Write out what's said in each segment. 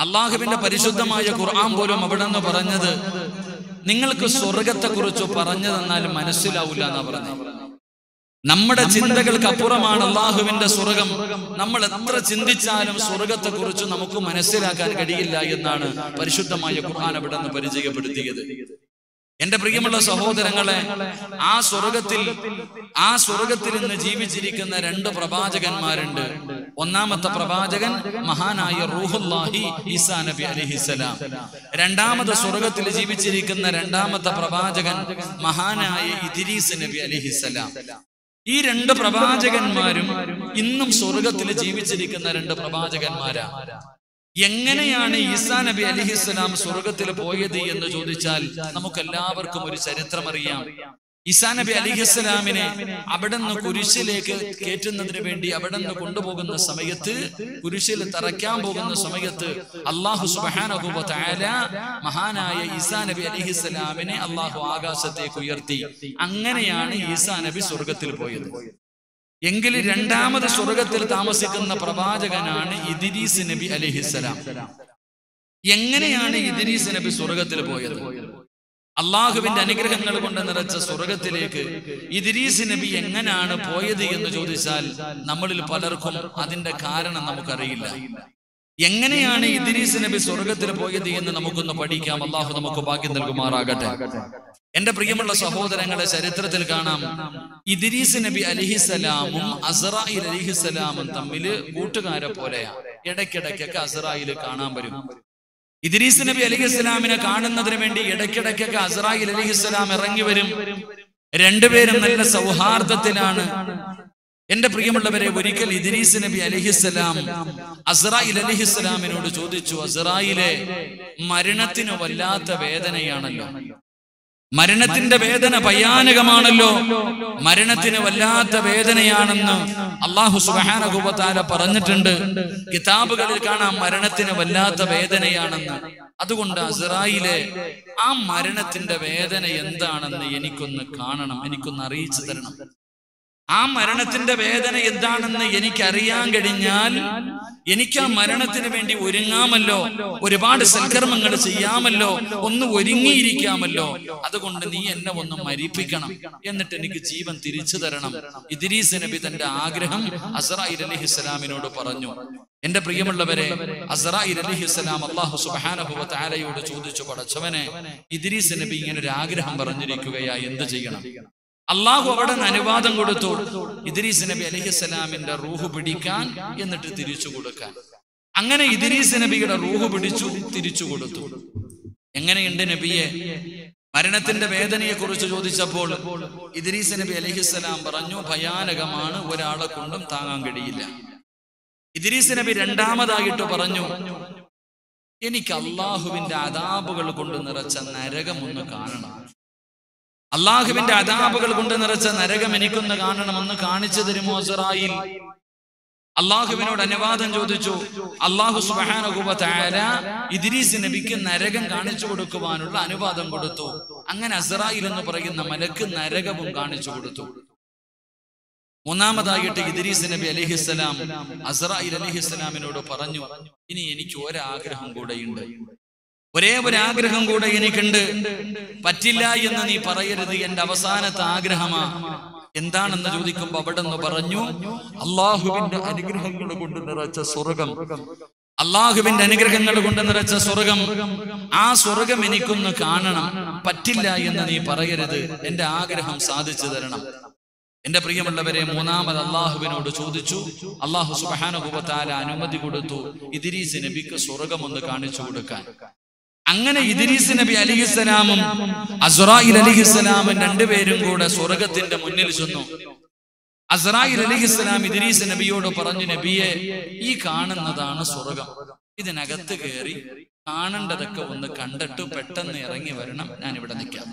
അള്ളാഹുവിന്റെ പരിശുദ്ധമായ ഖുർആൻ പോലും അവിടെ നിന്ന് പറഞ്ഞത് നിങ്ങൾക്ക് സ്വർഗത്തെ കുറിച്ച് പറഞ്ഞു തന്നാൽ മനസ്സിലാവില്ല എന്നാ പറഞ്ഞത് നമ്മുടെ ചിന്തകൾക്ക് അപ്പുറമാണ് അള്ളാഹുവിന്റെ സ്വർഗം നമ്മൾ എത്ര ചിന്തിച്ചാലും സ്വർഗത്തെ കുറിച്ച് നമുക്ക് മനസ്സിലാക്കാൻ കഴിയില്ല എന്നാണ് പരിശുദ്ധമായ ഖുർആൻ അവിടെ നിന്ന് പരിചയപ്പെടുത്തിയത് എന്റെ പ്രിയമുള്ള സഹോദരങ്ങളെ ആ സ്വർഗത്തിൽ ആ സ്വർഗത്തിൽ ഇന്ന് ജീവിച്ചിരിക്കുന്ന രണ്ട് പ്രവാചകന്മാരുണ്ട് ഒന്നാമത്തെ പ്രവാചകൻ മഹാനായ റൂഹുല്ലാഹി ഈസാ നബി അലിഹിസലാം രണ്ടാമത്തെ സ്വർഗത്തിൽ ജീവിച്ചിരിക്കുന്ന രണ്ടാമത്തെ പ്രവാചകൻ മഹാനായ ഇദ്രീസ് നബി അലിഹിസലാം ഈ രണ്ട് പ്രവാചകന്മാരും ഇന്നും സ്വർഗത്തിൽ ജീവിച്ചിരിക്കുന്ന രണ്ട് പ്രവാചകന്മാരാ എങ്ങനെയാണ് ഈസാ നബി അലിഹിസ്സലാം സ്വർഗത്തിൽ പോയത് എന്ന് ചോദിച്ചാൽ നമുക്ക് എല്ലാവർക്കും ഒരു ചരിത്രം അറിയാം ഈസാ നബി അലിഹിസ്സലാമിനെ അവിടെ നിന്ന് കുരിശിലേക്ക് കയറ്റുന്നതിന് വേണ്ടി അവിടെ നിന്ന് കൊണ്ടുപോകുന്ന സമയത്ത് കുരിശിൽ തറയ്ക്കാൻ പോകുന്ന സമയത്ത് അള്ളാഹു സുബാനഹുബ താല മഹാനായ ഈസാ നബി അലിഹിസ്സലാമിനെ അള്ളാഹു ആകാശത്തേക്ക് ഉയർത്തി അങ്ങനെയാണ് ഈസാ നബി സ്വർഗത്തിൽ പോയത് എങ്കിൽ രണ്ടാമത് സ്വർഗത്തിൽ താമസിക്കുന്ന പ്രവാചകനാണ് ഇദിരീസ് നബി അലിഹിസ്സലാം എങ്ങനെയാണ് ഇദിരീസ് നബി സ്വർഗത്തിൽ പോയത് അള്ളാഹുവിന്റെ അനുഗ്രഹങ്ങൾ കൊണ്ട് നിറച്ച സ്വർഗത്തിലേക്ക് ഇദിരീസ് നബി എങ്ങനെയാണ് പോയത് എന്ന് ചോദിച്ചാൽ നമ്മളിൽ പലർക്കും അതിന്റെ കാരണം നമുക്കറിയില്ല എങ്ങനെയാണ് ഇദ്രീസ് നബി സ്വർഗത്തിൽ പോയത് എന്ന് നമുക്കൊന്ന് പഠിക്കാം അള്ളാഹു നമുക്ക് ഭാഗ്യം നൽകുമാറാകട്ടെ എന്റെ പ്രിയമുള്ള സഹോദരങ്ങളെ ചരിത്രത്തിൽ കാണാം ഇദ്രീസ് നബി അലിഹിസലാമും അസറായിൽ അലിഹിസലാമും തമ്മിൽ കൂട്ടുകാരെ പോലെയാണ് ഇടയ്ക്കിടയ്ക്കൊക്കെ അസറായിൽ കാണാൻ വരും ഇദ്രീസ് നബി അലിഹിസ്സലാമിനെ കാണുന്നതിന് വേണ്ടി ഇടയ്ക്കിടയ്ക്കൊക്കെ അസറായിൽ അലിഹിസ്സലാം ഇറങ്ങി വരും രണ്ടുപേരും നല്ല സൗഹാർദ്ദത്തിലാണ് എന്റെ പ്രിയമുള്ളവരെ ഒരിക്കൽ ഇദ്രീസ് നബി അലഹിസ്സലാം അസറായിൽ അലഹിസ്സലാമിനോട് ചോദിച്ചു അസറായിലെ മരണത്തിന് വല്ലാത്ത വേദനയാണല്ലോ മരണത്തിന്റെ വേദന ഭയാനകമാണല്ലോ മരണത്തിന് വല്ലാത്ത വേദനയാണെന്ന് അള്ളാഹു സുബാനകുബത്താല പറഞ്ഞിട്ടുണ്ട് കിതാബുകളിൽ കാണാം മരണത്തിന് വല്ലാത്ത വേദനയാണെന്ന് അതുകൊണ്ട് അസറായിലെ ആ മരണത്തിന്റെ വേദന എന്താണെന്ന് എനിക്കൊന്ന് കാണണം എനിക്കൊന്ന് അറിയിച്ചു തരണം ആ മരണത്തിന്റെ വേദന എന്താണെന്ന് എനിക്കറിയാൻ കഴിഞ്ഞാൽ എനിക്ക് ആ മരണത്തിന് വേണ്ടി ഒരുങ്ങാമല്ലോ ഒരുപാട് സൽക്കർമ്മങ്ങൾ ചെയ്യാമല്ലോ ഒന്ന് ഒരുങ്ങിയിരിക്കാമല്ലോ അതുകൊണ്ട് നീ എന്നെ ഒന്ന് മരിപ്പിക്കണം എന്നിട്ട് എനിക്ക് ജീവൻ തിരിച്ചു തരണം ഇദ്രീസ് നബി തന്റെ ആഗ്രഹം അസറായി അലഹിസ്സലാമിനോട് പറഞ്ഞു എന്റെ പ്രിയമുള്ളവരെ അസറായി അലഹിസ്സലാം അള്ളാഹു സുബാനഹുവ താലയോട് ചോദിച്ചു പടച്ചവനെ ഇദ്രീസ് നബി ഇങ്ങനെ ഒരു ആഗ്രഹം പറഞ്ഞിരിക്കുകയാ എന്ത് ചെയ്യണം അള്ളാഹു അവിടെ നിന്ന് അനുവാദം കൊടുത്തു ഇദ്രീസ് നബി അലഹിസ്സലാമിന്റെ റൂഹ് പിടിക്കാൻ എന്നിട്ട് തിരിച്ചു കൊടുക്കാൻ അങ്ങനെ ഇദ്രീസ് നബിയുടെ റൂഹ് പിടിച്ചു തിരിച്ചു കൊടുത്തു എങ്ങനെയുണ്ട് നബിയെ മരണത്തിന്റെ വേദനയെ കുറിച്ച് ചോദിച്ചപ്പോൾ ഇദ്രീസ് നബി അലഹിസ്സലാം പറഞ്ഞു ഭയാനകമാണ് ഒരാളെ കൊണ്ടും താങ്ങാൻ കഴിയില്ല ഇദ്രീസ് നബി രണ്ടാമതായിട്ട് പറഞ്ഞു എനിക്ക് അള്ളാഹുവിന്റെ അതാബുകൾ കൊണ്ട് നിറച്ച നരകം ഒന്ന് കാണണം അള്ളാഹുവിന്റെ അതാപകൾ കൊണ്ട് നിറച്ച നരകം എനിക്കൊന്ന് കാണണമെന്ന് കാണിച്ചു തരുമോ സറായിൽ അള്ളാഹുവിനോട് അനുവാദം ചോദിച്ചു അള്ളാഹു സുബാനുഭവത്തായ ഇദ്രീസ് നബിക്ക് നരകം കാണിച്ചു കൊടുക്കുവാനുള്ള അനുവാദം കൊടുത്തു അങ്ങനെ അസറായിൽ എന്ന് പറയുന്ന മലക്ക് നരകവും കാണിച്ചു കൊടുത്തു മൂന്നാമതായിട്ട് ഇദ്രീസ് നബി അലിഹിസ്സലാം അസറായിൽ അലിഹിസ്സലാമിനോട് പറഞ്ഞു ഇനി എനിക്ക് ഒരാഗ്രഹം കൂടെയുണ്ട് ഒരേ ഒരു ആഗ്രഹം കൂടെ എനിക്കുണ്ട് പറ്റില്ല എന്ന് നീ പറയരുത് എന്റെ അവസാനത്തെ ആഗ്രഹമാ എന്താണെന്ന് ചോദിക്കുമ്പോ അവിടെ നിന്ന് പറഞ്ഞു അള്ളാഹുവിന്റെ അനുഗ്രഹങ്ങൾ കൊണ്ട് നിറച്ച സ്വർഗം അള്ളാഹുവിന്റെ അനുഗ്രഹങ്ങൾ കൊണ്ട് നിറച്ച സ്വർഗം ആ സ്വർഗം എനിക്കൊന്ന് കാണണം പറ്റില്ല എന്ന് നീ പറയരുത് എന്റെ ആഗ്രഹം സാധിച്ചു തരണം എന്റെ പ്രിയമുള്ളവരെ മൂന്നാമത് അള്ളാഹുവിനോട് ചോദിച്ചു അള്ളാഹു സുബാനുഭവത്താല അനുമതി കൊടുത്തു ഇദിരീസ് നബിക്ക് സ്വർഗം ഒന്ന് കാണിച്ചു കൊടുക്കാൻ അങ്ങനെ ഇദ്രീസ് നബി അലിഹിസ്സലാമും അസ്രായിൽ അലിഹിസ്സലാമും രണ്ടുപേരും കൂടെ സ്വർഗത്തിന്റെ മുന്നിൽ ചെന്നു അസ്രായിൽ അലിഹിസ്സലാം ഇദ്രീസ് നബിയോട് പറഞ്ഞു നബിയെ ഈ കാണുന്നതാണ് സ്വർഗം ഇതിനകത്ത് കയറി കാണേണ്ടതൊക്കെ ഒന്ന് കണ്ടിട്ട് പെട്ടെന്ന് ഇറങ്ങി വരണം ഞാൻ ഇവിടെ നിൽക്കാം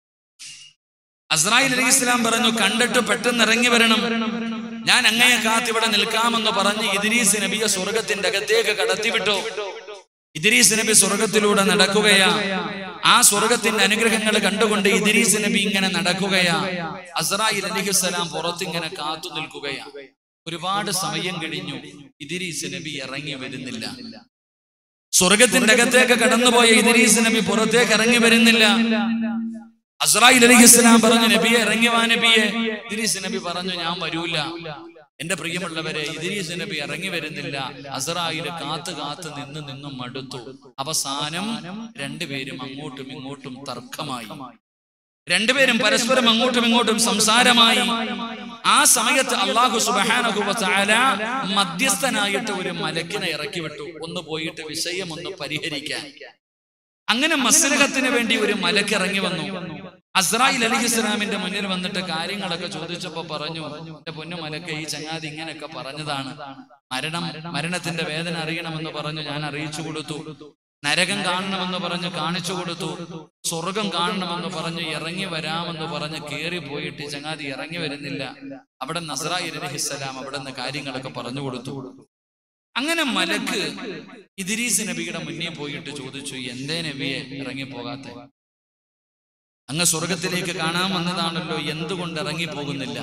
അസ്രായിൽ അലിഹിസ്സലാം പറഞ്ഞു കണ്ടിട്ട് പെട്ടെന്ന് ഇറങ്ങി വരണം ഞാൻ അങ്ങയെ കാത്ത് ഇവിടെ നിൽക്കാമെന്ന് പറഞ്ഞ് ഇദ്രീസ് നബിയെ സ്വർഗത്തിന്റെ അകത്തേക്ക് കടത്തിവിട്ടു ഇദ്രീസ് നബി സ്വർഗത്തിലൂടെ നടക്കുകയാ ആ സ്വർഗത്തിന്റെ അനുഗ്രഹങ്ങൾ കണ്ടുകൊണ്ട് ഇദ്രീസ് നബി ഇങ്ങനെ നടക്കുകയാ അസറായിൽ അലിഹുസലാം പുറത്തിങ്ങനെ കാത്തു നിൽക്കുകയാ ഒരുപാട് സമയം കഴിഞ്ഞു ഇദ്രീസ് നബി ഇറങ്ങി വരുന്നില്ല സ്വർഗത്തിന്റെ അകത്തേക്ക് കടന്നുപോയ ഇദ്രീസ് നബി പുറത്തേക്ക് ഇറങ്ങി വരുന്നില്ല അസ്രായിൽ അലൈഹി ഇസ്ലാം പറഞ്ഞു നബിയെ ഇറങ്ങി വാ നബിയെ ഇദ്രീസ് നബി പറഞ്ഞു ഞാൻ വരൂല എന്റെ പ്രിയമുള്ളവരെ ഇദ്രീസ് നബി ഇറങ്ങി വരുന്നില്ല അസറായിൽ കാത്ത് കാത്ത് നിന്ന് നിന്നും മടുത്തു അവസാനം രണ്ടുപേരും അങ്ങോട്ടും ഇങ്ങോട്ടും തർക്കമായി രണ്ടുപേരും പരസ്പരം അങ്ങോട്ടും ഇങ്ങോട്ടും സംസാരമായി ആ സമയത്ത് അള്ളാഹു സുബ്ഹാനഹു വ തആല മധ്യസ്ഥനായിട്ട് ഒരു മലക്കിനെ ഇറക്കി വിട്ടു ഒന്ന് പോയിട്ട് വിഷയം ഒന്ന് പരിഹരിക്കാൻ അങ്ങനെ മസ്ലഹത്തിന് വേണ്ടി ഒരു മലക്ക് ഇറങ്ങി വന്നു അസ്രായിൽ അലി ഇസ്ലാമിന്റെ മുന്നിൽ വന്നിട്ട് കാര്യങ്ങളൊക്കെ ചോദിച്ചപ്പോ പറഞ്ഞു എന്റെ പൊന്നു മലക്ക് ഈ ചങ്ങാതി ഇങ്ങനെയൊക്കെ പറഞ്ഞതാണ് മരണം മരണത്തിന്റെ വേദന അറിയണമെന്ന് പറഞ്ഞു ഞാൻ അറിയിച്ചു കൊടുത്തു നരകം കാണണമെന്ന് പറഞ്ഞ് കാണിച്ചു കൊടുത്തു സ്വർഗം കാണണമെന്ന് പറഞ്ഞ് ഇറങ്ങി വരാമെന്ന് പറഞ്ഞ് കേറി പോയിട്ട് ഈ ചങ്ങാതി ഇറങ്ങി വരുന്നില്ല അവിടെ നസറായി അലഹിസ്സലാം അവിടെ നിന്ന് കാര്യങ്ങളൊക്കെ പറഞ്ഞു കൊടുത്തു അങ്ങനെ മലക്ക് ഇദിരീസ് നബിയുടെ മുന്നിൽ പോയിട്ട് ചോദിച്ചു എന്തേ നബിയെ ഇറങ്ങി പോകാത്ത അങ്ങ് സ്വർഗത്തിലേക്ക് കാണാൻ വന്നതാണല്ലോ എന്തുകൊണ്ട് ഇറങ്ങി പോകുന്നില്ല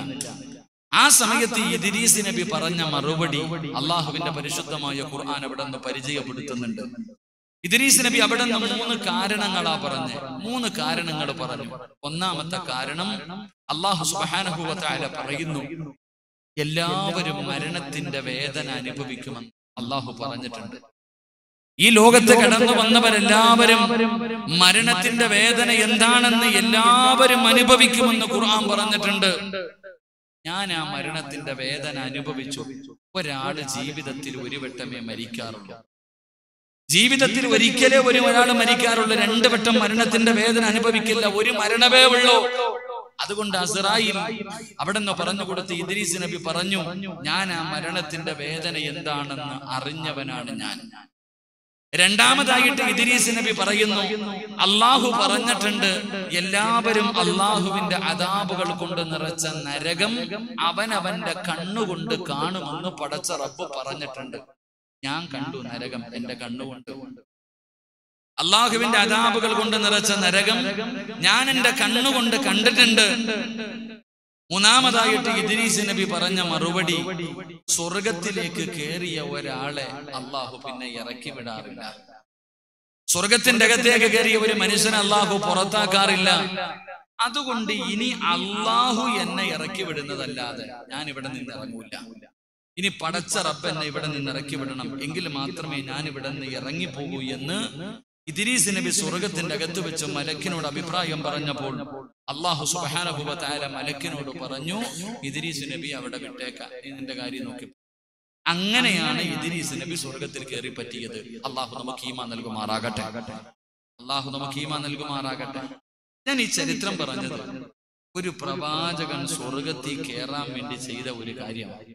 ആ സമയത്ത് ഇദിരീസ് നബി പറഞ്ഞ മറുപടി അള്ളാഹുവിന്റെ പരിശുദ്ധമായ ഖുർആൻ അവിടെ നിന്ന് പരിചയപ്പെടുത്തുന്നുണ്ട് ഇദ്രീസ് നബി അവിടെ നിന്ന് മൂന്ന് കാരണങ്ങളാ പറഞ്ഞ് മൂന്ന് കാരണങ്ങൾ പറഞ്ഞു ഒന്നാമത്തെ കാരണം അള്ളാഹു സുബാനഹുവല പറയുന്നു എല്ലാവരും മരണത്തിന്റെ വേദന അനുഭവിക്കുമെന്ന് അള്ളാഹു പറഞ്ഞിട്ടുണ്ട് ഈ ലോകത്ത് കടന്നു വന്നവരെല്ലാവരും മരണത്തിന്റെ വേദന എന്താണെന്ന് എല്ലാവരും അനുഭവിക്കുമെന്ന് ഖുർആൻ പറഞ്ഞിട്ടുണ്ട് ഞാൻ ആ മരണത്തിന്റെ വേദന അനുഭവിച്ചു ഒരാള് ജീവിതത്തിൽ ഒരു വട്ടമേ മരിക്കാറുള്ളൂ ജീവിതത്തിൽ ഒരിക്കലേ ഒരു ഒരാൾ മരിക്കാറുള്ളൂ രണ്ട് വട്ടം മരണത്തിന്റെ വേദന അനുഭവിക്കില്ല ഒരു മരണമേ ഉള്ളൂ അതുകൊണ്ട് അസറായിൽ അവിടെ നിന്ന് പറഞ്ഞു കൊടുത്ത് ഇദ്രീസ് നബി പറഞ്ഞു ഞാൻ ആ മരണത്തിന്റെ വേദന എന്താണെന്ന് അറിഞ്ഞവനാണ് ഞാൻ രണ്ടാമതായിട്ട് ഇദ്രീസ് നബി പറയുന്നു അള്ളാഹു പറഞ്ഞിട്ടുണ്ട് എല്ലാവരും അള്ളാഹുവിന്റെ അതാബുകൾ കൊണ്ട് നിറച്ച നരകം അവനവന്റെ കണ്ണുകൊണ്ട് കാണുമെന്ന് പടച്ച റബ്ബ് പറഞ്ഞിട്ടുണ്ട് ഞാൻ കണ്ടു നരകം എന്റെ കണ്ണുകൊണ്ട് അള്ളാഹുവിന്റെ അതാബുകൾ കൊണ്ട് നിറച്ച നരകം ഞാൻ എന്റെ കണ്ണുകൊണ്ട് കണ്ടിട്ടുണ്ട് മൂന്നാമതായിട്ട് ഇദ്രീസ് നബി പറഞ്ഞ മറുപടി സ്വർഗത്തിലേക്ക് കേറിയ ഒരാളെ അള്ളാഹു പിന്നെ ഇറക്കി വിടാറില്ല സ്വർഗത്തിന്റെ അകത്തേക്ക് കയറിയ ഒരു മനുഷ്യനെ അള്ളാഹു പുറത്താക്കാറില്ല അതുകൊണ്ട് ഇനി അള്ളാഹു എന്നെ ഇറക്കി വിടുന്നതല്ലാതെ ഞാൻ ഇവിടെ നിന്ന് ഇറങ്ങൂല ഇനി പടച്ച റബ്ബ് എന്നെ ഇവിടെ നിന്ന് ഇറക്കി വിടണം എങ്കിൽ മാത്രമേ ഞാൻ ഇവിടെ നിന്ന് ഇറങ്ങിപ്പോകൂ എന്ന് ഇദ്രീസ് നബി സ്വർഗത്തിന്റെ അകത്ത് വെച്ച് മലക്കിനോട് അഭിപ്രായം പറഞ്ഞപ്പോൾ അള്ളാഹു സുബാനഹുബത്തായ മലക്കിനോട് പറഞ്ഞു ഇദ്രീസ് നബി അവിടെ വിട്ടേക്കാം നീ നിന്റെ കാര്യം നോക്കി അങ്ങനെയാണ് ഇദ്രീസ് നബി സ്വർഗത്തിൽ കയറി പറ്റിയത് അള്ളാഹു നമുക്ക് ഈമാ നൽകുമാറാകട്ടെ അള്ളാഹു നമുക്ക് ഈമാ നൽകുമാറാകട്ടെ ഞാൻ ഈ ചരിത്രം പറഞ്ഞത് ഒരു പ്രവാചകൻ സ്വർഗത്തിൽ കയറാൻ വേണ്ടി ചെയ്ത ഒരു കാര്യമാണ്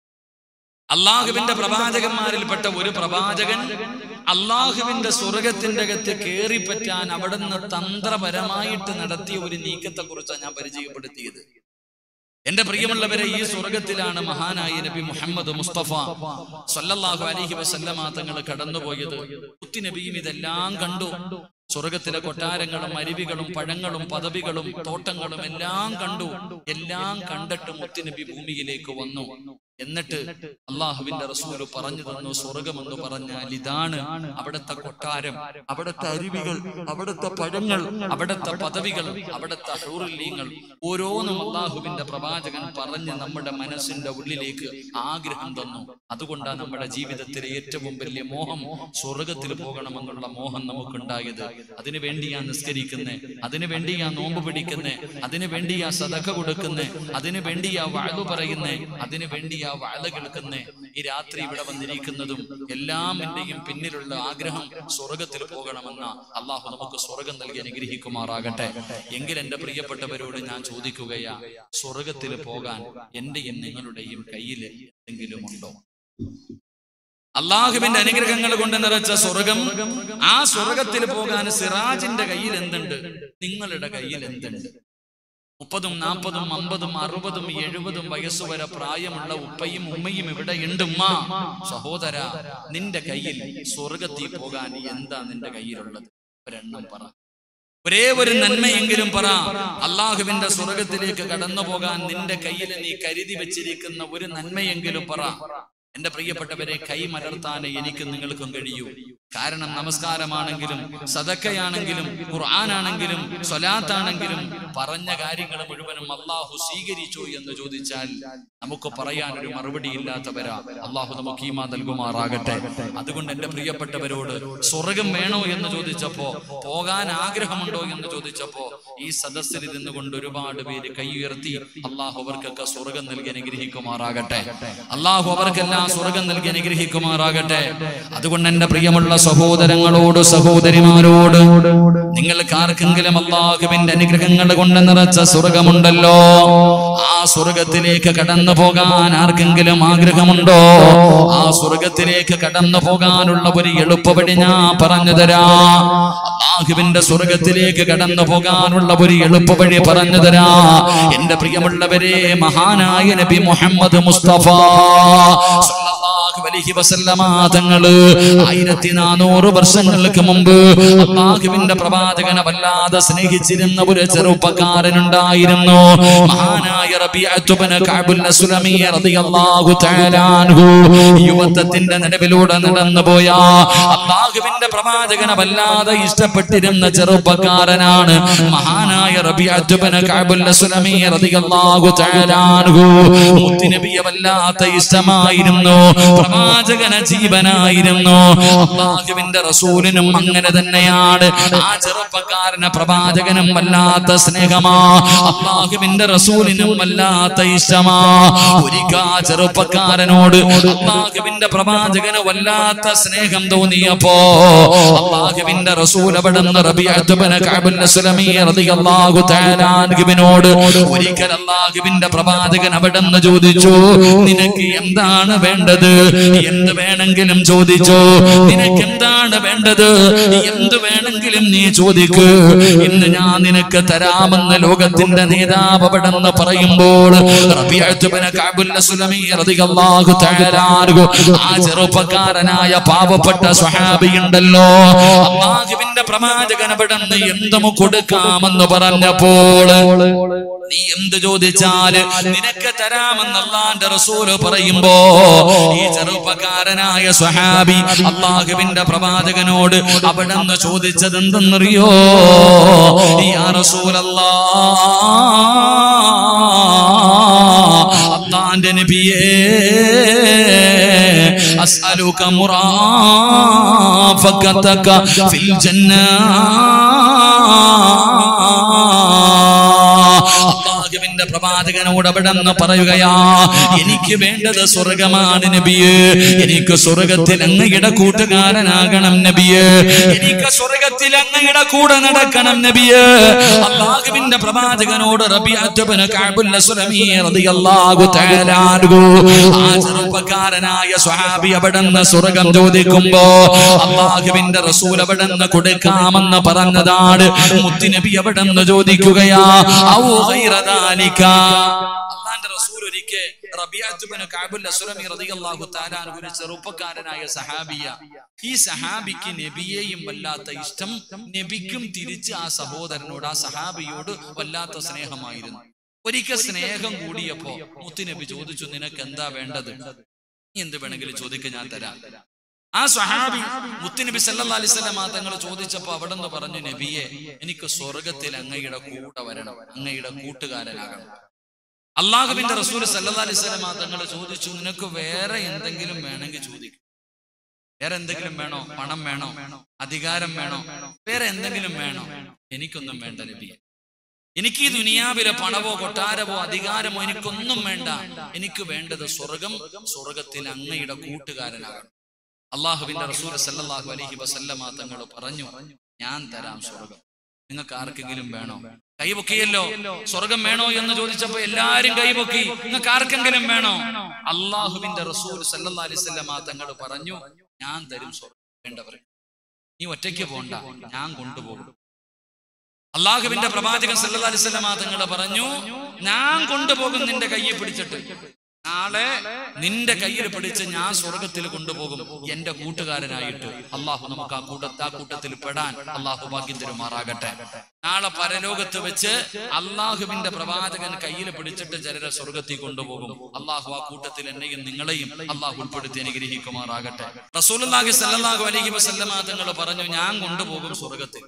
അള്ളാഹുവിന്റെ പ്രവാചകന്മാരിൽപ്പെട്ട ഒരു പ്രവാചകൻ അള്ളാഹുവിന്റെ സ്വർഗത്തിന്റെ അകത്ത് കയറിപ്പറ്റാൻ അവിടുന്ന് തന്ത്രപരമായിട്ട് നടത്തിയ ഒരു നീക്കത്തെ കുറിച്ചാണ് ഞാൻ പരിചയപ്പെടുത്തിയത് എന്റെ പ്രിയമുള്ളവരെ ഈ സ്വർഗത്തിലാണ് മഹാനായ നബി മുഹമ്മദ് മുസ്തഫ സല്ലല്ലാഹു അലൈഹി വസല്ലമ തങ്ങൾ കടന്നുപോയത് കുത്തി നബിയും ഇതെല്ലാം കണ്ടു സ്വർഗത്തിലെ കൊട്ടാരങ്ങളും അരുവികളും പഴങ്ങളും പദവികളും തോട്ടങ്ങളും എല്ലാം കണ്ടു എല്ലാം കണ്ടിട്ട് മുത്തുനബി ഭൂമിയിലേക്ക് വന്നു എന്നിട്ട് അള്ളാഹുവിന്റെ റസൂല് പറഞ്ഞു തന്നു സ്വർഗമെന്ന് പറഞ്ഞാൽ ഇതാണ് അവിടുത്തെ കൊട്ടാരം അവിടുത്തെ അരുവികൾ അവിടുത്തെ പഴങ്ങൾ അവിടുത്തെ പദവികൾ അവിടുത്തെ ഹൂറില്യങ്ങൾ ഓരോന്നും അള്ളാഹുവിന്റെ പ്രവാചകൻ പറഞ്ഞ് നമ്മുടെ മനസ്സിന്റെ ഉള്ളിലേക്ക് ആഗ്രഹം തന്നു അതുകൊണ്ടാണ് നമ്മുടെ ജീവിതത്തിലെ ഏറ്റവും വലിയ മോഹം സ്വർഗത്തിൽ പോകണമെന്നുള്ള മോഹം നമുക്കുണ്ടായത് അതിനു വേണ്ടിയാ നിസ്കരിക്കുന്നേ അതിനു വേണ്ടിയാ നോമ്പ് പിടിക്കുന്നേ അതിനു വേണ്ടിയാ സദക്ക കൊടുക്കുന്നേ അതിനു വേണ്ടിയാ വാഴു പറയുന്നേ അതിനു വേണ്ടിയാ വാഴ കേൾക്കുന്നേ ഈ രാത്രി ഇവിടെ വന്നിരിക്കുന്നതും എല്ലാം എന്റെയും പിന്നിലുള്ള ആഗ്രഹം സ്വർഗത്തിൽ പോകണമെന്ന അള്ളാഹു നമുക്ക് സ്വർഗം നൽകി അനുഗ്രഹിക്കുമാറാകട്ടെ എങ്കിൽ എന്റെ പ്രിയപ്പെട്ടവരോട് ഞാൻ ചോദിക്കുകയാ സ്വർഗത്തിൽ പോകാൻ എന്റെയും നിങ്ങളുടെയും കയ്യിൽ എന്തെങ്കിലും ഉണ്ടോ അള്ളാഹുവിന്റെ അനുഗ്രഹങ്ങൾ കൊണ്ട് നിറച്ച സ്വർഗം ആ സ്വർഗത്തിൽ പോകാൻ സിറാജിന്റെ കയ്യിൽ എന്തുണ്ട് നിങ്ങളുടെ കയ്യിൽ എന്തുണ്ട് മുപ്പതും നാൽപ്പതും അമ്പതും അറുപതും എഴുപതും വയസ്സുവരെ പ്രായമുള്ള ഉപ്പയും ഉമ്മയും ഇവിടെ ഉണ്ട് ഉമ്മ സഹോദര നിന്റെ കയ്യിൽ സ്വർഗത്തിൽ പോകാൻ എന്താ നിന്റെ കയ്യിലുള്ളത് ഒരെണ്ണം പറ ഒരേ ഒരു നന്മയെങ്കിലും പറ അള്ളാഹുവിന്റെ സ്വർഗത്തിലേക്ക് കടന്നു പോകാൻ നിന്റെ കയ്യിൽ നീ കരുതി വെച്ചിരിക്കുന്ന ഒരു നന്മയെങ്കിലും പറ എന്റെ പ്രിയപ്പെട്ടവരെ കൈ മലർത്താൻ എനിക്ക് നിങ്ങൾക്കും കഴിയൂ കാരണം നമസ്കാരമാണെങ്കിലും സദക്കയാണെങ്കിലും ഖുർആനാണെങ്കിലും സ്വലാത്താണെങ്കിലും പറഞ്ഞ കാര്യങ്ങൾ മുഴുവനും അള്ളാഹു സ്വീകരിച്ചു എന്ന് ചോദിച്ചാൽ നമുക്ക് പറയാൻ ഒരു മറുപടി ഇല്ലാത്തവരാ അള്ളാഹു നമുക്ക് ഈമാ നൽകുമാറാകട്ടെ അതുകൊണ്ട് എന്റെ പ്രിയപ്പെട്ടവരോട് സ്വർഗം വേണോ എന്ന് ചോദിച്ചപ്പോ പോകാൻ ആഗ്രഹമുണ്ടോ എന്ന് ചോദിച്ചപ്പോ ഈ സദസ്സിൽ ഇരുന്നു കൊണ്ട് ഒരുപാട് പേര് കൈ ഉയർത്തി അള്ളാഹു അവർക്കൊക്കെ സ്വർഗം നൽകി അനുഗ്രഹിക്കുമാറാകട്ടെ അള്ളാഹു അവർക്കെല്ലാം സ്വർഗം നൽകി അനുഗ്രഹിക്കുമാറാകട്ടെ അതുകൊണ്ട് എന്റെ പ്രിയമുള്ള സഹോദരങ്ങളോട് സഹോദരിമാരോട് നിങ്ങൾക്ക് ആർക്കെങ്കിലും അള്ളാഹുവിന്റെ അനുഗ്രഹങ്ങൾ കൊണ്ട് നിറച്ച സ്വർഗമുണ്ടല്ലോ ആ സ്വർഗത്തിലേക്ക് കടന്നു പോകാൻ ആർക്കെങ്കിലും ആഗ്രഹമുണ്ടോ ആ സ്വർഗത്തിലേക്ക് കടന്നു പോകാനുള്ള ഒരു എളുപ്പവഴി ഞാൻ പറഞ്ഞു തരാ അള്ളാഹുവിന്റെ സ്വർഗത്തിലേക്ക് കടന്നു പോകാനുള്ള ഒരു എളുപ്പവഴി പറഞ്ഞു തരാ എന്റെ പ്രിയമുള്ളവരെ മഹാനായ നബി മുഹമ്മദ് മുസ്തഫ സല്ലല്ലാഹു അലൈഹി വസല്ലമ തങ്ങള് ആയിരത്തി നാനൂറ് വർഷങ്ങൾക്ക് മുമ്പ് അള്ളാഹുവിന്റെ പ്രവാചകനെ വല്ലാതെ സ്നേഹിച്ചിരുന്ന ഒരു ചെറുപ്പക്കാരനുണ്ടായിരുന്നു മഹാനായ റബീഅത്ത് ഇബ്നു കഅബുൽ അസ്ലമി റളിയല്ലാഹു തആല അൻഹു യുവത്വത്തിന്റെ നിലവിലൂടെ നടന്നു പോയ അള്ളാഹുവിന്റെ പ്രവാചകനെ വല്ലാതെ ഇഷ്ടപ്പെട്ടിരുന്ന ചെറുപ്പക്കാരനാണ് മഹാനായ റബീഅത്ത് ഇബ്നു കഅബുൽ അസ്ലമി റളിയല്ലാഹു തആല അൻഹു മുത്തുനബിയെ വല്ലാത്ത ഇഷ്ടമായിരുന്നു പ്രവാചകന ജീവനായിരുന്നു അള്ളാഹുവിന്റെ റസൂലിനും അങ്ങനെ തന്നെയാണ് ആ ചെറുപ്പക്കാരന് പ്രവാചകനും വല്ലാത്ത സ്നേഹമാ അള്ളാഹുവിന്റെ റസൂലിനും വല്ലാത്ത ഇഷ്ടമാ ഒരിക്കാ ചെറുപ്പക്കാരനോട് അള്ളാഹുവിന്റെ പ്രവാചകന് വല്ലാത്ത സ്നേഹം തോന്നിയപ്പോ അള്ളാഹുവിന്റെ റസൂൽ അവിടെ നിന്ന് റബിഅത്തുബ്നു കഅബുൽ അസ്ലമി റളിയല്ലാഹു തആല അൻഹുവിനോട് ഒരിക്കൽ അള്ളാഹുവിന്റെ പ്രവാചകൻ അവിടെ നിന്ന് ചോദിച്ചു നിനക്ക് എന്താണ് വേണ്ടത് എന്ത് വേണമെങ്കിലും ചോദിച്ചോ നിനക്ക് എന്താണ് വേണ്ടത് എന്ത് വേണമെങ്കിലും നീ ചോദിക്ക് ഇന്ന് ഞാൻ നിനക്ക് തരാമെന്ന് ലോകത്തിന്റെ നേതാവ് അവിടെ നിന്ന് പറയുമ്പോൾ റബീഅത്ത് ഇബ്നു കഅബുൽ അസ്ലമി റളിയല്ലാഹു തആല അൻഹു ആ ചെറുപ്പക്കാരനായ പാവപ്പെട്ട സ്വഹാബി ഉണ്ടല്ലോ അള്ളാഹുവിന്റെ പ്രവാചകൻ അവിടെ നിന്ന് എന്തും കൊടുക്കാമെന്ന് പറഞ്ഞപ്പോൾ നീ എന്ത് ചോദിച്ചാല് നിനക്ക് തരാമെന്ന് അള്ളാന്റെ റസൂല് പറയുമ്പോ ഈ ചെറുപ്പക്കാരനായ സ്വഹാബി അള്ളാഹുവിന്റെ പ്രവാചകനോട് അവിടെ നിന്ന് ചോദിച്ചത് എന്തെന്നറിയോ യാ റസൂലല്ലാ അള്ളാന്റെ നബിയേ അസ്അലുക മുറാഫഖതക ഫിൽ ജന്ന അള്ളാഹുവിന്റെ പ്രവാചകനോട് അവിടെ നിന്ന് പറയുകയാ എനിക്ക് വേണ്ടത് സ്വർഗമാണ് നബിയ് എനിക്ക് സ്വർഗത്തിൽ അങ്ങയുടെ കൂട്ടുകാരനാകണം നബിയ് എനിക്ക് സ്വർഗത്തിൽ അങ്ങയുടെ കൂടെ നടക്കണം നബിയ് അള്ളാഹുവിന്റെ പ്രവാചകനോട് റബിഅത്തുബ്നു കഅബുൽ അസ്ലമി റളിയല്ലാഹു തആല അൻഹു ആ ചെറുപ്പക്കാരനായ സ്വഹാബി അവിടെ നിന്ന് സ്വർഗം ചോദിക്കുമ്പോ അള്ളാഹുവിന്റെ റസൂൽ അവിടെ നിന്ന് കൊടുക്കാമെന്ന് പറഞ്ഞതാണ് മുത്തുനബി അവിടെ നിന്ന് ചോദിക്കുകയാ ഔ ഗൈറ ദാലിക അള്ളാന്റെ റസൂൽ ഒരിക്കൽ റബിഅത്ത് ഇബ്നു കഅബുൽ അസ്ലമി റളിയല്ലാഹു തആല അൻഹു ഒരു ചെറുപ്പക്കാരനായ സഹാബിയ ഈ സഹാബിക്ക് നബിയെയും വല്ലാത്ത ഇഷ്ടം നബിക്കും തിരിച്ച് ആ സഹോദരനോട് ആ സഹാബിയോട് വല്ലാത്ത സ്നേഹമായിരുന്നു ഒരിക്കൽ സ്നേഹം കൂടിയപ്പോ മുത്തുനബി ചോദിച്ചു നിനക്ക് എന്താ വേണ്ടത് നീ എന്ത് വേണമെങ്കിലും ചോദിക്ക ഞാൻ തരാം ആ സ്വഹാബി മുത്തുനബി സല്ലല്ലാഹു അലൈഹി വസല്ലം തങ്ങൾ ചോദിച്ചപ്പോ അവിടെ നിന്ന് പറഞ്ഞു നബിയെ എനിക്ക് സ്വർഗത്തിൽ അങ്ങയുടെ കൂടെ വരണം അങ്ങയുടെ കൂട്ടുകാരനാകണം അള്ളാഹുവിന്റെ റസൂൽ സല്ലല്ലാഹു അലൈഹി വസല്ലം തങ്ങൾ ചോദിച്ചു നിനക്ക് വേറെ എന്തെങ്കിലും വേണമെങ്കിൽ ചോദിക്കും വേറെ എന്തെങ്കിലും വേണോ പണം വേണോ അധികാരം വേണോ വേറെ എന്തെങ്കിലും വേണോ എനിക്കൊന്നും വേണ്ട നബിയെ എനിക്ക് ഈ ദുനിയാവിലെ പണവോ കൊട്ടാരവോ അധികാരമോ എനിക്കൊന്നും വേണ്ട എനിക്ക് വേണ്ടത് സ്വർഗം സ്വർഗത്തിൽ അങ്ങയുടെ കൂട്ടുകാരനാകണം അള്ളാഹുവിന്റെ റസൂൽ സല്ലല്ലാഹു അലൈഹി വസല്ലമ തങ്ങൾ പറഞ്ഞു ഞാൻ തരാം സ്വർഗം നിങ്ങൾക്ക് ആർക്കെങ്കിലും വേണോ കൈപൊക്കിയല്ലോ സ്വർഗം വേണോ എന്ന് ചോദിച്ചപ്പോ എല്ലാരും കൈപൊക്കി നിങ്ങൾക്ക് ആർക്കെങ്കിലും വേണോ അള്ളാഹുവിന്റെ റസൂൽ സല്ലല്ലാഹു അലൈഹി വസല്ലമ തങ്ങൾ പറഞ്ഞു ഞാൻ തരും സ്വർഗം വേണ്ടവർ നീ ഒറ്റയ്ക്ക് പോണ്ട ഞാൻ കൊണ്ടുപോകും അള്ളാഹുവിന്റെ പ്രവാചകൻ സല്ലല്ലാഹു അലൈഹി വസല്ലമ തങ്ങൾ പറഞ്ഞു ഞാൻ കൊണ്ടുപോകും നിന്റെ കയ്യെ പിടിച്ചിട്ട് നാളെ നിന്റെ കയ്യിൽ പിടിച്ച് ഞാൻ സ്വർഗത്തിൽ കൊണ്ടുപോകും എന്റെ കൂട്ടുകാരനായിട്ട് അള്ളാഹു നമുക്ക് ആ കൂട്ടത്ത് ആ കൂട്ടത്തിൽ പെടാൻ അള്ളാഹു ഭാഗ്യം തരുമാറാകട്ടെ നാളെ പരലോകത്ത് വെച്ച് അള്ളാഹുവിന്റെ പ്രവാചകൻ കയ്യിൽ പിടിച്ചിട്ട് ചിലരെ സ്വർഗത്തിൽ കൊണ്ടുപോകും അള്ളാഹു ആ കൂട്ടത്തിൽ എന്നെയും നിങ്ങളെയും അള്ളാഹു ഉൾപ്പെടുത്തി അനുഗ്രഹിക്കുമാറാകട്ടെ റസൂലുള്ളാഹി സല്ലല്ലാഹു അലൈഹി വസല്ലമ തങ്ങൾ പറഞ്ഞു ഞാൻ കൊണ്ടുപോകും സ്വർഗത്തിൽ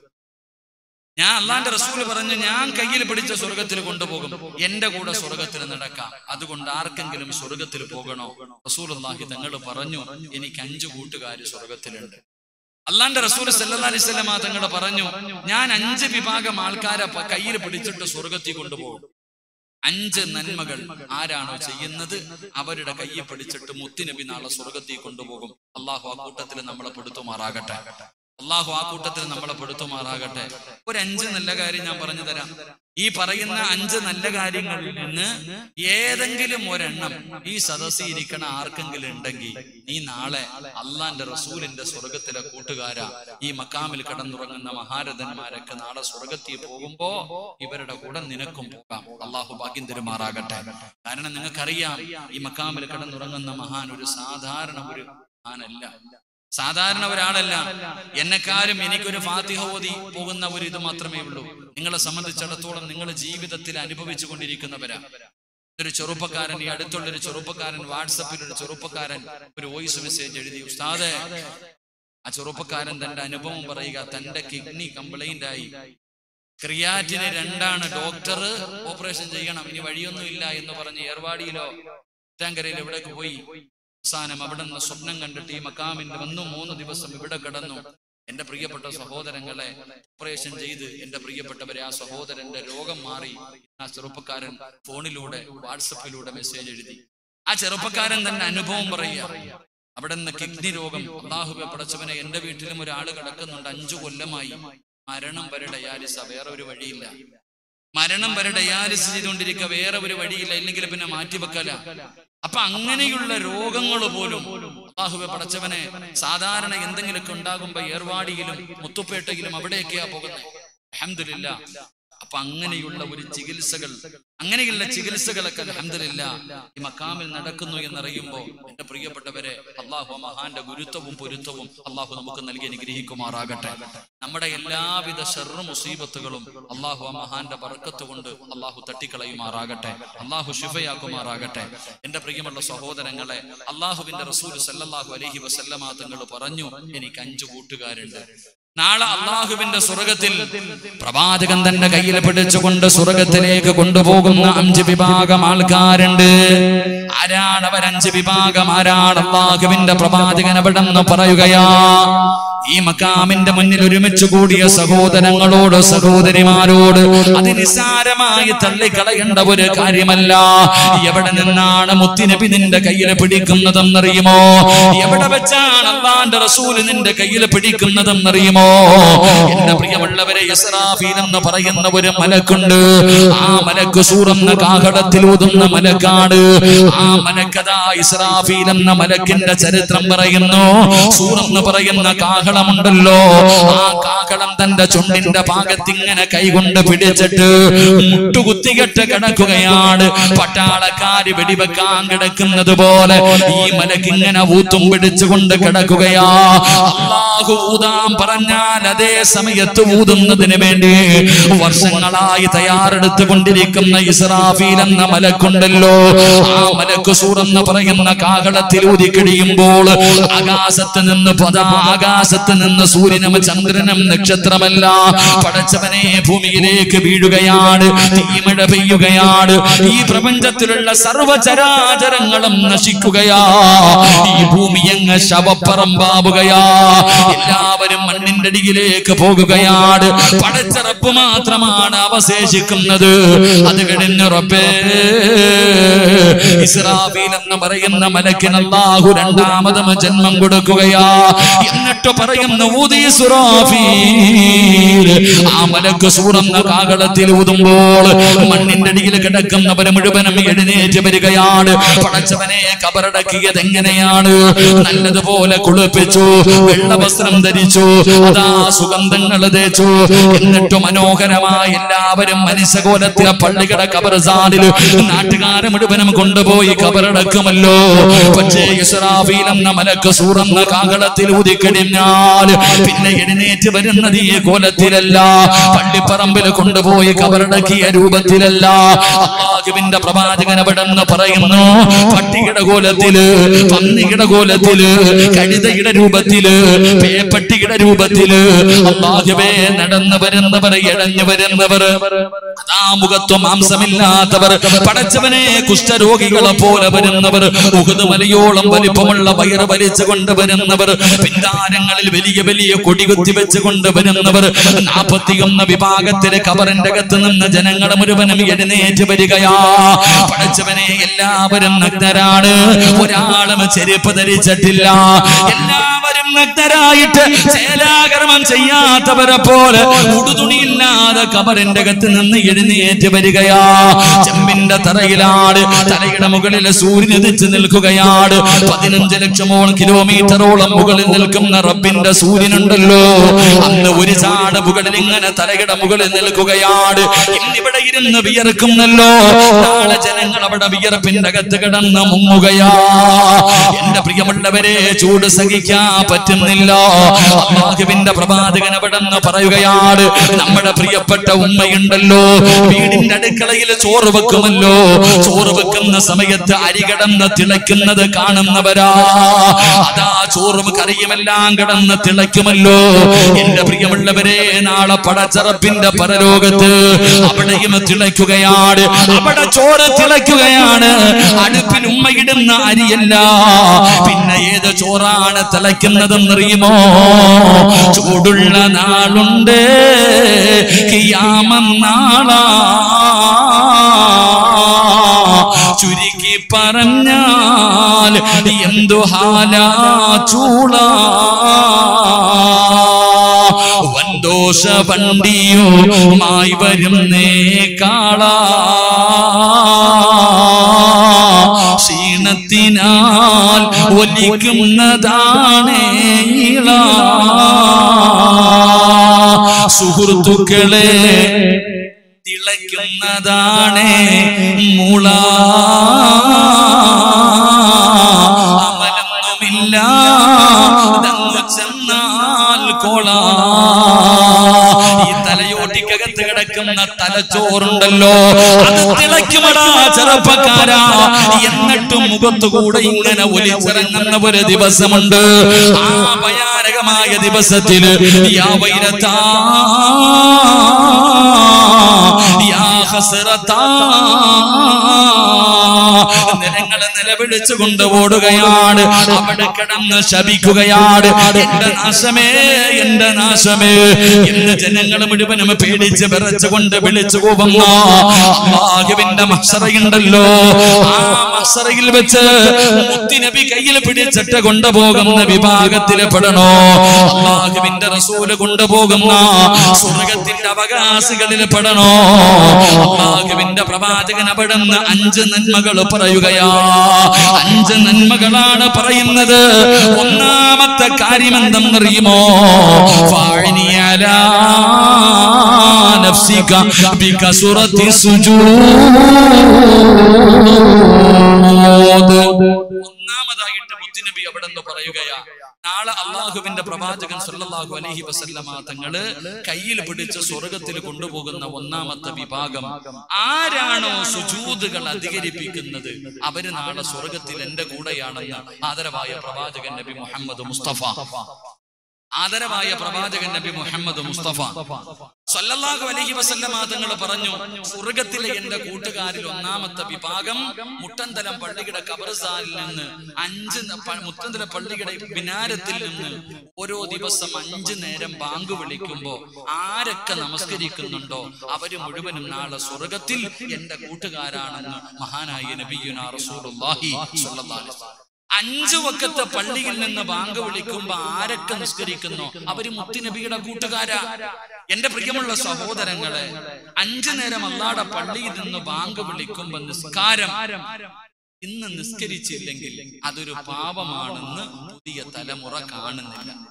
ഞാൻ അള്ളാന്റെ റസൂൽ പറഞ്ഞു ഞാൻ കയ്യിൽ പിടിച്ച സ്വർഗത്തിൽ കൊണ്ടുപോകും എന്റെ കൂടെ സ്വർഗത്തിൽ നടക്കാം അതുകൊണ്ട് ആർക്കെങ്കിലും സ്വർഗത്തിൽ പോകണോ റസൂൽ അള്ളാഹി തങ്ങൾ പറഞ്ഞു എനിക്ക് അഞ്ചു കൂട്ടുകാർ സ്വർഗത്തിലുണ്ട് അള്ളാന്റെ റസൂൽ സല്ലല്ലാഹു അലൈഹി വസല്ലമ തങ്ങൾ പറഞ്ഞു ഞാൻ അഞ്ച് വിഭാഗം ആൾക്കാരെ പ- കയ്യിൽ പിടിച്ചിട്ട് സ്വർഗത്തിൽ കൊണ്ടുപോകും അഞ്ച് നന്മകൾ ആരാണോ ചെയ്യുന്നത് അവരുടെ കയ്യിൽ പിടിച്ചിട്ട് മുത്തുനബി നാളെ സ്വർഗത്തിൽ കൊണ്ടുപോകും അള്ളാഹു ആ കൂട്ടത്തിൽ നമ്മളെ പെടുത്തുമാറാകട്ടെ അള്ളാഹു ആ കൂട്ടത്തിൽ നമ്മളെ പെടുത്തുമാറാകട്ടെ ഒരു അഞ്ച് നല്ല കാര്യം ഞാൻ പറഞ്ഞു തരാം ഈ പറയുന്ന അഞ്ച് നല്ല കാര്യങ്ങളിൽ നിന്ന് ഏതെങ്കിലും ഒരെണ്ണം ഈ സദസ്സിൽ ഇരിക്കണ ആർക്കെങ്കിലും ഉണ്ടെങ്കിൽ നീ നാളെ അള്ളാന്റെ റസൂലിന്റെ സ്വർഗത്തിലെ കൂട്ടുകാരാ ഈ മക്കാമിൽ കിടന്നുറങ്ങുന്ന മഹാരഥന്മാരൊക്കെ നാളെ സ്വർഗത്തിൽ പോകുമ്പോ ഇവരുടെ കൂടെ നിനക്കും പോകാം അള്ളാഹു ഭാഗ്യം തരുമാറാകട്ടെ കാരണം നിങ്ങൾക്കറിയാം ഈ മക്കാമിൽ കിടന്നുറങ്ങുന്ന മഹാൻ ഒരു സാധാരണ ഒരു മഹാനല്ല സാധാരണ ഒരാളല്ല എന്നെക്കാരും എനിക്കൊരു ഫാത്തിഹ ഓതി പോകുന്ന ഒരു ഇത് മാത്രമേ ഉള്ളൂ നിങ്ങളെ സംബന്ധിച്ചിടത്തോളം നിങ്ങൾ ജീവിതത്തിൽ അനുഭവിച്ചു കൊണ്ടിരിക്കുന്നവരാ ഒരു ചെറുപ്പക്കാരൻ ഈ അടുത്തുള്ള ഒരു ചെറുപ്പക്കാരൻ വാട്സപ്പിൽ ഒരു ചെറുപ്പക്കാരൻ ഒരു വോയിസ് മെസ്സേജ് എഴുതി ഉസ്താദെ ആ ചെറുപ്പക്കാരൻ തന്റെ അനുഭവം പറയുക തന്റെ കിഡ്നി കംപ്ലൈന്റ് ആയി ക്രിയാറ്റിന് രണ്ടാണ് ഡോക്ടർ ഓപ്പറേഷൻ ചെയ്യണം ഇനി വഴിയൊന്നും ഇല്ല എന്ന് പറഞ്ഞ് ഏർവാടിയിലോ ചാങ്കരയിൽ എവിടേക്ക് പോയി അവസാനം അവിടെ നിന്ന് സ്വപ്നം കണ്ടിട്ട് ഈ മക്കാമിന്റെ വന്നു മൂന്ന് ദിവസം ഇവിടെ കിടന്നു എന്റെ പ്രിയപ്പെട്ട സഹോദരങ്ങളെ ഓപ്പറേഷൻ ചെയ്ത് എന്റെ പ്രിയപ്പെട്ടവരെ ആ സഹോദരന്റെ രോഗം മാറി ആ ചെറുപ്പക്കാരൻ ഫോണിലൂടെ വാട്സപ്പിലൂടെ മെസ്സേജ് എഴുതി ആ ചെറുപ്പക്കാരൻ തന്നെ അനുഭവം പറയുക അവിടെ നിന്ന് കിഡ്നി രോഗം അള്ളാഹുബെ പടച്ചവനെ എന്റെ വീട്ടിലും ഒരാൾ കിടക്കുന്നുണ്ട് അഞ്ചു കൊല്ലമായി മരണം വരെ ഡയാലിസ വേറെ ഒരു വഴിയില്ല മരണം വരെ ഡയാലിസ് ചെയ്തുകൊണ്ടിരിക്കുക വേറെ ഒരു വഴിയില്ല ഇല്ലെങ്കിൽ പിന്നെ മാറ്റിവെക്കല അപ്പൊ അങ്ങനെയുള്ള രോഗങ്ങൾ പോലും അള്ളാഹുബെ പടച്ചവനെ സാധാരണ എന്തെങ്കിലുമൊക്കെ ഉണ്ടാകുമ്പോ ഏർവാടിയിലും മുത്തുപ്പേട്ടയിലും അവിടെയൊക്കെയാ പോകുന്നത് അഹമ്മദില്ല അപ്പൊ അങ്ങനെയുള്ള ഒരു ചികിത്സകൾ അങ്ങനെയുള്ള ചികിത്സകളൊക്കെ അലഹമില്ല ഈ മക്കാമിൽ നടക്കുന്നു എന്നറിയുമ്പോൾ എന്റെ പ്രിയപ്പെട്ടവരെ അള്ളാഹു ആ മഹാന്റെ ഗുരുത്വവും പൊരുത്തവും അള്ളാഹു നമുക്ക് നൽകി അനുഗ്രഹിക്കുമാറാകട്ടെ നമ്മുടെ എല്ലാവിധ ഷർറു മുസീബത്തുകളും അള്ളാഹു ആ മഹാന്റെ ബർക്കത്ത് കൊണ്ട് അള്ളാഹു തട്ടിക്കളയുമാറാകട്ടെ അള്ളാഹു ശുഭയാക്കുമാറാകട്ടെ എന്റെ പ്രിയമുള്ള സഹോദരങ്ങളെ അള്ളാഹുവിന്റെ റസൂൽ സല്ലല്ലാഹു അലൈഹി വസല്ലമ തങ്ങൾ പറഞ്ഞു എനിക്ക് അഞ്ചു കൂട്ടുകാരുണ്ട് നാളെ അള്ളാഹുവിന്റെ സ്വർഗത്തിൽ പ്രവാചകൻ തന്റെ കയ്യിൽ പിടിച്ചുകൊണ്ട് സ്വർഗത്തിലേക്ക് കൊണ്ടുപോകുന്ന അഞ്ച് വിഭാഗം ആൾക്കാരുണ്ട് ആരാണ് അവർ അഞ്ച് വിഭാഗം ആരാണ് അള്ളാഹുവിന്റെ പ്രവാചകൻ അവിടെ നിന്ന് പറയുകയാ ഈ മക്കാമിന്റെ മുന്നിൽ ഒരുമിച്ച് കൂടിയ സഹോദരങ്ങളോട് സഹോദരിമാരോട് അത് നിസ്സാരമായി തള്ളിക്കളയേണ്ട ഒരു കാര്യമല്ല എവിടെ നിന്നാണ് മുത്തിനബി നിന്റെ കയ്യിൽ പിടിക്കുന്നതെന്നറിയുമോ എവിടെ വെച്ചാണ് അള്ളാന്റെ റസൂല് നിന്റെ കയ്യിൽ പിടിക്കുന്നതെന്നറിയുമോ എന്റെ പ്രിയമുള്ളവരെ ഇസ്രാഫീൽ എന്ന് പറയുന്ന ഒരു മലക്കുണ്ട് ആ മലക്ക് സൂറന്ന കാഹളത്തിൽ ഊതുന്ന മലക്കാട് ആ മലക്കഥാ ഇസ്രാഫീൽ എന്ന മലക്കിന്റെ ചരിത്രം പറയുന്നു സൂറന്ന് പറയുന്ന കാഹളമുണ്ടല്ലോ ആ കാഹളം തന്റെ ചുണ്ടിന്റെ ഭാഗത്തിങ്ങനെ കൈകൊണ്ട് പിടിച്ചിട്ട് മുട്ടുകുത്തികെട്ട് കിടക്കുകയാണ് പട്ടാളക്കാര് വെടിവെക്കാൻ കിടക്കുന്നത് പോലെ ഈ മലക്കിങ്ങനെ ഊത്തും പിടിച്ചുകൊണ്ട് കിടക്കുകയാ അള്ളാഹു ഊതാൻ പറഞ്ഞാൽ അതേ സമയത്ത് ഊതുന്നതിന് വേണ്ടി വർഷങ്ങളായി തയ്യാറെടുത്തു കൊണ്ടിരിക്കുന്ന ഇസ്രാഫീൽ എന്ന മലക്കുണ്ടല്ലോ ആ മലക്ക് സൂറെന്ന് പറയുന്ന കാഹളത്തിൽ ഊതിക്കിടിയുമ്പോൾ ആകാശത്ത് നിന്ന് പതാ ആകാശത്ത് നിന്ന് സൂര്യനും ചന്ദ്രനും നക്ഷത്രമല്ല പടച്ചവനെ ഭൂമിയിലേക്ക് വീഴുകയാണ് തീമഴ പെയ്യുകയാണ് ഈ പ്രപഞ്ചത്തിലുള്ള സർവചരാചരങ്ങളും നശിക്കുകയാ ഈ ഭൂമി അങ്ങ് ശവപ്പറമ്പാവുകയാ എല്ലാവരും മണ്ണിന്റെ അടിയിലേക്ക് പോകുകയാണ് പടച്ചറപ്പ് മാത്രമാണ് അവശേഷിക്കുന്നത് അത് കഴിഞ്ഞ് റബ്ബേ ഇസ്രാഫീൽ എന്ന് പറയുന്ന മലക്കിന് അല്ലാഹു രണ്ടാമതും ജന്മം കൊടുക്കുകയാ എന്നിട്ട് പറയുന്ന ഊതി സുറാഫീൽ ആ മലക്ക് സൂറന്ന കാകളത്തിൽ ഊതുമ്പോൾ മണ്ണിന്റെ അടിയിൽ കിടക്കുന്നവരെ മുഴുവനും എഴുന്നേറ്റ് വരികയാണ് പടച്ചവനെ കബറടക്കിയത് എങ്ങനെയാണ് നല്ലതുപോലെ കുളിപ്പിച്ചു വെള്ള വസ്ത്രം ധരിച്ചു അതാ സുഗന്ധങ്ങൾ തേച്ചു എന്നിട്ട് മനോഹരമായി എല്ലാവരും മനുഷ്യകോലത്തിലെ പള്ളിയുടെ കബർസാനിൽ നാട്ടുകാരെ മുഴുവനും കൊണ്ടുപോയി കബറടക്കുമല്ലോ പക്ഷേ ഇസ്രാഫീൽ എന്ന മലക്ക് സൂറന്ന കാകളത്തിൽ ഊതിക്കഴിഞ്ഞാൽ പിന്നെ എഴുന്നേറ്റ് വരുന്നത് ഈ കോലത്തിലല്ല പള്ളിപ്പറമ്പിൽ കൊണ്ടുപോയി കബറടക്കിയ രൂപത്തിലല്ല അള്ളാഹുവിന്റെ പ്രവാചകൻ അവിടെ നിന്ന് പറയുന്നു പട്ടിയുടെ കോലത്തില് പന്നിയുടെ കോലത്തില് കഴുതയുടെ രൂപത്തില് പേപ്പട്ടിയുടെ രൂപത്തില് അള്ളാഹുവേ നടന്നു വരുന്നവർ ഇഴഞ്ഞു വരുന്നവർ അതാ മുഖത്വ മാംസമില്ലാത്തവർ പടച്ചവനെ കുഷ്ഠരോഗികളെ പോലെ വരുന്നവർ ഉഹുദ് മലയോളം വലിപ്പമുള്ള വയറ് വലിച്ചു കൊണ്ടുവരുന്നവർ പിന്താരങ്ങളിൽ വലിയ വലിയ കൊടി കുത്തി വെച്ച് കൊണ്ടുവരുന്നവർ നാപ്പത്തിയൊന്ന് വിഭാഗത്തിലെ കബറിന്റെ അകത്ത് നിന്ന് ജനങ്ങൾ മുഴുവനും എഴുന്നേറ്റ് വരികയാ പടച്ചവനെ എല്ലാവരും നഗ്നരാണ് ഒരാളും ചെരുപ്പ് ധരിച്ചിട്ടില്ല എല്ലാവരും നഗ്നരായിട്ട് ചേലാകർമ്മം ചെയ്യാത്തവരെ പോലെ ഉടുതുണിയില്ലാതെ കബറിന്റെ അകത്ത് നിന്ന് എഴുന്നേറ്റ് വരികയാ ചെമ്പിന്റെ തറയിലാണ് തലയുടെ മുകളിൽ സൂര്യൻ ഉദിച്ചു നിൽക്കുകയാണ് പതിനഞ്ച് ലക്ഷമോളം കിലോമീറ്ററോളം മുകളിൽ നിൽക്കുന്ന റബ്ബിന്റെ സൂര്യനുണ്ടല്ലോ അന്ന് ഒരു ചാട മുകളിൽ ഇങ്ങനെ തലയുടെ മുകളിൽ നിൽക്കുകയാണ് ഇന്നിവിടെ ഇരുന്ന് വിയർക്കുന്നല്ലോ നാളെ ജനങ്ങൾ അവിടെ വിയർപ്പിന്റെ അകത്ത് കിടന്ന് മുങ്ങുകയാ എന്റെ പ്രിയമുള്ളവരെ ചൂട് സഹിക്കാൻ പറ്റുന്നില്ല അള്ളാഹുവിന്റെ പ്രവാചകൻ അവിടെ നിന്ന് പറയുകയാണ് നമ്മുടെ പ്രിയപ്പെട്ട ഉമ്മയുണ്ടല്ലോ വീടിന്റെ അടുക്കളയിൽ ചോറ് വെക്കുമല്ലോ ചോറ് വെക്കുന്ന സമയത്ത് അരി കിടന്ന് തിളയ്ക്കുന്നത് കാണുന്നവരാ അതാ ചോറും കറിയുമെല്ലാം കിടന്ന് തിളയ്ക്കുമല്ലോ എന്റെ പ്രിയമുള്ളവരെ നാളെ പടച്ചറപ്പിന്റെ പരലോകത്ത് അവിടെയും തിളയ്ക്കുകയാണ് അവിടെ ചോറ് തിളയ്ക്കുകയാണ് അടുപ്പിൽ ഉമ്മയിടുന്ന അരിയല്ല പിന്നെ ഏത് ചോറാണ് തിളയ്ക്കുന്നതെന്നറിയുമോ ചൂടുള്ള നാളുണ്ട് കിയാമെന്നാളാ ചുരുക്കി പറഞ്ഞാൽ എന്തു ഹാലാ ചൂള വന്തോഷ വണ്ടിയുമായി വരുന്നേ കാള ക്ഷീണത്തിനാൽ ഒലിക്കുന്നതാണ് ഇള സുഹൃത്തുക്കളെ തിളയ്ക്കുന്നതാണ് മുള അമലൊന്നുമില്ല ഇതങ്ങ് ചെന്നാൽ കൊള ഈ തലയോട്ടിക്കകത്ത് കിടക്കുന്ന തലച്ചോറുണ്ടല്ലോ അത് തിളയ്ക്കുമടാ ചെറുപ്പക്കാരാ എന്നിട്ടും മുഖത്തുകൂടെ ഇങ്ങനെ ഒലിച്ചിറങ്ങുന്ന ഒരു ദിവസമുണ്ട് ആ ഭയാനകമായ ദിവസത്തില് യാ വൈരത്താ യാ ഹസ്രത്താ നിലങ്ങളെ നിലവിളിച്ചുകൊണ്ട് ഓടുകയാണ് അവിടെ കിടന്ന് ശപിക്കുകയാണ് എന്റെ നാശമേ എന്റെ നാശമേ എന്ന് ജനങ്ങൾ മുഴുവനും പേടിച്ച് വിറച്ചുകൊണ്ട് വിളിച്ചു പോകുന്ന അള്ളാഹുവിന്റെ മത്സറയുണ്ടല്ലോ ആ മത്സറയിൽ വെച്ച് മുത്തിനബി കയ്യിൽ പിടിച്ചിട്ട് കൊണ്ടുപോകുന്ന വിഭാഗത്തിൽ പെടണോ അള്ളാഹുവിന്റെ റസൂല് കൊണ്ടുപോകുന്ന സ്വർഗത്തിന്റെ അവകാശികളിൽ പെടണോ അള്ളാഹുവിന്റെ പ്രവാചകൻ അവിടുന്ന് അഞ്ച് നന്മകൾ പറയുകയാ അഞ്ച് നന്മകളാണ് പറയുന്നത് ഒന്നാമത്തെ കാര്യം എന്തെന്നറിയുമോ ഫാഴിനിയല നഫ്സിക ബികസുറത്തി സുജൂദ് ഒന്നാമതായിട്ട് മുത്തുനബി അവിടെ നിന്ന് പറയുകയാ നാളെ അള്ളാഹുവിന്റെ പ്രവാചകൻ സല്ലല്ലാഹു അലൈഹി വസല്ലമ തങ്ങള് കയ്യിൽ പിടിച്ച് സ്വർഗത്തിൽ കൊണ്ടുപോകുന്ന ഒന്നാമത്തെ വിഭാഗം ആരാണോ സുജൂതുകൾ അധികരിപ്പിക്കുന്നത് അവര് നാളെ സ്വർഗത്തിൽ എന്റെ കൂടെയാണെന്ന് ആദരവായ പ്രവാചകൻ നബി മുഹമ്മദ് മുസ്തഫ ആദരവായ പ്രവാചകൻ നബി മുഹമ്മദ് മുസ്തഫ സല്ലല്ലാഹു അലൈഹി വസല്ലമ തങ്ങൾ പറഞ്ഞു സ്വർഗത്തിലെ എന്റെ കൂട്ടുകാരിൽ ഒന്നാമത്തെ വിഭാഗം മുട്ടന്തലം പള്ളിയുടെ കബർസാനിൽ നിന്ന് അഞ്ച് ന- പ- മുട്ടന്തല പള്ളിയുടെ വിനാരത്തിൽ നിന്ന് ഓരോ ദിവസം അഞ്ചു നേരം ബാങ്ക് വിളിക്കുമ്പോ ആരൊക്കെ നമസ്കരിക്കുന്നുണ്ടോ അവര് മുഴുവനും നാളെ സ്വർഗത്തിൽ എന്റെ കൂട്ടുകാരാണെന്ന് മഹാനായ നബിയുനാ റസൂലുള്ളാഹി സ്വല്ലല്ലാഹു അലൈഹി വസല്ലം അഞ്ചു വക്കത്തെ പള്ളിയിൽ നിന്ന് ബാങ്ക് വിളിക്കുമ്പോ ആരൊക്കെ നിസ്കരിക്കുന്നു അവര് മുത്തുനബിയുടെ കൂട്ടുകാരാ എന്റെ പ്രിയമുള്ള സഹോദരങ്ങളെ അഞ്ചു നേരം അല്ലാടെ പള്ളിയിൽ നിന്ന് ബാങ്ക് വിളിക്കുമ്പോ നിസ്കാരം ഇന്ന് നിസ്കരിച്ചില്ലെങ്കിൽ അതൊരു പാപമാണെന്ന് പുതിയ തലമുറ കാണുന്നില്ല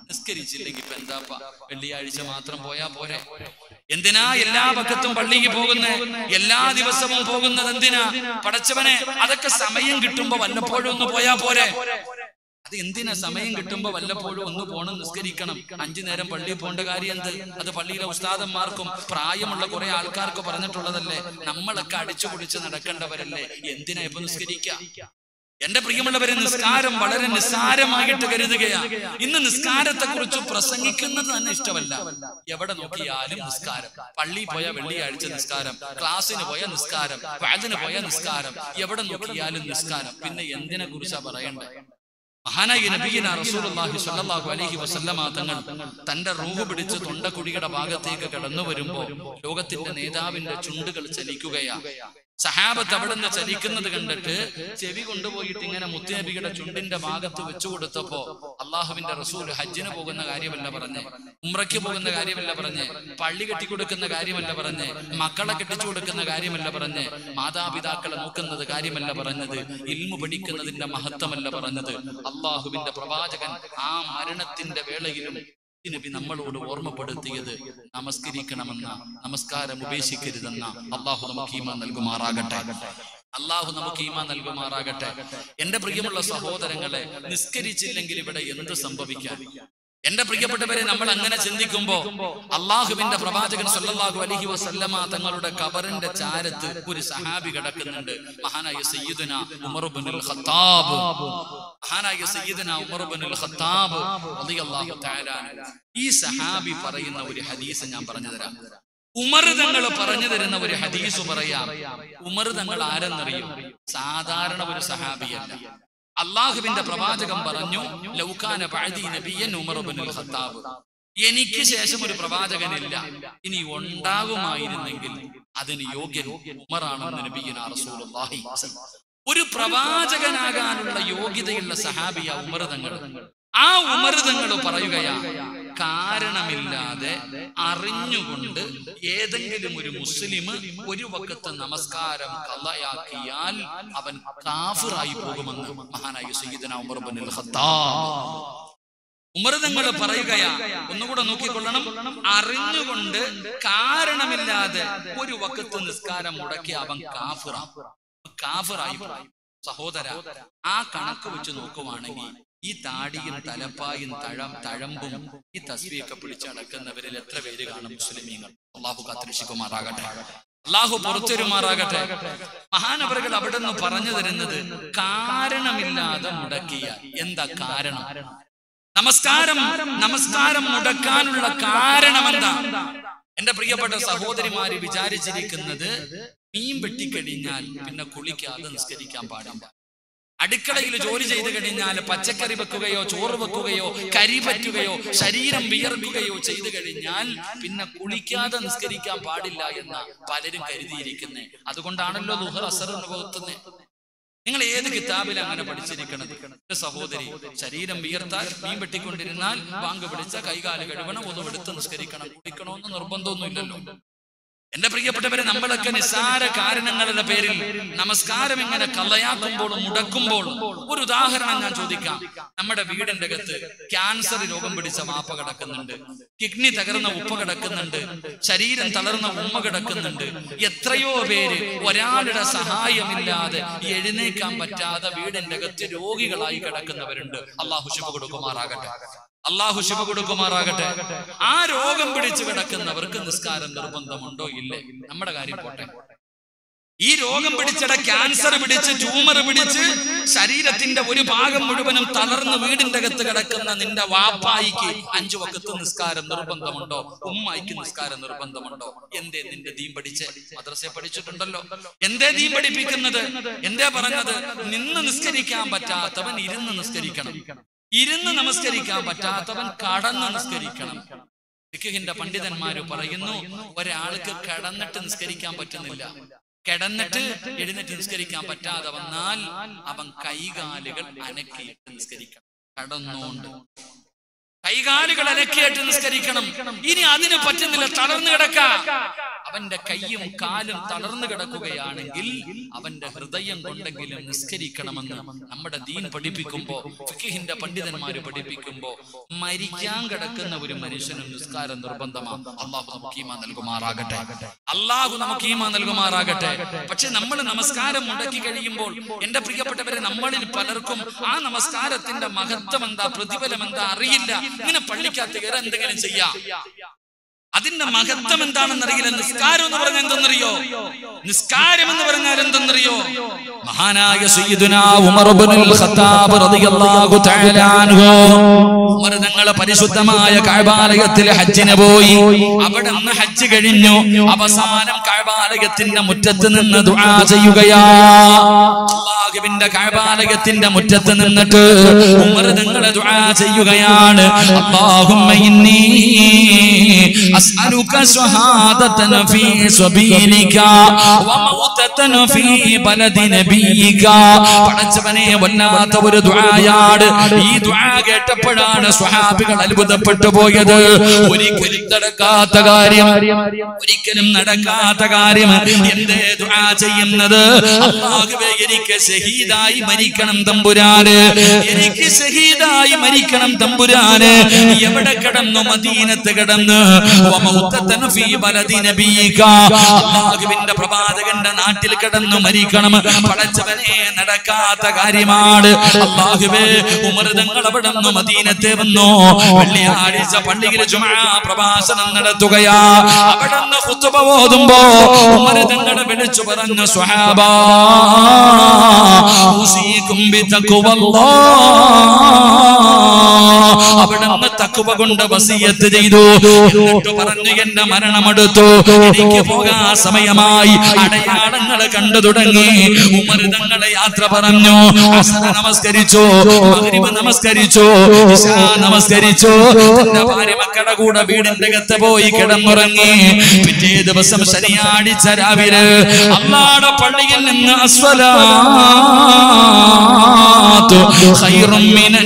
നിസ്കരിച്ചില്ലെങ്കിൽ ഇപ്പൊ എന്താപ്പ വെള്ളിയാഴ്ച മാത്രം പോയാ പോരെ എന്തിനാ എല്ലാ പക്കത്തും പള്ളിക്ക് പോകുന്നത് എല്ലാ ദിവസവും പോകുന്നത് എന്തിനാ പടച്ചവനെ അതൊക്കെ സമയം കിട്ടുമ്പോ വല്ലപ്പോഴും ഒന്ന് പോയാ പോരെ അത് എന്തിനാ സമയം കിട്ടുമ്പോ വല്ലപ്പോഴും ഒന്ന് പോണം നിസ്കരിക്കണം അഞ്ചു നേരം പള്ളിയിൽ പോകേണ്ട കാര്യം എന്ത് അത് പള്ളിയിലെ ഉസ്താദന്മാർക്കും പ്രായമുള്ള കുറെ ആൾക്കാർക്ക് പറഞ്ഞിട്ടുള്ളതല്ലേ നമ്മളൊക്കെ അടിച്ചു പൊളിച്ച് നടക്കേണ്ടവരല്ലേ എന്തിനാ ഇപ്പൊ നിസ്കരിക്കുക എന്റെ പ്രിയമുള്ളവരെ നിസ്കാരം വളരെ നിസ്സാരമായിട്ട് കരുതുകയാ ഇന്ന് നിസ്കാരത്തെ കുറിച്ച് പ്രസംഗിക്കുന്നത് തന്നെ ഇഷ്ടമല്ല എവിടെ നോക്കിയാലും നിസ്കാരം പള്ളി പോയ വെള്ളിയാഴ്ച നിസ്കാരം ക്ലാസ്സിന് പോയ നിസ്കാരം വാതിന് പോയ നിസ്കാരം എവിടെ നോക്കിയാലും നിസ്കാരം പിന്നെ എന്തിനെ കുറിച്ചാ പറയണ്ടേ മഹാനായ നബീന റസൂലുള്ളാഹി സ്വല്ലല്ലാഹു അലൈഹി വസല്ലമ തങ്ങൾ തന്റെ റൂഹ് പിടിച്ച് തൊണ്ടക്കുഴിയുടെ ഭാഗത്തേക്ക് കടന്നു വരുമ്പോ ലോകത്തിന്റെ നേതാവിന്റെ ചുണ്ടുകൾ ചലിക്കുകയാ സഹാബത്ത് അവിടെ നിന്ന് ചലിക്കുന്നത് കണ്ടിട്ട് ചെവി കൊണ്ടുപോയിട്ട് ഇങ്ങനെ മുത്തുനബിയുടെ ചുണ്ടിന്റെ ഭാഗത്ത് വെച്ചു കൊടുത്തപ്പോ അള്ളാഹുവിന്റെ റസൂൽ ഹജ്ജിന് പോകുന്ന കാര്യമല്ല പറഞ്ഞ് ഉമ്രയ്ക്ക് പോകുന്ന കാര്യമല്ല പറഞ്ഞ് പള്ളി കെട്ടിക്കൊടുക്കുന്ന കാര്യമല്ല പറഞ്ഞ് മക്കളെ കെട്ടിച്ചു കൊടുക്കുന്ന കാര്യമല്ല പറഞ്ഞ് മാതാപിതാക്കളെ നോക്കുന്നത് കാര്യമല്ല പറഞ്ഞത് ഇൽമു പഠിക്കുന്നതിന്റെ മഹത്വമല്ല പറഞ്ഞത് അള്ളാഹുവിന്റെ പ്രവാചകൻ ആ മരണത്തിന്റെ വേളയിലും നബി നമ്മളോട് ഓർമ്മപ്പെടുത്തിയത് നമസ്കരിക്കണമെന്ന നമസ്കാരം ഉപേക്ഷിക്കരുതെന്ന അള്ളാഹു നമുക്ക് ഈമാ നൽകുമാറാകട്ടെ അള്ളാഹു നമുക്ക് ഈമാ നൽകുമാറാകട്ടെ എന്റെ പ്രിയമുള്ള സഹോദരങ്ങളെ നിസ്കരിച്ചില്ലെങ്കിൽ ഇവിടെ എന്ത് സംഭവിക്കാൻ എന്റെ പ്രിയപ്പെട്ടവരെ നമ്മൾ അങ്ങനെ ചിന്തിക്കുമ്പോ അള്ളാഹുവിന്റെ പ്രവാചകൻ സല്ലല്ലാഹു അലൈഹി വസല്ലമ തങ്ങളുടെ കബറിന്റെ ചാരത്ത് ഒരു സഹാബി കിടക്കുന്നുണ്ട് മഹാനായ സയ്യിദുന ഉമർ ഇബ്നുൽ ഖത്താബ് മഹാനായ സയ്യിദുന ഉമർ ഇബ്നുൽ ഖത്താബ് റളിയല്ലാഹു തആല അൻഹു. ഈ സഹാബി പറയുന്ന ഒരു ഹദീസ് ഞാൻ പറഞ്ഞു തരാം ഉമർ തങ്ങൾ പറഞ്ഞു തരുന്ന ഒരു ഹദീസ് പറയാം ഉമർ തങ്ങൾ ആരെന്നറിയും സാധാരണ ഒരു സഹാബിയല്ല അള്ളാഹുവിന്റെ പ്രവാചകൻ പറഞ്ഞു ലൗകാന ബഅദി നബിയ്യൻ ഉമർ ഇബ്നുൽ ഖത്താബ് എനിക്ക് ശേഷം ഒരു പ്രവാചകനില്ല ഇനി ഉണ്ടാകുമായിരുന്നെങ്കിൽ അതിന് യോഗ്യൻ ഉമറാണെന്ന് നബിയ്യന റസൂലുള്ളാഹി ഒരു പ്രവാചകനാകാനുള്ള യോഗ്യതയുള്ള സഹാബിയ ഉമർ തങ്ങൾ ആ ഉമർ തങ്ങൾ പറയുകയാ കാരണമില്ലാതെ അറിഞ്ഞുകൊണ്ട് ഏതെങ്കിലും ഒരു മുസ്ലിം ഒരു വക്കത്ത് നമസ്കാരം കള്ളയാക്കിയാൽ അവൻ കാഫിറായി പോകുമെന്ന് മഹാനായ സയ്യിദന ഉമർ ബിൻ ഖത്താബ് ഉമർ തങ്ങൾ പറയുകയാ ഒന്നുകൂടെ നോക്കിക്കൊള്ളണം അറിഞ്ഞുകൊണ്ട് കാരണമില്ലാതെ ഒരു വക്കത്ത് നിസ്കാരം മുടക്കി അവൻ കാഫിറ കാഫിറായി പോകും. സഹോദര ആ കണക്ക് വെച്ച് നോക്കുവാണെങ്കിൽ ഈ താടിയും തലപ്പായും തഴം തഴമ്പും ഈ തസ്ബിയൊക്കെ പിടിച്ചടക്കുന്നവരിൽ എത്ര പേര് കാണും മുസ്ലിമീങ്ങൾ അള്ളാഹു കാത്തിരക്ഷിക്കുമാറാകട്ടെ അള്ളാഹു പുറത്തൊരുമാറാകട്ടെ മഹാനവറുകൾ അവിടെ നിന്ന് പറഞ്ഞു തരുന്നത് കാരണമില്ലാതെ മുടക്കിയ എന്താ കാരണം നമസ്കാരം നമസ്കാരം മുടക്കാനുള്ള കാരണം എന്താ എന്റെ പ്രിയപ്പെട്ട സഹോദരിമാര് വിചാരിച്ചിരിക്കുന്നത് മീൻ വെട്ടിക്കഴിഞ്ഞാൽ പിന്നെ കുളിക്കാതെ നിസ്കരിക്കാൻ പാടില്ല അടുക്കളയിൽ ജോലി ചെയ്തു കഴിഞ്ഞാൽ പച്ചക്കറി വെക്കുകയോ ചോറ് വെക്കുകയോ കരി പറ്റുകയോ ശരീരം വിയർക്കുകയോ ചെയ്തു കഴിഞ്ഞാൽ പിന്നെ കുളിക്കാതെ നിസ്കരിക്കാൻ പാടില്ല എന്ന പലരും കരുതിയിരിക്കുന്നേ അതുകൊണ്ടാണല്ലോ ലുഹർ അസർ പോകുന്നത് നിങ്ങൾ ഏത് കിതാബിൽ അങ്ങനെ പഠിച്ചിരിക്കണത് എന്റെ സഹോദരി ശരീരം വിയർത്താൽ മീൻ വെട്ടിക്കൊണ്ടിരുന്നാൽ ബാങ്ക് പിടിച്ച കൈകാല് കഴുകണം ഒന്നുമെടുത്ത് നിസ്കരിക്കണം കുടിക്കണമെന്ന് നിർബന്ധമൊന്നുമില്ലല്ലോ എന്റെ പ്രിയപ്പെട്ടവരെ നമ്മളൊക്കെ നിസ്സാര കാരണങ്ങളുടെ പേരിൽ നമസ്കാരം ഇങ്ങനെ കള്ളയാക്കുമ്പോഴും മുടക്കുമ്പോഴും ഒരു ഉദാഹരണം ഞാൻ ചോദിക്കാം നമ്മുടെ വീടിന്റെ അകത്ത് ക്യാൻസർ രോഗം പിടിച്ച മാപ്പ കിടക്കുന്നുണ്ട് കിഡ്നി തകർന്ന ഉപ്പ കിടക്കുന്നുണ്ട് ശരീരം തളർന്ന ഉമ്മ കിടക്കുന്നുണ്ട് എത്രയോ പേര് ഒരാളുടെ സഹായമില്ലാതെ എഴുന്നേക്കാൻ പറ്റാതെ വീടിന്റെ അകത്ത് രോഗികളായി കിടക്കുന്നവരുണ്ട് അള്ളാഹു ശുഭ കൊടുക്കുമാറാകട്ടെ അള്ളാഹു ശിവ കൊടുക്കുമാറാകട്ടെ ആ രോഗം പിടിച്ചു കിടക്കുന്നവർക്ക് നിസ്കാരം നിർബന്ധമുണ്ടോ ഇല്ലേ നമ്മുടെ കാര്യം പോട്ടെ ഈ രോഗം പിടിച്ചിട ക്യാൻസർ പിടിച്ച് ട്യൂമർ പിടിച്ച് ശരീരത്തിന്റെ ഒരു ഭാഗം മുഴുവനും തളർന്ന് വീടിന്റെ അകത്ത് കിടക്കുന്ന നിന്റെ വാപ്പായിക്ക് അഞ്ചു വക്കത്ത് നിസ്കാരം നിർബന്ധമുണ്ടോ ഉമ്മായിക്ക് നിസ്കാരം നിർബന്ധമുണ്ടോ എന്തേ നിന്റെ ദീൻ പഠിച്ച് മദ്രസയെ പഠിച്ചിട്ടുണ്ടല്ലോ എന്തേ ദീൻ പഠിപ്പിക്കുന്നത് എന്തേ പറഞ്ഞത് നിന്ന് നിസ്കരിക്കാൻ പറ്റാത്തവൻ ഇരുന്ന് നിസ്കരിക്കണം ഇരുന്ന് നമസ്കരിക്കാൻ പറ്റാത്തവൻ കടന്ന് നിസ്കരിക്കണം ഫിഖഹിന്റെ പണ്ഡിതന്മാര് പറയുന്നു ഒരാൾക്ക് കടന്നിട്ട് നിസ്കരിക്കാൻ പറ്റുന്നില്ല കിടന്നിട്ട് എഴുന്നേറ്റ് നിസ്കരിക്കാൻ പറ്റാതെ വന്നാൽ അവൻ കൈകാലുകൾ അനക്കിയിട്ട് നിസ്കരിക്കണം കടന്നുകൊണ്ട് കൈകാലുകൾ അനക്കിയിട്ട് നിസ്കരിക്കണം ഇനി അതിന് പറ്റുന്നില്ല തളർന്നു കിടക്ക അവന്റെ കൈയും കാലും തളർന്നു കിടക്കുകയാണെങ്കിൽ അവന്റെ ഹൃദയം കൊണ്ടെങ്കിലും നിസ്കരിക്കണമെന്ന് നമ്മുടെ ദീൻ പഠിപ്പിക്കുമ്പോ ഫിഖിഹിന്റെ പണ്ഡിതന്മാര് പഠിപ്പിക്കുമ്പോ മരിക്കാൻ കിടക്കുന്ന ഒരു മനുഷ്യനും നിസ്കാരം നിർബന്ധമാണ് അള്ളാഹു നമുക്ക് ഈമാ നൽകുമാറാകട്ടെ അള്ളാഹു നമുക്ക് ഈമാ നൽകുമാറാകട്ടെ പക്ഷെ നമ്മൾ നമസ്കാരം മുടക്കി കഴിയുമ്പോൾ എന്റെ പ്രിയപ്പെട്ടവരെ നമ്മളിൽ പലർക്കും ആ നമസ്കാരത്തിന്റെ മഹത്വം എന്താ പ്രതിഫലം എന്താ അറിയില്ല ഇങ്ങനെ പള്ളിക്കകത്ത് കയറി എന്തെങ്കിലും ചെയ്യാം അതിന്റെ മഹത്വം എന്താണെന്ന് അറിയില്ല നിസ്കാരം എന്ന് പറഞ്ഞാൽ എന്തെന്നറിയോ നിസ്കാരം എന്ന് പറഞ്ഞാൽ എന്തെന്നറിയോ മഹാനായ സയ്യിദുനാ ഉമർ ഇബ്നുൽ ഖത്താബ് റളിയല്ലാഹു തആല അൻഹു ഉമർ തങ്ങളെ പരിശുദ്ധമായ കഅബാലയത്തിൽ ഹജ്ജിന് പോയി അവിടെ നിന്ന് ഹജ്ജ് കഴിഞ്ഞു അവസാനം കഅബാലയത്തിന്റെ മുറ്റത്ത് നിന്ന് ദുആ ചെയ്യുകയാ അല്ലാഹുവിന്റെ കഅബാലയത്തിന്റെ മുറ്റത്ത് നിന്നിട്ട് ഉമർ തങ്ങളെ ദുആ ചെയ്യുകയാണ് അല്ലാഹുമ്മ ഇന്നി അസ്അലുക ശഹാദതൻ ഫീ സബീലിക വമൗതതൻ ഫീ ബലദി നബിയിക പടച്ചവനെ വല്ലാത്ത ഒരു ദുആയാണ് ഈ ദുആ കേട്ടപ്പോഴാണ് സ്വഹാബികൾ അത്ഭുതപ്പെട്ടു പോയത് ഒരിക്കലും നടക്കാത്ത കാര്യം ഒരിക്കലും നടക്കാത്ത കാര്യം എന്തേ ദുആ ചെയ്യുന്നത് അല്ലാഹുവേ എനിക്ക് ഷഹീദായി മരിക്കണം തമ്പുരാന് എനിക്ക് ഷഹീദായി മരിക്കണം തമ്പുരാന് എവിടെ കിടന്നു മദീനത്ത് കിടന്ന് വമൗത്തതൻ ഫീ ബലദി നബിയിക അല്ലാഹുവിന്റെ പ്രവാചകന്റെ നാട്ടിൽ കിടന്നു മരിക്കണം പടച്ചവനെ നടക്കാത്ത കാര്യമാണ് അല്ലാഹുവേ ഉമർ തങ്ങൾ അവിടെ നിന്ന് മദീനത്തെ വന്നു വെള്ളിയാഴ്ച പള്ളിയിൽ ജുമാ പ്രഭാഷണം നടത്തുകയാ അവിടെ നിന്ന് ഖുത്ബ ഓതുമ്പോ ഉമർ തങ്ങളെ വിളിച്ചു പറഞ്ഞു സ്വഹാബാ ഉസീകും ബിതഖ്വല്ലാഹ് അവിടെ നിന്ന് തക്കുവ കൊണ്ട് വസിയത്ത് ചെയ്തു എന്നിട്ട് പറഞ്ഞു എന്റെ മരണമെടുത്തു എനിക്ക് പോകാൻ സമയമായി അടയാളങ്ങൾ കണ്ടു തുടങ്ങി ഉമർ തങ്ങളെ യാത്ര പറഞ്ഞു അസറ നമസ്കരിച്ചു മഗ്രിബ് നമസ്കരിച്ചു ഇശാ നമസ്കരിച്ചു തന്റെ ഭാര്യ മക്കളുടെ കൂടെ വീടിന്റെ അകത്ത് പോയി കിടന്നുറങ്ങി പിറ്റേ ദിവസം ശനിയാഴ്ച രാവിലെ അള്ളാടെ പള്ളിയിൽ നിന്ന് അസ്വലാത്തു ഖൈറും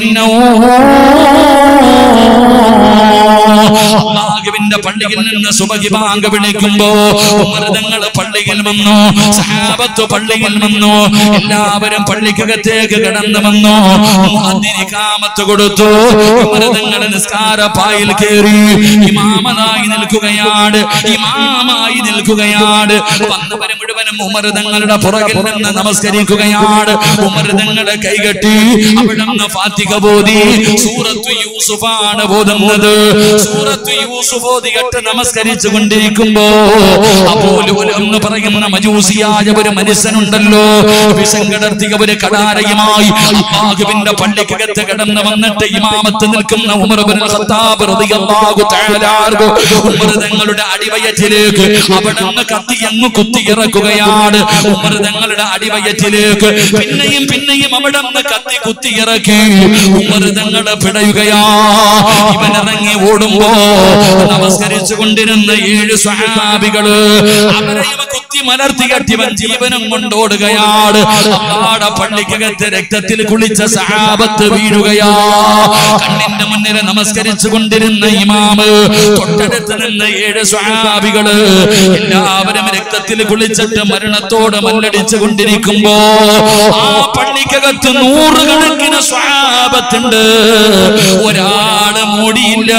അള്ളാഹുവിന്റെ പള്ളിയിൽ നിന്ന് സുബഹി ബാങ്ക് വിളിക്കുമ്പോ മൃതങ്ങൾ പള്ളിയിൽ വന്നു സഹാബത്ത് പള്ളിയിൽ വന്നു എല്ലാവരും പള്ളിക്കകത്തേക്ക് കടന്നു വന്നു മുഅദ്ദിന് കാമത്ത് കൊടുത്തു മൃതങ്ങൾ നിസ്കാര പായിൽ കയറി ഇമാമനായി നിൽക്കുകയാണ് ഇമാമായി നിൽക്കുകയാണ് വന്നവരും മുഴുവനും ഉമർതങ്ങളുടെ പുറകിൽ നിന്ന് നമസ്കരിക്കുകയാണ് ഉമർതങ്ങളുടെ കൈകെട്ടി അവിടെ നിന്ന് ഫാത്തിക ബോധി സൂറത്ത് യൂസുഫാണ് ബോധുന്നത് സൂറത്ത് യൂസുഫ് ഓതികട്ട് നമസ്കരിച്ചു കൊണ്ടിരിക്കുമ്പോ അപ്പോലും എന്ന് പറയുന്ന മജൂസിയായ ഒരു മനുഷ്യനുണ്ടല്ലോ വിഷം കിടർത്തിയ ഒരു കടാരയുമായി അള്ളാഹുവിന്റെ പള്ളിക്കകത്ത് കിടന്ന് വന്നിട്ട് ഇമാമത്ത് നിൽക്കുന്ന ഉമർ ഇബ്നുൽ ഖത്താബ് റളിയല്ലാഹു തആല അൻഹു ഉമർ തങ്ങളുടെ അടിവയറ്റിലേക്ക് അവിടെ നിന്ന് കത്തി അങ്ങ് കുത്തിയിറക്കുകയാണ് ഉമർ തങ്ങളുടെ അടിവയറ്റിലേക്ക് പിന്നെയും പിന്നെയും അവിടെ നിന്ന് കത്തി കുത്തിയിറക്കി ഉമർ തങ്ങളെ പിടയുകയാ ഇവൻ ഇറങ്ങി ഓടുമ്പോ നമസ്കരിച്ചു കൊണ്ടിരുന്ന ഏഴ് സ്വഹാബികള് അവരെ ഇവ കുത്തി മലർത്തി കട്ടിവൻ ജീവനും കൊണ്ടോടുകയാണ് അള്ളാടെ പള്ളിക്കകത്ത് രക്തത്തിൽ കുളിച്ച സഹാബത്ത് വീഴുകയാ കണ്ണിന്റെ മുന്നിൽ നമസ്കരിച്ചു കൊണ്ടിരുന്ന ഇമാമ് തൊട്ടടുത്ത് നിന്ന് ഏഴ് സ്വഹാബികള് എല്ലാവരും രക്തത്തിൽ കുളിച്ചിട്ട് മരണത്തോട് മല്ലടിച്ചു കൊണ്ടിരിക്കുമ്പോ ആ പള്ളിക്കകത്ത് നൂറുകണക്കിന് സ്വഹാബത്തുണ്ട് ഒരാള് മൂടിയില്ല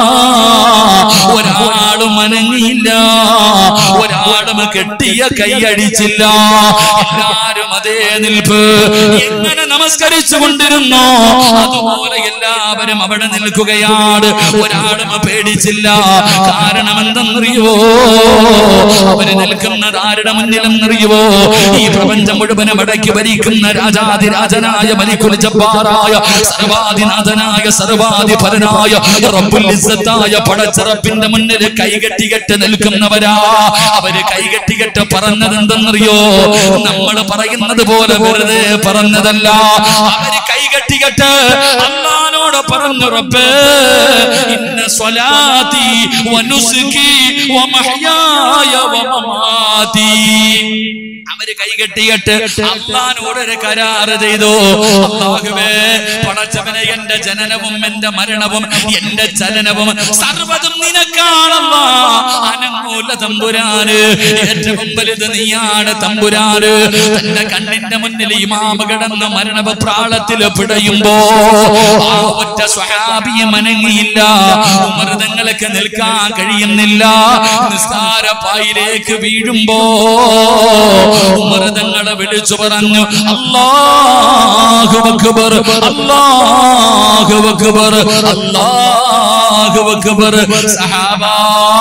ഒരാളും അനങ്ങിയില്ല ഒരാളും കെട്ടിയ കൈയടിച്ചില്ല എല്ലാരും അതേ നിൽപ്പ് എങ്ങനെ നമസ്കരിച്ചു കൊണ്ടിരുന്നോ അതുപോലെ എല്ലാവരും അവിടെ നിൽക്കുകയാണ് ഒരാളും പേടിച്ചില്ല കാരണം എന്തെന്നറിയോ അവര് നിൽക്കുന്നത് ആരുടെ മുന്നിലെന്നറിയോ ഈ പ്രപഞ്ചം മുഴുവനും അടക്കി ഭരിക്കുന്ന രാജാതിരാജനായ മലിക്കുൽ ജബ്ബാറായ സർവാധിനാഥനായ സർവാധിപരനായ റബ്ബുൽ ഇസ്സത്തായ പടച്ചറപ്പിന്റെ മുന്നിൽ കൈകെട്ടികെട്ട് നിൽക്കുന്നവരാ അവര് കൈകെട്ടികെട്ട് പറഞ്ഞത് എന്തെന്നറിയോ നമ്മൾ പറയുന്നത് പോലെ വെറുതെ പറഞ്ഞതല്ല അവര് കൈകെട്ടികെട്ട് അള്ളഹാനോട് പറഞ്ഞു റബ്ബേ ഇന്ന സ്വലാത്തി വനുസുകി വമഹ്യായ വമമാതി അവര് കൈകെട്ടിയിട്ട് അള്ളഹാനോട് ഒരു കരാറ് ചെയ്തു അള്ളാഹുവേ പടച്ചവനെ എന്റെ ജനനവും എന്റെ മരണവും എന്റെ ചലനവും സർവ്വതും നിനക്കാണല്ല അനങ്ങൂല തമ്പുരാന് ഏറ്റവും വലുത് നീയാണ് തമ്പുരാന് തന്റെ കണ്ണിന്റെ മുന്നിൽ ഇമാമ കിടന്ന് മരണപ്രാളത്തിൽ പിടയുമ്പോ ആ ഒറ്റ സ്വഹാബിയെ മനങ്ങിയില്ല മൃതങ്ങൾക്ക് നിൽക്കാൻ കഴിയുന്നില്ല നിസ്കാര പായിലേക്ക് വീഴുമ്പോ മൃതങ്ങളെ വിളിച്ചു പറഞ്ഞു അല്ലാഹു അക്ബർ അല്ലാഹു അക്ബർ അല്ലാഹു അക്ബർ സഹാബാ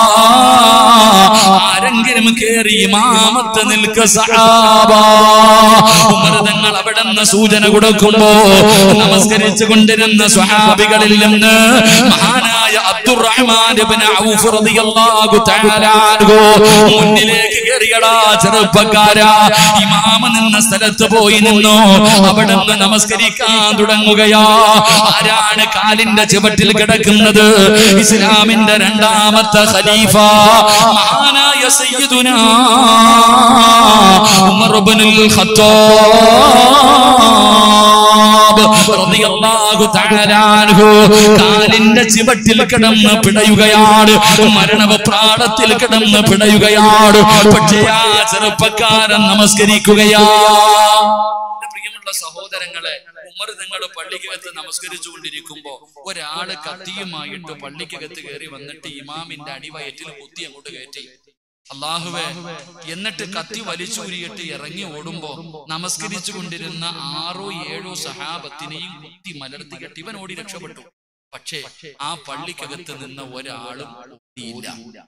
ആരെങ്കിലും കേറി ഇമാമത്ത് നിൽക്ക സഹാബാ മൃതങ്ങൾ അവിടെ നിന്ന് സൂചന കൊടുക്കുമ്പോ നമസ്കരിച്ചു കൊണ്ടിരുന്ന സ്വഹാബികളിൽ നിന്ന് മഹാനായ അബ്ദുറഹ്മാൻ ഇബ്നു ഔഫ് റളിയല്ലാഹു തആല അൻഹു മുന്നിലേക്ക് കയറിയടാ ചെറുപ്പക്കാരാ ഇമാമ നിന്ന സ്ഥലത്ത് പോയി നിന്നു അവിടെ നിന്ന് നമസ്കരിക്കാൻ തുടങ്ങുകയാ ആരാണ് കാലിന്റെ ചുവട്ടിൽ കിടക്കുന്നത് ഇസ്ലാമിന്റെ രണ്ടാമത്തെ ഖലീഫ മഹാനായ സയ്യിദുനാ ഉമർ ഇബ്നുൽ ഖത്താബ് റളിയല്ലാഹു തആല അൻഹു കാലിന്റെ ചുവട്ടിൽ കിടന്ന് പിടയുകയാണ് മരണപ്രാളത്തിൽ കിടന്ന് പിടയുകയാണ് പക്ഷേ ആ ചെറുപ്പക്കാരൻ നമസ്കരിക്കുകയാ എന്റെ പ്രിയമുള്ള സഹോദരങ്ങളെ ഉമർ നിങ്ങൾ പള്ളിക്കകത്ത് നമസ്കരിച്ചു കൊണ്ടിരിക്കുമ്പോ ഒരാള് കത്തിയുമായിട്ട് പള്ളിക്കകത്ത് കയറി വന്നിട്ട് ഇമാമിന്റെ അടിവയറ്റിൽ കുത്തി അങ്ങോട്ട് കയറ്റി അള്ളാഹുവേ എന്നിട്ട് കത്തി വലിച്ചൂരിയിട്ട് ഇറങ്ങി ഓടുമ്പോ നമസ്കരിച്ചു കൊണ്ടിരുന്ന ആറോ ഏഴോ സഹാബത്തിനെയും കുത്തി മലർത്തി കെട്ടി ഇവൻ ഓടി രക്ഷപ്പെട്ടു പക്ഷേ ആ പള്ളിക്കകത്ത് നിന്ന ഒരാളും ഓടിയില്ല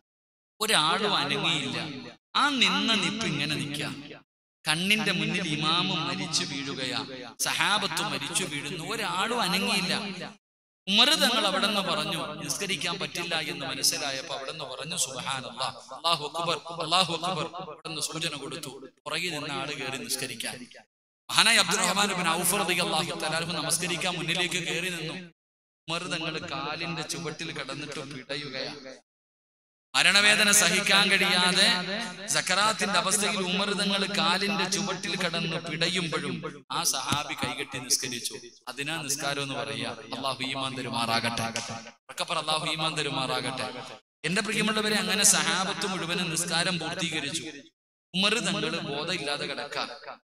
ഒരാളും അനങ്ങിയില്ല ആ നിന്ന നിപ്പ് ഇങ്ങനെ നിൽക്കാം കണ്ണിന്റെ മുന്നിൽ ഇമാമ് മരിച്ചു വീഴുകയാ സഹാബത്ത് മരിച്ചു വീഴുന്നു ഒരാളും അനങ്ങിയില്ല ഉമർ തങ്ങൾ അവിടെ നിന്ന് പറഞ്ഞു നിസ്കരിക്കാൻ പറ്റില്ല എന്ന് മനസ്സിലായപ്പോ അവിടെ നിന്ന് പറഞ്ഞു സുബഹാനല്ല അള്ളാഹു അക്ബർ അള്ളാഹു അക്ബർ അവിടെ നിന്ന് സൂചന കൊടുത്തു പുറകിൽ നിന്ന ആള് കയറി നിസ്കരിക്കാൻ മഹാനായ അബ്ദുറഹ്മാൻ ബിൻ ഔഫ് റളിയല്ലാഹു തആല നമസ്കരിക്കാൻ മുന്നിലേക്ക് കയറി നിന്നു ഉമർ തങ്ങൾ കാലിന്റെ ചുവട്ടിൽ കിടന്നിട്ട് പിടയുകയാണ് മരണവേദന സഹിക്കാൻ കഴിയാതെ സക്കറാത്തിന്റെ അവസ്ഥയിൽ ഉമർ തങ്ങൾ കാലിന്റെ ചുവട്ടിൽ കടന്ന് പിടയുമ്പോഴും ആ സഹാബി കൈകെട്ടി നിസ്കരിച്ചു അതിനാ നിസ്കാരം എന്ന് പറയാ അള്ളാഹു ഈമാൻ തരുമാറാകട്ടെ ഉറക്കപ്പറ അള്ളാഹു ഈമാൻ തരുമാറാകട്ടെ എന്റെ പ്രിയമുള്ളവരെ അങ്ങനെ സഹാബത്ത് മുഴുവനും നിസ്കാരം പൂർത്തീകരിച്ചു ഉമർ തങ്ങൾ ബോധമില്ലാതെ കിടക്കാം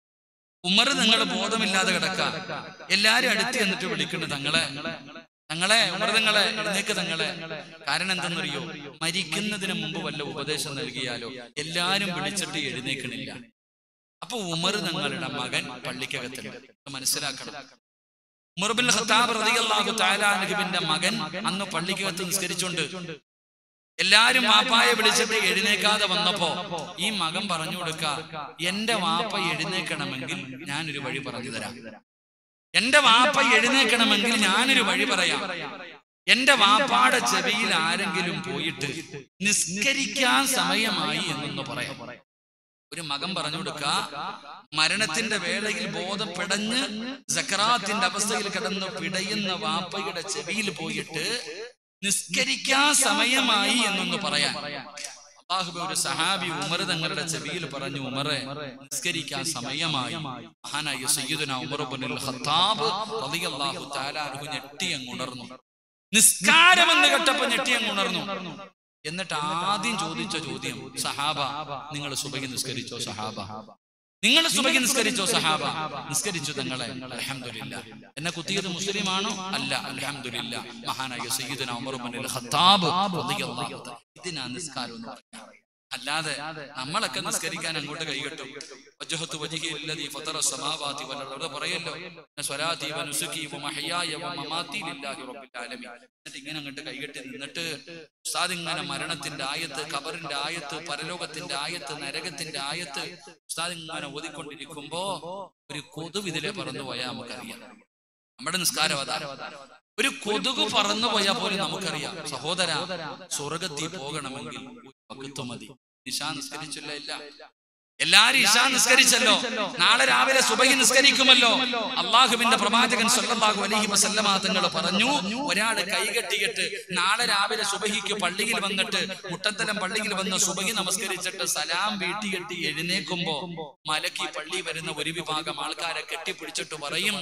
ഉമർ തങ്ങൾ ബോധമില്ലാതെ കിടക്കാം എല്ലാരും അടുത്ത് എന്നിട്ട് വിളിക്കുന്നു തങ്ങളെ തങ്ങളെ ഉമർതങ്ങളെ എഴുന്നേക്ക് തങ്ങളെ കാരണം എന്തെന്നറിയോ മരിക്കുന്നതിന് മുമ്പ് വല്ല ഉപദേശം നൽകിയാലോ എല്ലാരും വിളിച്ചിട്ട് എഴുന്നേക്കണില്ല അപ്പൊ ഉമർ തങ്ങളുടെ മകൻ പള്ളിക്കകത്തുണ്ട് ഇത് മനസ്സിലാക്കണം ഉമർ ബിൻ ഖത്താബ് റളിയല്ലാഹു തആല അൻഹുവിന്റെ മകൻ അന്ന് പള്ളിക്കകത്ത് നിസ്കരിച്ചുണ്ട് എല്ലാരും വാപ്പായെ വിളിച്ചിട്ട് എഴുന്നേക്കാതെ വന്നപ്പോ ഈ മകൻ പറഞ്ഞു കൊടുക്ക എന്റെ വാപ്പ എഴുന്നേക്കണമെങ്കിൽ ഞാനൊരു വഴി പറഞ്ഞു തരാം എന്റെ വാപ്പ എഴുന്നേക്കണമെങ്കിൽ ഞാനൊരു വഴി പറയാം എന്റെ വാപ്പാടെ ചെവിയിൽ ആരെങ്കിലും പോയിട്ട് നിസ്കരിക്കാൻ സമയമായി എന്നൊന്ന് പറയാം ഒരു മകൻ പറഞ്ഞു കൊടുക്ക മരണത്തിന്റെ വേളയിൽ ബോധപ്പെടഞ്ഞ് സക്കറാത്തിന്റെ അവസ്ഥയിൽ കിടന്ന് പിടയുന്ന വാപ്പയുടെ ചെവിയിൽ പോയിട്ട് നിസ്കരിക്കാൻ സമയമായി എന്നൊന്ന് പറയാൻ അള്ളാഹുബെ ഒരു സഹാബി ഉമർ തങ്ങളുടെ ചെവിയിൽ പറഞ്ഞു ഉമറെ നിസ്കരിക്കാൻ സമയമായി മഹാനായ സയ്യിദുന ഉമർ ഇബ്നുൽ ഖത്താബ് റളിയല്ലാഹു തആല അൻഹു ഞെട്ടി അങ്ങ് ഉണർന്നു നിസ്കാരം എന്ന് കേട്ടപ്പോ ഞെട്ടി അങ്ങ് ഉണർന്നു എന്നിട്ട് ആദ്യം ചോദിച്ച ചോദ്യം സഹാബ നിങ്ങൾ സുബഹി നിസ്കരിച്ചോ സഹാബ നിങ്ങൾ സുബഹി നിസ്കരിച്ചോ സഹാബ നിസ്കരിച്ചു തങ്ങളെ അൽഹംദുലില്ല എന്നെ കുത്തിയത് മുസ്ലിമാണോ അല്ല അൽഹംദുലില്ല മഹാനായ സയ്യിദുന ഉമർ ഇബ്നുൽ ഖത്താബ് റളിയല്ലാഹു തആല ഇതിനാ നിസ്കാരം എന്ന് പറഞ്ഞത് അല്ലാതെ നമ്മളൊക്കെ നിസ്കരിക്കാൻ അങ്ങോട്ട് കൈകെട്ടും വജ്ഹത്തു വജ്ഹി അല്ലദീ ഫതറ സമാവാതി വൽ അർദ് പറയല്ലോ സ്വലാത്തി വനുസുകി വമഹയായ വമമാതി ലില്ലാഹി റബ്ബിൽ ആലമീൻ എന്നിട്ട് ഇങ്ങനെ അങ്ങോട്ട് കൈകെട്ടി നിന്നിട്ട് ഉസ്താദ് ഇങ്ങനെ മരണത്തിന്റെ ആയത്ത് ഖബറിന്റെ ആയത്ത് പരലോകത്തിന്റെ ആയത്ത് നരകത്തിന്റെ ആയത്ത് ഉസ്താദ് ഇങ്ങനെ ഓതിക്കൊണ്ടിരിക്കുമ്പോ ഒരു കൊതുവ് ഇതിലെ പറന്നു പോയാൽ നമുക്കറിയാം നമ്മുടെ നിസ്കാരം അതാ ഒരു കൊതുക് പറന്നു പോയാൽ പോലും നമുക്കറിയാം സഹോദര സ്വർഗത്തിൽ പോകണമെങ്കിൽ ഒരു വകുത്വം മതി നിശാ നിസ്കരിച്ചില്ല ഇല്ല എല്ലാരും ഇശാ നിസ്കരിച്ചല്ലോ നാളെ രാവിലെ സുബഹി നിസ്കരിക്കുമല്ലോ അള്ളാഹുവിന്റെ പ്രവാചകൻ സല്ലല്ലാഹു അലൈഹി വസല്ലമ തങ്ങൾ പറഞ്ഞു ഒരാൾ കൈകെട്ടിയിട്ട് നാളെ രാവിലെ സുബഹിക്ക് പള്ളിയിൽ വന്നിട്ട് മുട്ടത്തലം പള്ളിയിൽ വന്ന് സുബഹി നമസ്കരിച്ചിട്ട് സലാം വീട്ടിയെട്ടി എഴുന്നേക്കുമ്പോ മലക്കി പള്ളി വരുന്ന ഒരു വിഭാഗം ആൾക്കാരെ കെട്ടിപ്പിടിച്ചിട്ട് പറയും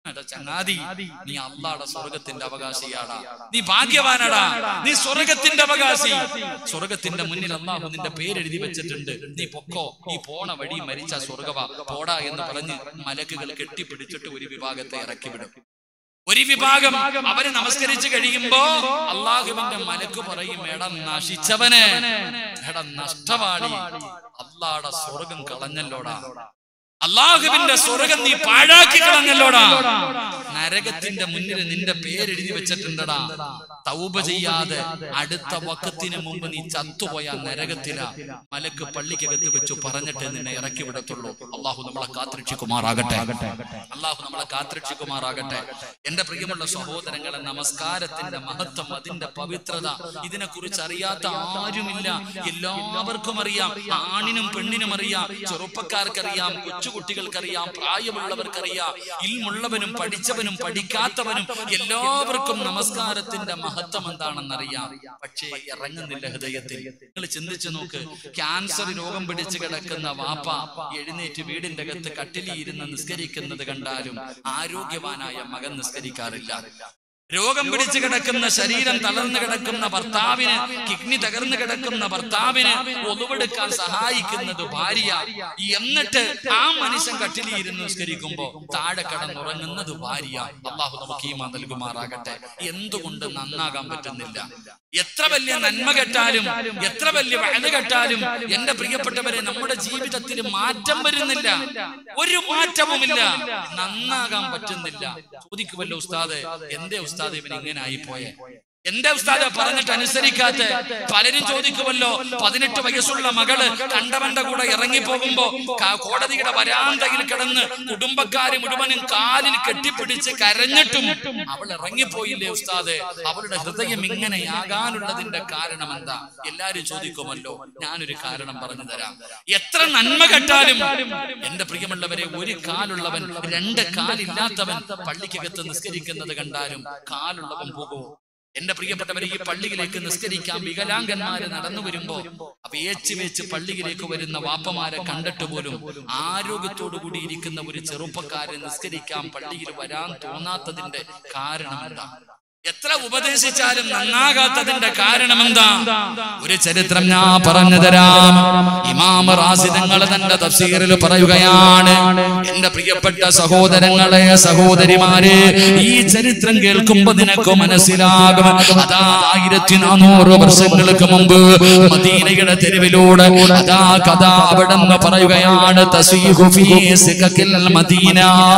എടാ ചങ്ങാതി നീ അള്ളാടെ സ്വർഗത്തിന്റെ അവകാശിയാടാ നീ ഭാഗ്യവാനടാ നീ സ്വർഗത്തിന്റെ അവകാശി സ്വർഗത്തിന്റെ മുന്നിൽ അള്ളാഹു നിന്റെ പേരെഴുതി വെച്ചിട്ടുണ്ട് നീ പൊക്കോ നീ പോണ വഴി മരിച്ച സ്വർഗവ പോടാ എന്ന് പറഞ്ഞ് മലക്കുകൾ കെട്ടിപ്പിടിച്ചിട്ട് ഒരു വിഭാഗത്തെ ഇറക്കി വിടും ഒരു വിഭാഗം അവര് നമസ്കരിച്ച് കഴിയുമ്പോ അള്ളാഹുവിന്റെ മലക്ക് പറയും എടം നശിച്ചവന് എടം നഷ്ടവാടി അള്ളാടെ സ്വർഗം കളഞ്ഞല്ലോടാ അള്ളാഹുവിന്റെ സ്വർഗം നീ പാഴാക്കി കളഞ്ഞല്ലോടാ നരകത്തിന്റെ മുന്നിൽ നിന്റെ പേരെഴുതി വെച്ചിട്ടുണ്ടടാ തൗബ ചെയ്യാതെ അടുത്ത വക്കത്തിന് മുമ്പ് നീ ചത്തുപോയ നരകത്തില മലക്ക് പള്ളിക്കകത്ത് വെച്ച് പറഞ്ഞിട്ട് നിന്നെ ഇറക്കി വിടത്തുള്ളൂ അള്ളാഹു നമ്മളെ കാത്തിരക്ഷിക്കുമാറാകട്ടെ അള്ളാഹു നമ്മളെ കാത്തിരക്ഷിക്കുമാറാകട്ടെ എന്റെ പ്രിയമുള്ള സഹോദരങ്ങളെ നമസ്കാരത്തിന്റെ മഹത്വം അതിന്റെ പവിത്രത ഇതിനെ കുറിച്ച് അറിയാത്ത ആരുമില്ല എല്ലാവർക്കും അറിയാം ആണിനും പെണ്ണിനും അറിയാം ചെറുപ്പക്കാർക്കറിയാം കൊച്ചുകുട്ടികൾക്കറിയാം പ്രായമുള്ളവർക്കറിയാം ഇൽമുള്ളവനും പഠിച്ചവനും പഠിക്കാത്തവനും എല്ലാവർക്കും നമസ്കാരത്തിന്റെ മഹത്വം എന്താണെന്നറിയാം പക്ഷേ ഇറങ്ങുന്നില്ല ഹൃദയത്തിൽ നിങ്ങൾ ചിന്തിച്ചു നോക്ക് ക്യാൻസർ രോഗം പിടിച്ചു കിടക്കുന്ന വാപ്പ എഴുന്നേറ്റ് വീടിന്റെ അകത്ത് കട്ടിലി ഇരുന്ന് നിസ്കരിക്കുന്നത് കണ്ടാലും ആരോഗ്യവാനായ മകൻ നിസ്കരിക്കാറില്ല രോഗം പിടിച്ചു കിടക്കുന്ന ശരീരം തളർന്നു കിടക്കുന്ന ഭർത്താവിന് കിഡ്നി തകർന്നു കിടക്കുന്ന ഭർത്താവിന് ഒതുവെടുക്കാൻ സഹായിക്കുന്നത് ഭാര്യ എന്നിട്ട് ആ മനുഷ്യൻ കട്ടിലിരുന്ന് നിസ്കരിക്കുമ്പോ താഴെ കടന്നുറങ്ങുന്നത് ഭാര്യ അള്ളാഹു നമുക്ക് ഈമാ നൽകുമാറാകട്ടെ എന്തുകൊണ്ട് നന്നാകാൻ പറ്റുന്നില്ല എത്ര വലിയ നന്മ കെട്ടാലും എത്ര വലിയ വഴല് കെട്ടാലും എന്റെ പ്രിയപ്പെട്ടവരെ നമ്മുടെ ജീവിതത്തിൽ മാറ്റം വരുന്നില്ല ഒരു മാറ്റവുമില്ല നന്നാകാൻ പറ്റുന്നില്ല ചോദിക്കുമല്ലോ ഉസ്താദ് എന്റെ ഉസ്താദ് ഇവൻ ഇങ്ങനെ ആയിപ്പോയെ എന്റെ ഉസ്താദ് പറഞ്ഞിട്ട് അനുസരിക്കാത്ത പലരും ചോദിക്കുമല്ലോ പതിനെട്ട് വയസ്സുള്ള മകള് കണ്ടവന്റെ കൂടെ ഇറങ്ങി പോകുമ്പോ ക- കോടതിയുടെ വരാന്തയിൽ കിടന്ന് കുടുംബക്കാര് മുഴുവനും കാലിൽ കെട്ടിപ്പിടിച്ച് കരഞ്ഞിട്ടും അവൾ ഇറങ്ങിപ്പോയില്ലേ ഉസ്താദ് അവളുടെ ഹൃദയം ഇങ്ങനെയാകാനുള്ളതിന്റെ കാരണം എന്താ എല്ലാരും ചോദിക്കുമല്ലോ ഞാനൊരു കാരണം പറഞ്ഞു തരാം എത്ര നന്മ കെട്ടാലും എന്റെ പ്രിയമുള്ളവരെ ഒരു കാലുള്ളവൻ രണ്ട് കാലില്ലാത്തവൻ പള്ളിക്കകത്ത് നിസ്കരിക്കുന്നത് കണ്ടാലും കാലുള്ളവൻ പോകുമോ എന്റെ പ്രിയപ്പെട്ടവരെ ഈ പള്ളിയിലേക്ക് നിസ്കരിക്കാൻ വികലാംഗന്മാര് നടന്നു വരുമ്പോ വേച്ച് വേച്ച് പള്ളിയിലേക്ക് വരുന്ന വാപ്പമാരെ കണ്ടിട്ട് പോലും ആരോഗ്യത്തോടു കൂടി ഇരിക്കുന്ന ഒരു ചെറുപ്പക്കാരൻ നിസ്കരിക്കാൻ പള്ളിയിൽ വരാൻ തോന്നാത്തതിന്റെ കാരണം എന്താ എത്ര ഉപദേശിച്ചാലും നന്നാകാത്തതിന്റെ കാരണം എന്താ ഒരു ചരിത്രം ഞാൻ പറഞ്ഞു തരാം ഇമാം റാസിദങ്ങൾ തന്റെ തഫ്സീറിൽ പറയുകയാണ് എന്റെ പ്രിയപ്പെട്ട സഹോദരങ്ങളെ സഹോദരിമാരെ ഈ ചരിത്രം കേൾക്കുമ്പോ നിനക്ക് മനസ്സിലാകും അതാ ആയിരത്തി നാനൂറ് വർഷങ്ങൾക്ക് മുമ്പ് മദീനയുടെ തെരുവിലൂടെ അതാ കഥ അവിടെ നിന്ന് പറയുകയാണ് തസ്വീഹു ഫീ സിഖക്കിൽ മദീന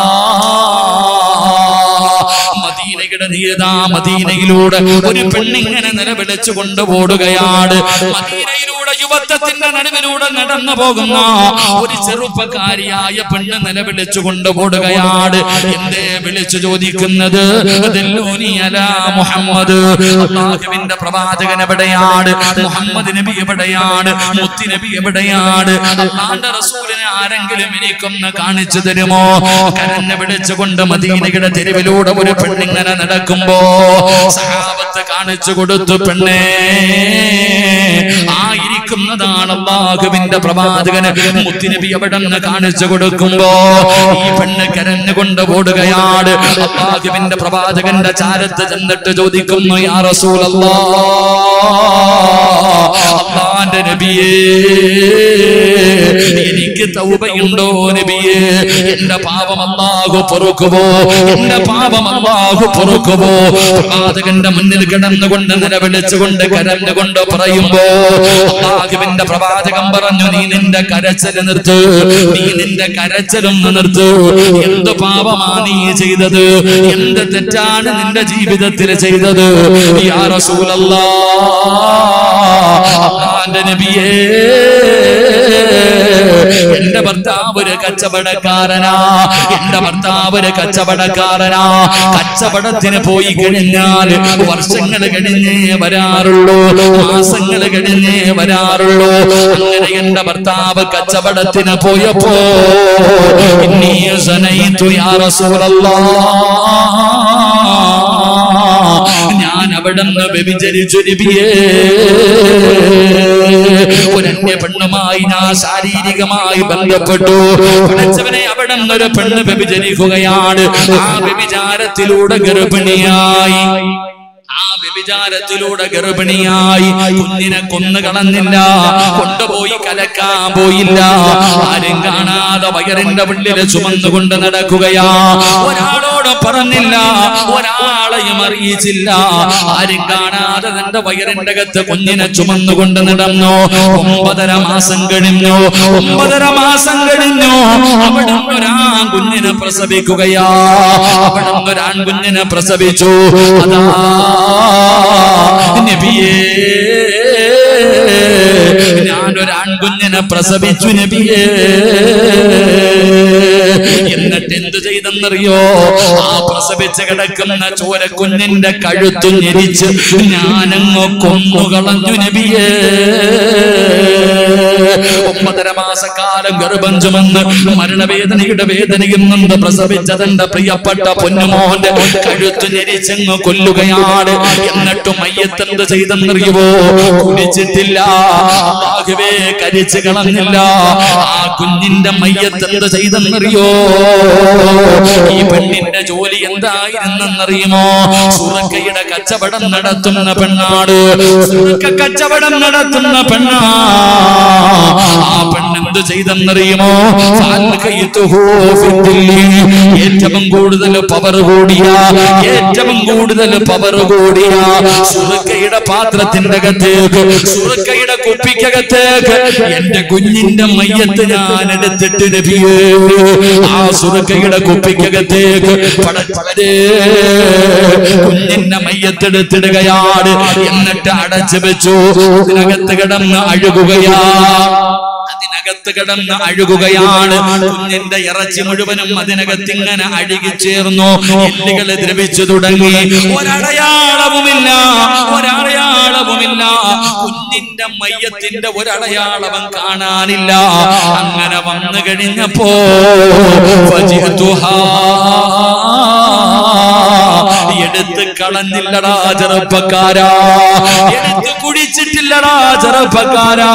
മദീനയുടെ നീതാ മദീനയിലൂടെ ഒരു പെണ്ണിങ്ങനെ നിലവിളിച്ചു കൊണ്ടുപോടുകയാണ് മദീനയിലൂടെ യുവത്വത്തിന്റെ നടുവിലൂടെ നടന്നു പോകുന്ന ഒരു ചെറുപ്പക്കാരിയായ പെണ്ണ് നിലവിളിച്ചു കൊണ്ടുപോടുകയാണ് എന്തേ വിളിച്ചു ചോദിക്കുന്നത് ദല്ലൂനി അലാ മുഹമ്മദ് അള്ളാഹുവിന്റെ പ്രവാചകൻ എവിടെയാണ് മുഹമ്മദ് നബി എവിടെയാണ് മുത്തി നബി എവിടെയാണ് അള്ളാന്റെ റസൂലിനെ ആരെങ്കിലും എനിക്കൊന്ന് കാണിച്ചു തരുമോ കരഞ്ഞ് വിളിച്ചുകൊണ്ട് മദീനയുടെ തെരുവിലൂടെ ഒരു പെണ്ണിങ്ങനെ നടക്കുമ്പോ സഹാബത്ത് കാണിച്ചു കൊടുത്തു പെണ്ണേ ആയിരിക്കുന്നതാണ് അള്ളാഹുവിന്റെ പ്രവാചകന് മുത്തിനബി അവിടെ നിന്ന് കാണിച്ചു കൊടുക്കുമ്പോ ഈ പെണ്ണ് കരഞ്ഞുകൊണ്ട് ഓടുകയാണ് അള്ളാഹുവിന്റെ പ്രവാചകന്റെ ചാരത്ത് ചെന്നിട്ട് ചോദിക്കുന്നു യാ റസൂലല്ലാ അള്ളാന്റെ നബിയേ എനിക്ക് തൗബയുണ്ടോ നബിയേ എന്റെ പാപം അല്ലാഹു പൊറുക്കുമോ എന്റെ പാപം അല്ലാഹു പൊറുക്കുമോ പ്രവാചകന്റെ മുന്നിൽ കിടന്നുകൊണ്ട് നിലവിളിച്ചുകൊണ്ട് കരഞ്ഞുകൊണ്ട് പറയുമ്പോ അള്ളാഹുവിന്റെ പ്രവാചകൻ പറഞ്ഞു നീ നിന്റെ കരച്ചൽ നിർത്ത് നീ നിന്റെ കരച്ചലൊന്ന് നിർത്ത് എന്ത് പാപമാ നീ ചെയ്തത് എന്ത് തെറ്റാണ് നിന്റെ ജീവിതത്തിൽ ചെയ്തത് യാ റസൂലല്ലാ അള്ളാന്റെ നബിയേ എന്റെ ഭർത്താവ് ഒരു കച്ചവടക്കാരനാ എന്റെ ഭർത്താവ് ഒരു കച്ചവടക്കാരനാ കച്ചവടത്തിന് പോയി കഴിഞ്ഞാൽ വർഷങ്ങൾ കഴിഞ്ഞേ വരാറുള്ളൂ മാസങ്ങൾ കഴിഞ്ഞേ വരാറുള്ളൂ അങ്ങനെ എന്റെ ഭർത്താവ് കച്ചവടത്തിന് പോയപ്പോ ഇന്നീ സനയിത്തു യാ റസൂലല്ലാ ഞാൻ അവിടെ നിന്ന് വ്യഭിചരിച്ചു നബിയേ ഒരു അന്യ പെണ്ണുമായി ഞാൻ ശാരീരികമായി ബന്ധപ്പെട്ടു പഠിച്ചവനെ അവിടെ നിന്നൊരു പെണ്ണ് വ്യഭിചരിക്കുകയാണ് ആ വ്യഭിചാരത്തിലൂടെ ഗർഭിണിയായി ആ വ്യഭിചാരത്തിലൂടെ ഗർഭിണിയായി കുഞ്ഞിനെ കൊന്നു കളഞ്ഞില്ല കൊണ്ടുപോയി കലക്കാൻ പോയില്ല ആരും കാണാതെ വയറിന്റെ ഉള്ളില് ചുമന്നുകൊണ്ട് നടക്കുകയാ ഒരാളോട് പറഞ്ഞില്ല ഒരാളെയും അറിയിച്ചില്ല ആരും കാണാതെ തന്റെ വയറിന്റെ അകത്ത് കുഞ്ഞിനെ ചുമന്നുകൊണ്ട് നടന്നു ഒമ്പതര മാസം കഴിഞ്ഞു ഒമ്പതര മാസം കഴിഞ്ഞു അവിടെ ഒരാൺ കുഞ്ഞിനെ പ്രസവിക്കുകയാ അവിടെ ഒരാൺ കുഞ്ഞിനെ പ്രസവിച്ചു അതാ നബിയേ ഞാനൊരു ആൺകുഞ്ഞിനെ പ്രസവിച്ചു നബിയേ എന്നിട്ട് എന്തു ചെയ്തെന്നറിയോ ആ പ്രസവിച്ച് കിടക്കുന്ന ചോരക്കുഞ്ഞിന്റെ കഴുത്തു ഞെരിച്ച് ഞാനങ്ങ് കൊന്നുകളഞ്ഞു നബിയേ ഒമ്പതര മാസക്കാലം ഗർഭം ചുമന്ന് മരണവേദനയുടെ വേദനയിൽ നിന്ന് പ്രസവിച്ച തന്റെ പ്രിയപ്പെട്ട പൊന്നുമോന്റെ കഴുത്തു ഞെരിച്ചങ്ങ് കൊല്ലുകയാണ് എന്നിട്ടും മയ്യത്തെന്ത് ചെയ്തെന്നറിയുവോ കുടിച്ചിട്ടില്ല ആകവേ കരിച്ചു കളഞ്ഞില്ല ആ കുഞ്ഞിന്റെ മയ്യത്തെന്ത് ചെയ്തെന്നറിയോ ഈ പെണ്ണിന്റെ ജോലി എന്തായിരുന്നെന്നറിയുമോ സുറക്കയുടെ കച്ചവടം നടത്തുന്ന പെണ്ണാട് സുറക്ക കച്ചവടം നടത്തുന്ന പെണ്ണാ ആ പെണ്ണെന്ത് ചെയ്തെന്നറിയുമോ ഫാൽഖൈതുഹു ഫിദ്ദില്ലി. ഏറ്റവും കൂടുതൽ പവർ കൂടിയ ഏറ്റവും കൂടുതൽ പവർ കൂടിയ സുറക്കയുടെ പാത്രത്തിന്റെ അകത്തേക്ക് സുറക്കയുടെ കുപ്പിക്കകത്തേക്ക് എന്റെ കുഞ്ഞിന്റെ മയ്യത്ത് ഞാൻ എടുത്തിട്ട് നബിയേ ആ സുറക്കയുടെ കുപ്പിക്കകത്തേക്ക് പടച്ചവരേ കുഞ്ഞിന്റെ മയ്യത്തെടുത്തിടുകയാണ് എന്നിട്ട് അടച്ചു വെച്ചു അതിനകത്ത് കിടന്ന് അഴുകുകയാ അതിനകത്ത് കിടന്ന് അഴുകുകയാണ് കുഞ്ഞിന്റെ ഇറച്ചി മുഴുവനും അതിനകത്ത് ഇങ്ങനെ അഴുകി ചേർന്നു എല്ലുകൾ ദ്രവിച്ചു തുടങ്ങി ഒരടയാളവുമില്ല ഒരടയാളവുമില്ല കുഞ്ഞിന്റെ മയ്യത്തിന്റെ ഒരടയാളവും കാണാനില്ല അങ്ങനെ വന്നു കഴിഞ്ഞപ്പോ ഫജിഅ്തുഹാ. എടുത്ത് കളഞ്ഞില്ലടാ ചെറുപ്പക്കാരാ എടുത്ത് കുടിച്ചിട്ടില്ലടാ ചെറുപ്പക്കാരാ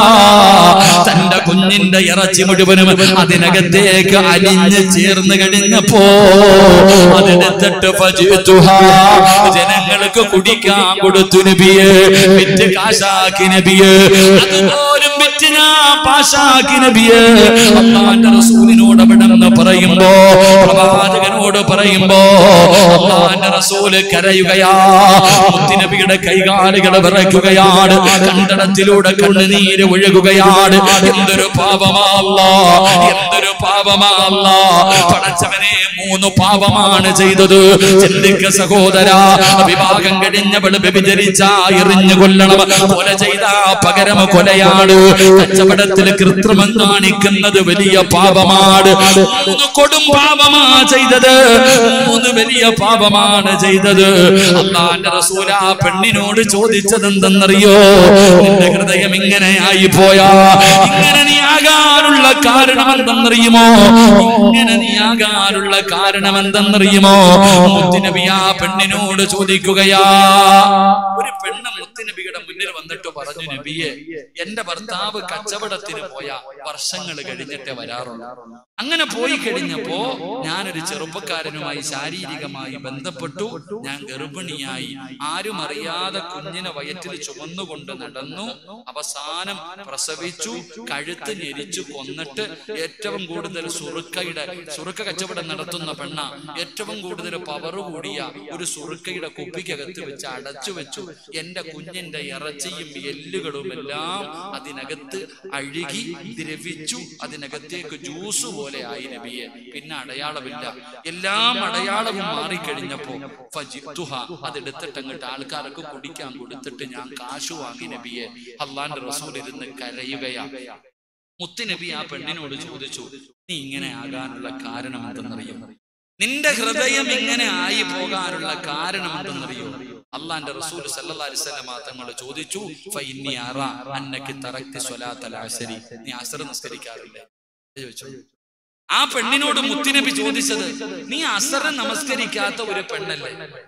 തന്റെ കുഞ്ഞിന്റെ ഇറച്ചി മുഴുവനും അതിനകത്തേക്ക് അലിഞ്ഞ് ചേർന്ന് കഴിഞ്ഞപ്പോ അതെടുത്തിട്ട് ഫജിഅ്തുഹാ. ജനങ്ങൾക്ക് കുടിക്കാൻ കൊടുത്തു നബിയെ വിറ്റ് കാശാക്കി നബിയെ അതുപോലും വിറ്റ് ഞാൻ പാശാക്കി നബിയെ അള്ളാന്റെ റസൂലിനോട് അവിടെ നിന്ന് പറയുമ്പോ പ്രവാചകനോട് പറയുമ്പോ അള്ളാന്റെ റസൂല് കരയുകയാ മുത്തുനബിയുടെ കൈകാലുകൾ വിറയ്ക്കുകയാണ് കണ്ടടത്തിലൂടെ കണ്ണുനീര് ഒഴുകുകയാണ് എന്തൊരു പാപമാല്ല എന്തൊരു പാപമാല്ല പടച്ചവനെ മൂന്ന് പാപമാണ് ചെയ്തത് ചിന്തിക്ക സഹോദര വിവാഹം കഴിഞ്ഞവള് വ്യഭിചരിച്ച എറിഞ്ഞു കൊല്ലണം കൊല ചെയ്ത പകരം കൊലയാണ് കച്ചവടത്തിൽ കൃത്രിമം കാണിക്കുന്നത് വലിയ പാപമാണ് മൂന്ന് കൊടും പാപമാ ചെയ്തത് മൂന്ന് വലിയ പാപമാണ് ചെയ്തത് അള്ളാന്റെ റസൂല ആ പെണ്ണിനോട് ചോദിച്ചത് എന്തെന്നറിയോ നിന്റെ ഹൃദയം ഇങ്ങനെ ആയി പോയാ ഇങ്ങനെ നീ ആകാനുള്ള കാരണം എന്തെന്നറിയുമോ ഇങ്ങനെ നീ ആകാനുള്ള കാരണം എന്തെന്നറിയുമോ മുത്തുനബി ആ പെണ്ണിനോട് ചോദിക്കുകയാ ഒരു പെണ്ണ് മുത്തുനബിയുടെ മുന്നിൽ വന്നിട്ട് പറഞ്ഞു നബിയെ എന്റെ ഭർത്താവ് കച്ചവടത്തിന് പോയ വർഷങ്ങൾ കഴിഞ്ഞിട്ടേ വരാറുള്ളൂ അങ്ങനെ പോയി കഴിഞ്ഞപ്പോ ഞാനൊരു ചെറുപ്പക്കാരനുമായി ശാരീരികമായി ബന്ധപ്പെട്ടു ഞാൻ ഗർഭിണിയായി ആരും അറിയാതെ കുഞ്ഞിനെ വയറ്റിൽ ചുമന്നുകൊണ്ട് നടന്നു അവസാനം പ്രസവിച്ചു കഴുത്ത് ഞെരിച്ചു കൊന്നിട്ട് ഏറ്റവും കൂടുതൽ സുറുക്കയുടെ സുറുക്ക കച്ചവടം നടത്തുന്ന പെണ്ണ ഏറ്റവും കൂടുതൽ പവർ കൂടിയ ഒരു സുറുക്കയുടെ കുപ്പിക്കകത്ത് വെച്ച് അടച്ചു വെച്ചു എന്റെ കുഞ്ഞിന്റെ ഇറച്ചിയും എല്ലുകളും എല്ലാം അതിനകത്ത് അഴുകി ദ്രവിച്ചു അതിനകത്തേക്ക് ജ്യൂസ് പോലെ ആയി നബിയെ പിന്നെ അടയാളമില്ല എല്ലാം അടയാളവും മാറിക്കഴിഞ്ഞപ്പോ ഫജിത്തുഹ അതെടുത്തിട്ട് അങ്ങോട്ട് ആൾക്കാർക്ക് കുടിക്കാൻ കൊടുത്തിട്ട് ഞാൻ കാശു വാങ്ങി നബിയെ അള്ളാന്റെ റസൂൽ ഇരുന്ന് കരയുകയാ മുത്തുനബി ആ പെണ്ണിനോട് ചോദിച്ചു നീ ഇങ്ങനെ ആകാനുള്ള കാരണം എന്തെന്നറിയോ നിന്റെ ഹൃദയം ഇങ്ങനെ ആയി പോകാനുള്ള കാരണം എന്തെന്നറിയോ അള്ളാന്റെ റസൂൽ സല്ലല്ലാഹു അലൈഹി വസല്ലം തങ്ങൾ ചോദിച്ചു ഫഇന്നി അറ അന്നകി തറക്തി സ്വലാത്തൽ അസ്രി നീ അസ്ർ നിസ്കരിക്കാറില്ലേ ചോദിച്ചു ആ പെണ്ണിനോട് മുത്തുനബി ചോദിച്ചത് നീ അസറ് നമസ്കരിക്കാത്ത ഒരു പെണ്ണല്ലേ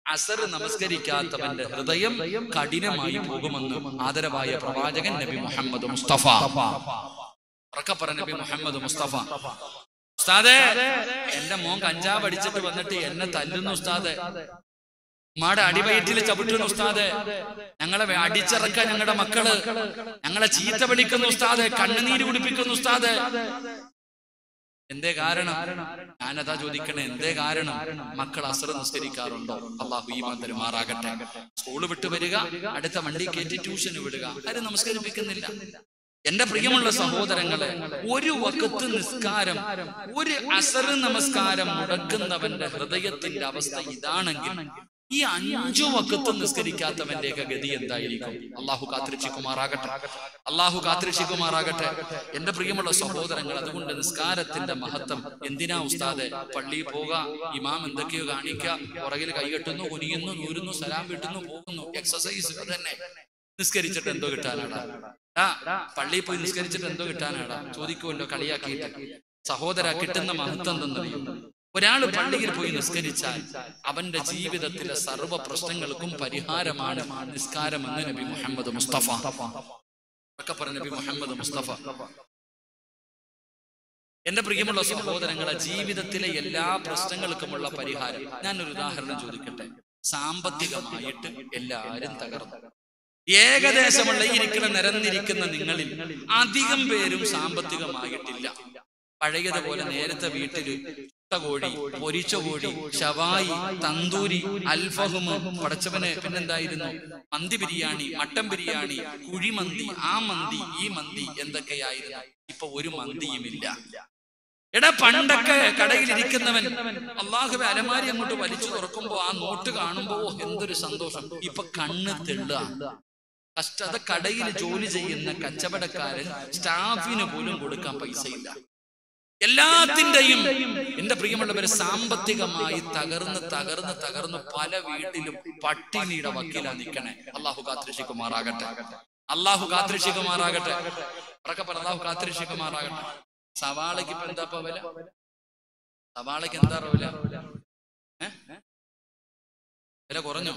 അസർ നമസ്കരിക്കാത്തവന്റെ ഹൃദയം കഠിനമായി പോകുമെന്ന് ആദരവായ പ്രവാചകൻ നബി മുഹമ്മദ് മുസ്തഫ ഉറക്കപ്പറ നബി മുഹമ്മദ് മുസ്തഫ ഉസ്താദേ എന്റെ മോൻ കഞ്ചാവ് അടിച്ചിട്ട് വന്നിട്ട് എന്നെ തല്ലുന്നു ഉസ്താദെ ഉമ്മാടെ അടിവയറ്റിൽ ചവിട്ടുന്നു ഉസ്താദെ ഞങ്ങളെ വേ- അടിച്ചിറക്കാൻ ഞങ്ങളുടെ മക്കള് ഞങ്ങളെ ചീത്ത വിളിക്കുന്നു ഉസ്താദെ കണ്ണുനീര് കുടിപ്പിക്കുന്നു ഉസ്താദെ എന്തേ കാരണം ഞാനതാ ചോദിക്കണേ എന്തേ കാരണം മക്കൾ അസർ നിസ്കരിക്കാറുണ്ടോ അള്ളാഹു ഈമാൻ തരുമാറാകട്ടെ സ്കൂള് വിട്ടു വരിക അടുത്ത വണ്ടി കയറ്റി ട്യൂഷന് വിടുക ആരും നമസ്കരിപ്പിക്കുന്നില്ല എന്റെ പ്രിയമുള്ള സഹോദരങ്ങളെ ഒരു വക്കത്ത് നിസ്കാരം ഒരു അസർ നമസ്കാരം മുടക്കുന്നവന്റെ ഹൃദയത്തിന്റെ അവസ്ഥ ഇതാണെങ്കിൽ ഈ അഞ്ചു വക്കത്ത് നിസ്കരിക്കാത്തവന്റെയൊക്കെ ഗതി എന്തായിരിക്കും അള്ളാഹു കാത്തിരക്ഷിക്കുമാറാകട്ടെ അള്ളാഹു കാത്തിരക്ഷിക്കുമാറാകട്ടെ എന്റെ പ്രിയമുള്ള സഹോദരങ്ങൾ അതുകൊണ്ട് നിസ്കാരത്തിന്റെ മഹത്വം എന്തിനാ ഉസ്താദെ പള്ളിയിൽ പോക ഇമാം എന്തൊക്കെയോ കാണിക്കുക പുറകിൽ കൈകെട്ടുന്നു കുനിയുന്നു നൂരുന്നു സലാം വിട്ടുന്നു പോകുന്നു എക്സസൈസ് അത് തന്നെ നിസ്കരിച്ചിട്ട് എന്തോ കിട്ടാനാടാ ആ പള്ളിയിൽ പോയി നിസ്കരിച്ചിട്ട് എന്തോ കിട്ടാനാടാ ചോദിക്കുമല്ലോ കളിയാക്കിയിട്ട് സഹോദര കിട്ടുന്ന മഹത്വം എന്തെന്നറിയും ഒരാൾ പള്ളിയിൽ പോയി നിസ്കരിച്ചാൽ അവന്റെ ജീവിതത്തിലെ സർവ്വ പ്രശ്നങ്ങൾക്കും പരിഹാരമാണ് നിസ്കാരമെന്ന് നബി മുഹമ്മദ് മുസ്തഫ ഒക്കെ പറഞ്ഞ നബി മുഹമ്മദ് മുസ്തഫ എന്റെ പ്രിയമുള്ള സഹോദരങ്ങളെ ജീവിതത്തിലെ എല്ലാ പ്രശ്നങ്ങൾക്കുമുള്ള പരിഹാരം ഞാനൊരു ഉദാഹരണം ചോദിക്കട്ടെ സാമ്പത്തികമായിട്ട് എല്ലാവരും തകർന്നു ഏകദേശമുള്ള ഈ ഇരിക്കുന്ന നിരന്നിരിക്കുന്ന നിങ്ങളിൽ അധികം പേരും സാമ്പത്തികമായിട്ടില്ല പഴയതുപോലെ നേരത്തെ വീട്ടില് ചുട്ട കോഴി പൊരിച്ച കോഴി ഷവായി തന്തൂരി അൽഫഹും പടച്ചവന് പിന്നെന്തായിരുന്നു മന്തി ബിരിയാണി മട്ടൻ ബിരിയാണി കുഴിമന്തി ആ മന്തി ഈ മന്തി എന്തൊക്കെയായിരുന്നു ഇപ്പൊ ഒരു മന്തിയുമില്ല എടാ പണ്ടൊക്കെ കടയിൽ ഇരിക്കുന്നവൻ അള്ളാഹുവെ അലമാരി അങ്ങോട്ട് വലിച്ചു തുറക്കുമ്പോ ആ നോട്ട് കാണുമ്പോ ഓ, എന്തൊരു സന്തോഷം ഇപ്പൊ കണ്ണ് തെള്ളുക കഷ്ടത കടയിൽ ജോലി ചെയ്യുന്ന കച്ചവടക്കാരൻ സ്റ്റാഫിന് പോലും കൊടുക്കാൻ പൈസയില്ല എല്ലാത്തിന്റെയും എന്റെ പ്രിയമുള്ളവരെ സാമ്പത്തികമായി തകർന്ന് തകർന്ന് തകർന്ന് പല വീട്ടിലും പട്ടിണിയുടെ വക്കീലാ നിൽക്കണേ അള്ളാഹു കാത്തിരക്ഷിക്കുമാറാകട്ടെ അള്ളാഹു കാത്തിരക്ഷിക്കുമാറാകട്ടെ ഉറക്കെ പറ അള്ളാഹു കാത്തിരക്ഷിക്കുമാറാകട്ടെ സവാളയ്ക്ക് ഇപ്പൊ എന്താ ഇപ്പൊ വില സവാളയ്ക്ക് എന്താ വില ഏ? വില കുറഞ്ഞു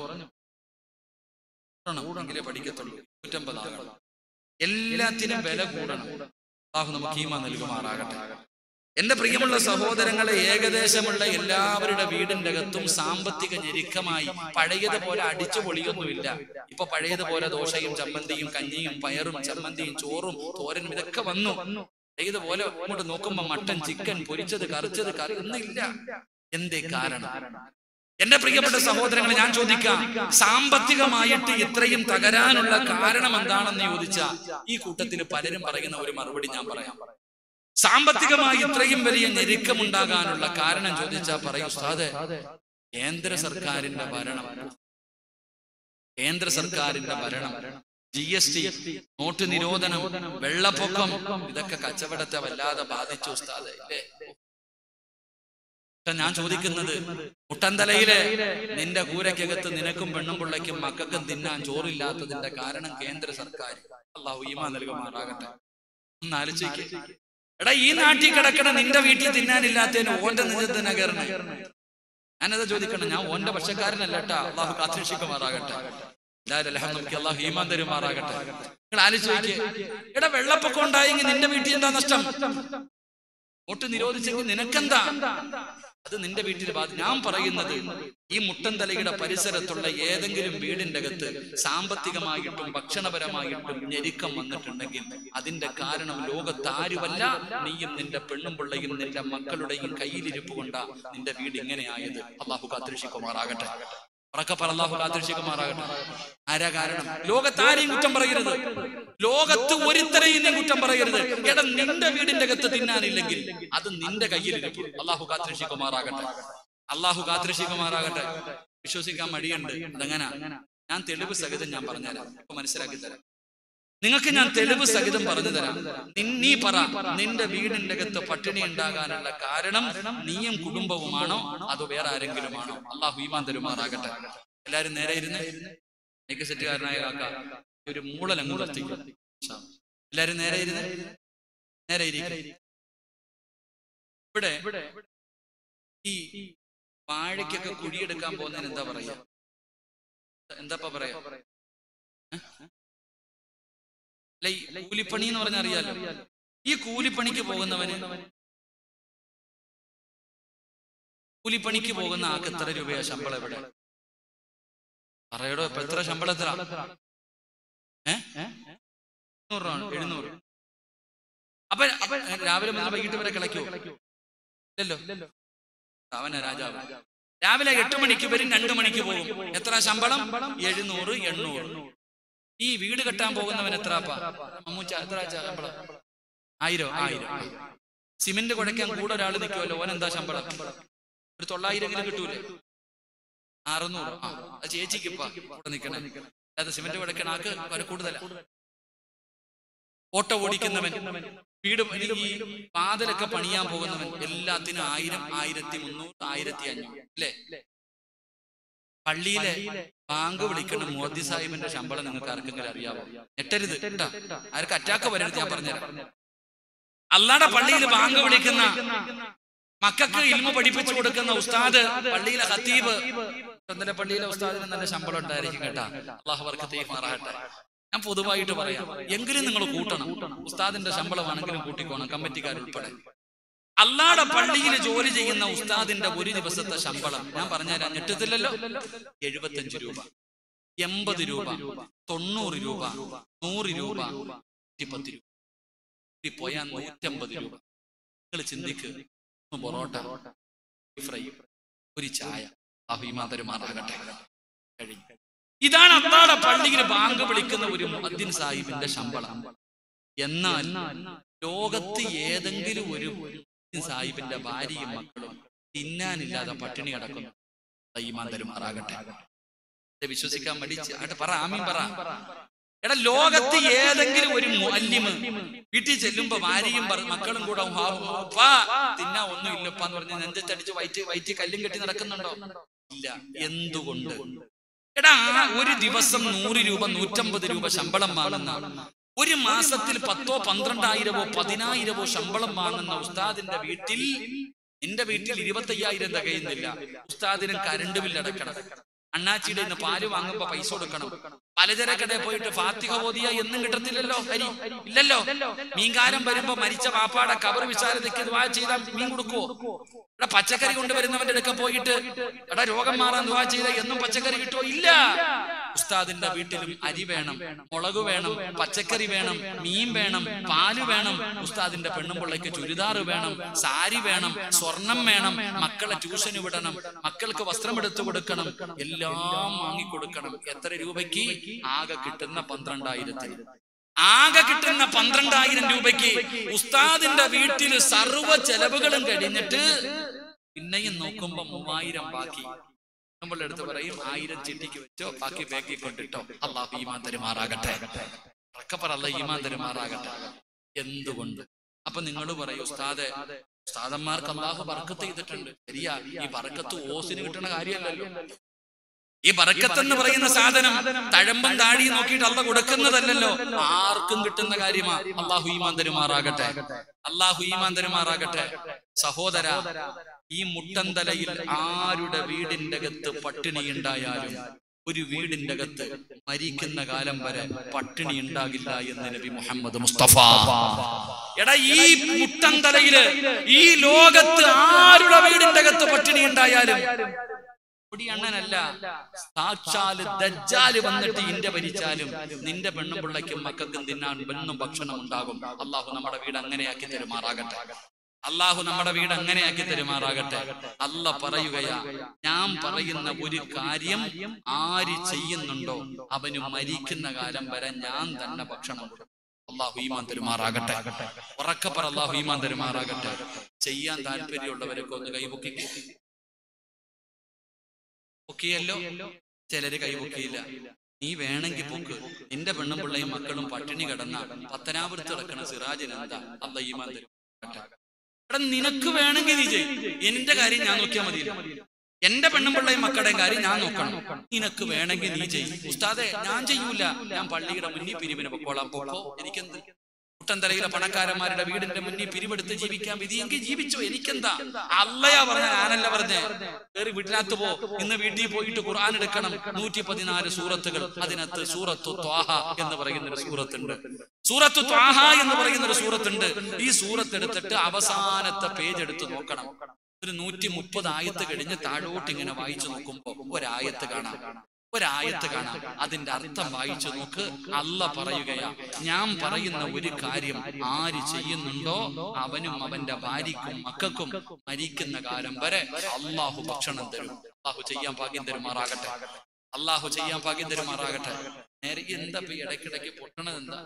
കൂടണം എങ്കിലേ പഠിക്കത്തുള്ളൂ നൂറ്റമ്പതാകണം എല്ലാത്തിനും വില കൂടണം അള്ളാഹു നമുക്ക് ഈമ നൽകുമാറാകട്ടെ എന്റെ പ്രിയമുള്ള സഹോദരങ്ങളെ ഏകദേശമുള്ള എല്ലാവരുടെ വീടിന്റെ അകത്തും സാമ്പത്തിക ഞെരുക്കമായി പഴയതുപോലെ അടിച്ചു പൊളിയൊന്നുമില്ല ഇപ്പൊ പഴയതുപോലെ ദോശയും ചമ്മന്തിയും കഞ്ഞിയും പയറും ചമ്മന്തിയും ചോറും തോരനും ഇതൊക്കെ വന്നു പഴയതുപോലെ അങ്ങോട്ട് നോക്കുമ്പോ മട്ടൻ ചിക്കൻ പൊരിച്ചത് കറിച്ചത് കറി ഒന്നുമില്ല എന്തേ കാരണം എന്റെ പ്രിയപ്പെട്ട സഹോദരങ്ങളെ ഞാൻ ചോദിക്കാം സാമ്പത്തികമായിട്ട് ഇത്രയും തകരാനുള്ള കാരണം എന്താണെന്ന് ചോദിച്ച ഈ കൂട്ടത്തിൽ പലരും പറയുന്ന ഒരു മറുപടി ഞാൻ പറയാം സാമ്പത്തികമായി ഇത്രയും വലിയ ഞെരുക്കമുണ്ടാകാനുള്ള കാരണം ചോദിച്ചാൽ പറയും ഉസ്താദെ കേന്ദ്ര സർക്കാരിന്റെ ഭരണം കേന്ദ്ര സർക്കാരിന്റെ ഭരണം ജി എസ് ടി നോട്ട് നിരോധനം വെള്ളപ്പൊക്കം ഇതൊക്കെ കച്ചവടത്തെ വല്ലാതെ ബാധിച്ചു ഉസ്താദെ ഇല്ലേ പക്ഷെ ഞാൻ ചോദിക്കുന്നത് മുട്ടന്തലയിലെ നിന്റെ കൂരക്കകത്ത് നിനക്കും പെണ്ണും പിള്ളയ്ക്കും മക്കൾക്കും തിന്നാൻ ചോറില്ലാത്തതിന്റെ കാരണം കേന്ദ്ര സർക്കാർ അള്ളാഹു ഈമാ നൽകുമാറാകട്ടെ ഒന്ന് ആലോചിക്കേ എടാ ഈ നാട്ടിൽ കിടക്കണ നിന്റെ വീട്ടിൽ തിന്നാനില്ലാത്തതിന് ഓന്റെ നിജത്തിനാ കയറണേ ഞാനത് ചോദിക്കണം ഞാൻ ഓന്റെ പക്ഷക്കാരനല്ല കേട്ടാ അള്ളാഹു കാത്തിരക്ഷിക്കുമാറാകട്ടെ എല്ലാവരും അലഹം നമുക്ക് അള്ളാഹു ഈമാൻ തരുമാറാകട്ടെ നിങ്ങൾ ആലോചിക്കേ എടാ വെള്ളപ്പൊക്കം ഉണ്ടായെങ്കിൽ നിന്റെ വീട്ടിൽ എന്താ നഷ്ടം വോട്ട് നിരോധിച്ചെങ്കിൽ നിനക്കെന്താ അത് നിന്റെ വീട്ടിൽ ബാധി ഞാൻ പറയുന്നത് ഈ മുട്ടന്തലയുടെ പരിസരത്തുള്ള ഏതെങ്കിലും വീടിന്റെ അകത്ത് സാമ്പത്തികമായിട്ടും ഭക്ഷണപരമായിട്ടും ഞെരുക്കം വന്നിട്ടുണ്ടെങ്കിൽ അതിന്റെ കാരണം ലോകത്താരുമല്ല നീയും നിന്റെ പെണ്ണും പിള്ളയും നിന്റെ മക്കളുടെയും കയ്യിലിരിപ്പ് കൊണ്ടാ നിന്റെ വീട് ഇങ്ങനെയായത് അള്ളാഹു കാത്തിരക്ഷിക്കുമാറാകട്ടെ ഉറക്കപ്പറ അള്ളാഹു കാത്തിരക്ഷിക്കുമാറാകട്ടെ ആരാ കാരണം ലോകത്താരെയും കുറ്റം പറയരുത് ലോകത്ത് ഒരുത്തരെയും നീ കുറ്റം പറയരുത് എടാ നിന്റെ വീടിന്റെ അകത്ത് തിന്നാനില്ലെങ്കിൽ അത് നിന്റെ കയ്യിലിരിക്കും അള്ളാഹു കാത്തിരക്ഷിക്കുമാറാകട്ടെ അള്ളാഹു കാത്തിരക്ഷിക്കുമാറാകട്ടെ വിശ്വസിക്കാൻ മടിയുണ്ട് അതെങ്ങനാ ഞാൻ തെളിവ് സഹിതം ഞാൻ പറഞ്ഞുതരാം ഇപ്പൊ മനസ്സിലാക്കി തരാം നിങ്ങൾക്ക് ഞാൻ തെളിവ് സഹിതം പറഞ്ഞു തരാം നിൻ- നീ പറ നിന്റെ വീടിന്റെ അകത്ത് പട്ടിണി ഉണ്ടാകാനുള്ള കാരണം നീയും കുടുംബവുമാണോ അതോ വേറെ ആരെങ്കിലുമാണോ അള്ളാഹു ഈമാൻ തരുമാറാകട്ടെ എല്ലാരും നേരെ ഇരുന്ന് എനിക്ക് സെറ്റുകാരനായ കാക്ക ഒരു മൂളൽ അങ്ങ് നിർത്തിക്കും എല്ലാരും നേരെ ഇരുന്ന് നേരെ ഇരിക്കും ഇവിടെ ഈ വാഴയ്ക്കൊക്കെ കുഴിയെടുക്കാൻ പോകുന്നതിന് എന്താ പറയാ എന്താ പറയാ ഏ? അല്ല ഈ കൂലിപ്പണി എന്ന് പറഞ്ഞാൽ അറിയാലോ ഈ കൂലിപ്പണിക്ക് പോകുന്നവന് കൂലിപ്പണിക്ക് പോകുന്ന ആൾക്ക് എത്ര രൂപയാ ശമ്പളം എവിടെ പറയടോ ഇപ്പൊ എത്ര ശമ്പളം എത്ര ഏ എഴുന്നൂറ് രൂപ എഴുന്നൂറ് അപ്പൊ അപ്പൊ രാവിലെ മുതൽ വൈകിട്ട് വരെ കിളയ്ക്കോ ഇല്ലല്ലോ അവന രാജാവ് രാവിലെ എട്ട് മണിക്ക് വരും രണ്ടു മണിക്ക് പോകും എത്ര ശമ്പളം എഴുന്നൂറ് എണ്ണൂറ് ഈ വീട് കെട്ടാൻ പോകുന്നവൻ എത്രപ്പാ മമ്മൂച്ച എത്ര ശമ്പളം ആയിരം ആയിരം സിമന്റ് കുഴയ്ക്കാൻ കൂടെ ഒരാൾ നിൽക്കുമല്ലോ ഓൻ എന്താ ശമ്പളം ഒരു തൊള്ളായിരം കിട്ടൂലേ അറുന്നൂറ് ആ അത് ചേച്ചിക്ക് ഇപ്പൊ കൂടെ നിൽക്കണേ അത് സിമന്റ് കുഴക്കണ ആൾക്ക് കുറെ കൂടുതലാ ഓട്ടോ ഓടിക്കുന്നവൻ വീട് പണി, ഈ പാതലൊക്കെ പണിയാൻ പോകുന്നവൻ എല്ലാത്തിനും ആയിരം ആയിരത്തി മുന്നൂറ് ആയിരത്തി അഞ്ഞൂറ് അല്ലേ പള്ളിയിലെ ബാങ്ക് വിളിക്കുന്ന മോദി സാഹിബിന്റെ ശമ്പളം നിങ്ങൾക്ക് ആർക്കെങ്കിലും അറിയാവോ ഞെട്ടരുത് കേട്ടാ ആർക്ക് അറ്റാക്ക് വരരുത് ഞാൻ പറഞ്ഞുതരാം അല്ലാടെ പള്ളിയിൽ ബാങ്ക് വിളിക്കുന്ന മക്കൾക്ക് ഇൽമ പഠിപ്പിച്ചു കൊടുക്കുന്ന ഉസ്താദ് പള്ളിയിലെ ഹത്തീബ് ഇന്നലെ പള്ളിയിലെ ഉസ്താദിന് നല്ല ശമ്പളം ഉണ്ടായിരിക്കും കേട്ടാ അള്ളാഹു വർക്കത്തെ മാറാട്ടെ ഞാൻ പൊതുവായിട്ട് പറയാം എങ്കിലും നിങ്ങൾ കൂട്ടണം ഉസ്താദിന്റെ ശമ്പളമാണെങ്കിലും കൂട്ടിക്കോണം കമ്മിറ്റിക്കാരുൾപ്പെടെ അല്ലാടെ പള്ളിയിൽ ജോലി ചെയ്യുന്ന ഉസ്താദിന്റെ ഒരു ദിവസത്തെ ശമ്പളം ഞാൻ പറഞ്ഞുതരാം ഞെട്ടത്തില്ലല്ലോ എഴുപത്തഞ്ച് രൂപ എൺപത് രൂപ തൊണ്ണൂറ് രൂപ നൂറ് രൂപ നൂറ്റിപ്പത്ത് രൂപ ഈ പോയാൽ നൂറ്റമ്പത് രൂപ നിങ്ങൾ ചിന്തിക്ക് ഒന്ന് പൊറോട്ട ഫ്രൈ ഒരു ചായ അഭിമാതരുമാറാകട്ടെ കഴിഞ്ഞു ഇതാണ് അന്നാടെ പള്ളിയിൽ ബാങ്ക് വിളിക്കുന്ന ഒരു മുഅദ്ദിൻ സാഹിബിന്റെ ശമ്പളം എന്നാൽ ലോകത്ത് ഏതെങ്കിലും ഒരു മുഅദ്ദിൻ സാഹിബിന്റെ ഭാര്യയും മക്കളും തിന്നാനില്ലാതെ പട്ടിണി കിടക്കുന്നു ഈമാൻ തരുമാറാകട്ടെ ഇത് വിശ്വസിക്കാൻ മടിച്ച് അവിടെ പറ ആമീൻ പറ എടാ ലോകത്ത് ഏതെങ്കിലും ഒരു മുഅല്ലിമ് വീട്ടിൽ ചെല്ലുമ്പോ ഭാര്യയും ഭർ- മക്കളും കൂടെ ഹാ, ഉപ്പാ, തിന്നാ ഒന്നും ഇല്ലപ്പാന്ന് പറഞ്ഞ് നെഞ്ചത്തടിച്ച് വയറ്റ് വയറ്റ് കല്ലും കെട്ടി നടക്കുന്നുണ്ടോ ഇല്ല എന്തുകൊണ്ട് എടാ ആ ഒരു ദിവസം നൂറ് രൂപ നൂറ്റമ്പത് രൂപ ശമ്പളം വാങ്ങുന്ന ഒരു മാസത്തിൽ പത്തോ പന്ത്രണ്ടായിരമോ പതിനായിരമോ ശമ്പളം വാങ്ങുന്ന ഉസ്താദിന്റെ വീട്ടിൽ എന്റെ വീട്ടിൽ ഇരുപത്തയ്യായിരം തികയുന്നില്ല ഉസ്താദിന് കരണ്ട് ബില്ല് അടക്കണം അണ്ണാച്ചിയുടെ ഇന്ന് പാല് വാങ്ങുമ്പോ പൈസ കൊടുക്കണം പലചരക്കടയിൽ പോയിട്ട് ഫാത്തിഹ ഓതിയ എന്നും കിട്ടത്തില്ലല്ലോ അരി ഇല്ലല്ലോ മീൻകാരം വരുമ്പോ മരിച്ച വാപ്പാടെ കബർ വിശാലതയ്ക്ക് ദുആ ചെയ്താൽ മീൻ കൊടുക്കുവോ എടാ പച്ചക്കറി കൊണ്ടുവരുന്നവന്റെ അടുക്ക പോയിട്ട് എടാ രോഗം മാറാൻ ദുആ ചെയ്ത എന്നും പച്ചക്കറി കിട്ടുമോ ഇല്ല ഉസ്താദിന്റെ വീട്ടിലും അരി വേണം മുളക് വേണം പച്ചക്കറി വേണം മീൻ വേണം പാല് വേണം ഉസ്താദിന്റെ പെണ്ണുമ്പിള്ളയ്ക്ക് ചുരിദാറ് വേണം സാരി വേണം സ്വർണം വേണം മക്കളെ ട്യൂഷന് വിടണം മക്കൾക്ക് വസ്ത്രം എടുത്തു കൊടുക്കണം എല്ലാം വാങ്ങിക്കൊടുക്കണം എത്ര രൂപയ്ക്ക് ആകെ കിട്ടുന്ന പന്ത്രണ്ടായിരത്തിന് ആകെ കിട്ടുന്ന പന്ത്രണ്ടായിരം രൂപയ്ക്ക് ഉസ്താദിന്റെ വീട്ടിൽ സർവ്വ ചെലവുകളും കഴിഞ്ഞിട്ട് പിന്നെയും നോക്കുമ്പോ മൂവായിരം ബാക്കി നമ്മളുടെ അടുത്ത് പറയും ആയിരം ചിട്ടിക്ക് വെച്ചോ ബാക്കി ബാക്കി കൊണ്ടിട്ടോ അള്ളാഹു ഈമാൻ തരുമാറാകട്ടെ ഉറക്കപ്പറ അല്ല ഈമാൻ തരുമാറാകട്ടെ എന്തുകൊണ്ട് അപ്പൊ നിങ്ങൾ പറയും ഉസ്താദെ ഉസ്താദന്മാർക്ക് അള്ളാഹു ബർക്കത്ത് ചെയ്തിട്ടുണ്ട് ശരിയാ ഈ ബർക്കത്ത് ഓസിന് കിട്ടുന്ന കാര്യമല്ലല്ലോ ഈ ബറക്കത്ത് എന്ന് പറയുന്ന സാധനം തഴമ്പം താടി നോക്കിയിട്ട് അല്ല കൊടുക്കുന്നതല്ലല്ലോ ആർക്കും കിട്ടുന്ന കാര്യമാ അള്ളാഹു ഈമാൻ തരുമാറാകട്ടെ അള്ളാഹു ഈമാൻ തരുമാറാകട്ടെ സഹോദര ഈ മുട്ടന്തലയിൽ ആരുടെ വീടിന്റെ അകത്ത് പട്ടിണി ഉണ്ടായാലും ഒരു വീടിന്റെ അകത്ത് മരിക്കുന്ന കാലം വരെ പട്ടിണി ഉണ്ടാകില്ല എന്ന് നബി മുഹമ്മദ് മുസ്തഫ എടാ ഈ മുട്ടന്തലയില് ഈ ലോകത്ത് ആരുടെ വീടിന്റെ അകത്ത് പട്ടിണി ഉണ്ടായാലും പൊടിയണ്ണനല്ല സാക്ഷാല് ദജ്ജാല് വന്നിട്ട് ഇന്റെ ഭരിച്ചാലും നിന്റെ പെണ്ണും പിള്ളയ്ക്കും മക്കൾക്കും തിന്നാൻ വെന്നും ഭക്ഷണം ഉണ്ടാകും അള്ളാഹു നമ്മുടെ വീട് അങ്ങനെയാക്കി തരുമാറാകട്ടെ അള്ളാഹു നമ്മുടെ വീട് അങ്ങനെയാക്കി തരുമാറാകട്ടെ അല്ല പറയുകയാ ഞാൻ പറയുന്ന ഒരു കാര്യം ആര് ചെയ്യുന്നുണ്ടോ അവന് മരിക്കുന്ന കാലം വരെ ഞാൻ തന്നെ ഭക്ഷണം കൊടുക്കും അള്ളാഹു ഈമാൻ തരുമാറാകട്ടെ ഉറക്കപ്പറ അള്ളാഹു ഈമാൻ തരുമാറാകട്ടെ ചെയ്യാൻ താല്പര്യമുള്ളവരൊക്കെ ഒന്ന് കൈപൊക്കി പൊക്കിയല്ലോ ചിലര് കൈപൊക്കിയില്ല നീ വേണമെങ്കിൽ പൊക്ക് നിന്റെ പെണ്ണും പിള്ളയും മക്കളും പട്ടിണി കിടന്ന പത്തനാപുരത്ത് കിടക്കണ സിറാജിന് എന്താ അല്ല ഈമാൻ തരും എടാ നിനക്ക് വേണമെങ്കിൽ നീ ചെയ്യും എന്റെ കാര്യം ഞാൻ നോക്കിയാൽ മതിയല്ലോ എന്റെ പെണ്ണും പിള്ളയും മക്കളുടെയും കാര്യം ഞാൻ നോക്കണം നിനക്ക് വേണമെങ്കിൽ നീ ചെയ്യും ഉസ്താദെ ഞാൻ ചെയ്യൂല ഞാൻ പള്ളിയുടെ മുന്നിൽ പിരിവിന് പൊക്കോളാം പൊക്കോ എനിക്കെന്ത് മുട്ടന്തലയിലെ പണക്കാരന്മാരുടെ വീടിന്റെ മുന്നിൽ പിരിവെടുത്ത് ജീവിക്കാൻ വിധിയെങ്കിൽ ജീവിച്ചോ എനിക്കെന്താ അല്ലയാ പറഞ്ഞ ഞാനല്ല പറഞ്ഞേ കയറി വീട്ടിനകത്ത് പോ ഇന്ന് വീട്ടിൽ പോയിട്ട് ഖുർആൻ എടുക്കണം നൂറ്റി പതിനാല് സൂറത്തുകൾ അതിനകത്ത് സൂറത്തു ത്വാഹ എന്ന് പറയുന്ന ഒരു സൂറത്തുണ്ട് സൂറത്തു ത്വാഹ എന്ന് പറയുന്ന ഒരു സൂറത്തുണ്ട് ഈ സൂറത്ത് എടുത്തിട്ട് അവസാനത്തെ പേജ് എടുത്ത് നോക്കണം ഒരു നൂറ്റി മുപ്പത് ആയത്ത് കഴിഞ്ഞ് താഴോട്ട് ഇങ്ങനെ വായിച്ചു നോക്കുമ്പോ ഒരായത്ത് കാണാം ഒരായത്ത് കാണാം അതിന്റെ അർത്ഥം വായിച്ചു നോക്ക് അല്ല പറയുകയാ ഞാൻ പറയുന്ന ഒരു കാര്യം ആര് ചെയ്യുന്നുണ്ടോ അവനും അവന്റെ ഭാര്യക്കും മക്കൾക്കും മരിക്കുന്ന കാലം വരെ അള്ളാഹു ഭക്ഷണം തരും അള്ളാഹു ചെയ്യാൻ ഭാഗ്യം തരുമാറാകട്ടെ അള്ളാഹു ചെയ്യാൻ ഭാഗ്യം തരുമാറാകട്ടെ നേരെ എന്താ ഇപ്പൊ ഈ ഇടയ്ക്കിടയ്ക്ക് പൊട്ടണത് എന്താ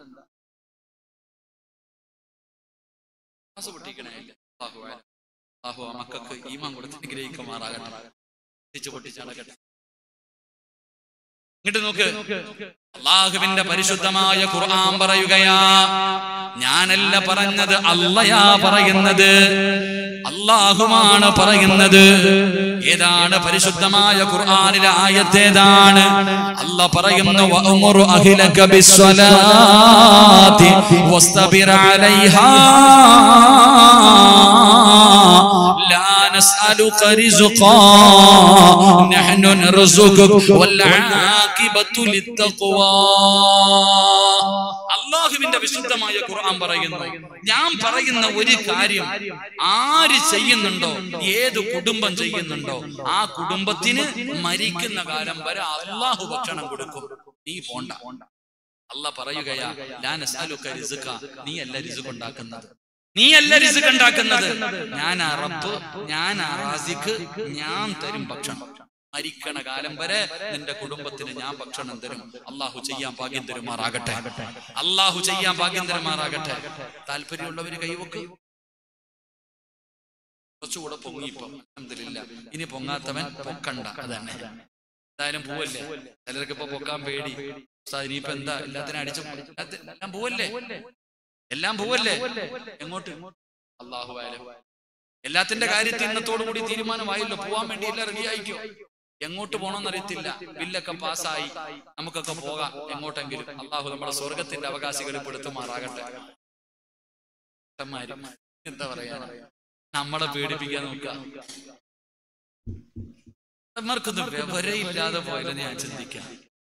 ഗ്ലാസ് പൊട്ടിക്കണേ അള്ളാഹു ആയാലും. അള്ളാഹു ആ മക്കൾക്ക് ഈമാൻ കൊടുത്ത് അനുഗ്രഹിക്കുമാറാകട്ടെ പൊട്ടിച്ച് പൊട്ടിച്ചടക്കട്ടെ ഇങ്ങോട്ട് നോക്ക് അള്ളാഹുവിന്റെ പരിശുദ്ധമായ ഖുർആൻ പറയുകയാ ഞാനല്ല പറഞ്ഞത് അല്ലയാ പറയുന്നത് അള്ളാഹുമാണ് പറയുന്നത് ഏതാണ് പരിശുദ്ധമായ ഖുർആനിലെ ആയത്തേതാണ് അല്ല പറയുന്നു വഅമുറു അഹ്ലക ബിസ്സലാത്തി വസ്തബിർ അലൈഹാ لا نسألك رزقا نحن نرزقك والعاقبة للتقوى അള്ളാഹുവിന്റെ വിശുദ്ധമായ ഖുർആൻ പറയുന്നു ഞാൻ പറയുന്ന ഒരു കാര്യം ആര് ചെയ്യുന്നുണ്ടോ ഏത് കുടുംബം ചെയ്യുന്നുണ്ടോ ആ കുടുംബത്തിന് മരിക്കുന്ന കാലം വരെ അള്ളാഹു ഭക്ഷണം കൊടുക്കും നീ പോണ്ട അല്ല പറയുകയാ ഞാൻ നീ അല്ല രിസുഖ് ഉണ്ടാക്കുന്നത് നീ അല്ല രിസുഖ് ഉണ്ടാക്കുന്നത് ഞാൻ ആ റബ്ബ് ഞാൻ ആ റാസിഖ് ഞാൻ തരും ഭക്ഷണം മരിക്കണ കാലം വരെ നിന്റെ കുടുംബത്തിന് ഞാൻ ഭക്ഷണം തരും അള്ളാഹു ചെയ്യാൻ ഭാഗ്യം തരുമാറാകട്ടെ അള്ളാഹു ചെയ്യാൻ ഭാഗ്യം തരുമാറാകട്ടെ താല്പര്യമുള്ളവര് കൈവക്ക് കുറച്ചുകൂടെ പൊങ്ങിപ്പോ അൽഹംദുലില്ലാ ഇനി പൊങ്ങാത്തവൻ പൊക്കണ്ട അതന്നെ എന്തായാലും പോവല്ലേ ചിലർക്ക് ഇപ്പൊ പൊക്കാൻ പേടി ഉസ്താദ് ഇനിയിപ്പോ എന്താ എല്ലാത്തിനും അടിച്ചു എല്ലാം പോവല്ലേ എല്ലാം പോവല്ലേ എങ്ങോട്ട് അള്ളാഹു ആയാലും എല്ലാത്തിന്റെ കാര്യത്തിൽ ഇന്നത്തോടു കൂടി തീരുമാനമായല്ലോ പോവാൻ വേണ്ടി എല്ലാം റെഡി ആയിക്കോ എങ്ങോട്ട് പോകണമെന്ന് അറിയത്തില്ല ബില്ലൊക്കെ പാസ്സായി നമുക്കൊക്കെ പോകാം എങ്ങോട്ടെങ്കിലും അള്ളാഹു നമ്മുടെ സ്വർഗത്തിന്റെ അവകാശികളിൽ പെടുത്തുമാറാകട്ടെ ഏട്ടന്മാര് എന്താ പറയാ നമ്മളെ പേടിപ്പിക്കാൻ നോക്കുക ഏട്ടന്മാർക്കൊന്നും വിവരയില്ലാതെ പോയാലും ഞാൻ ചിന്തിക്കാം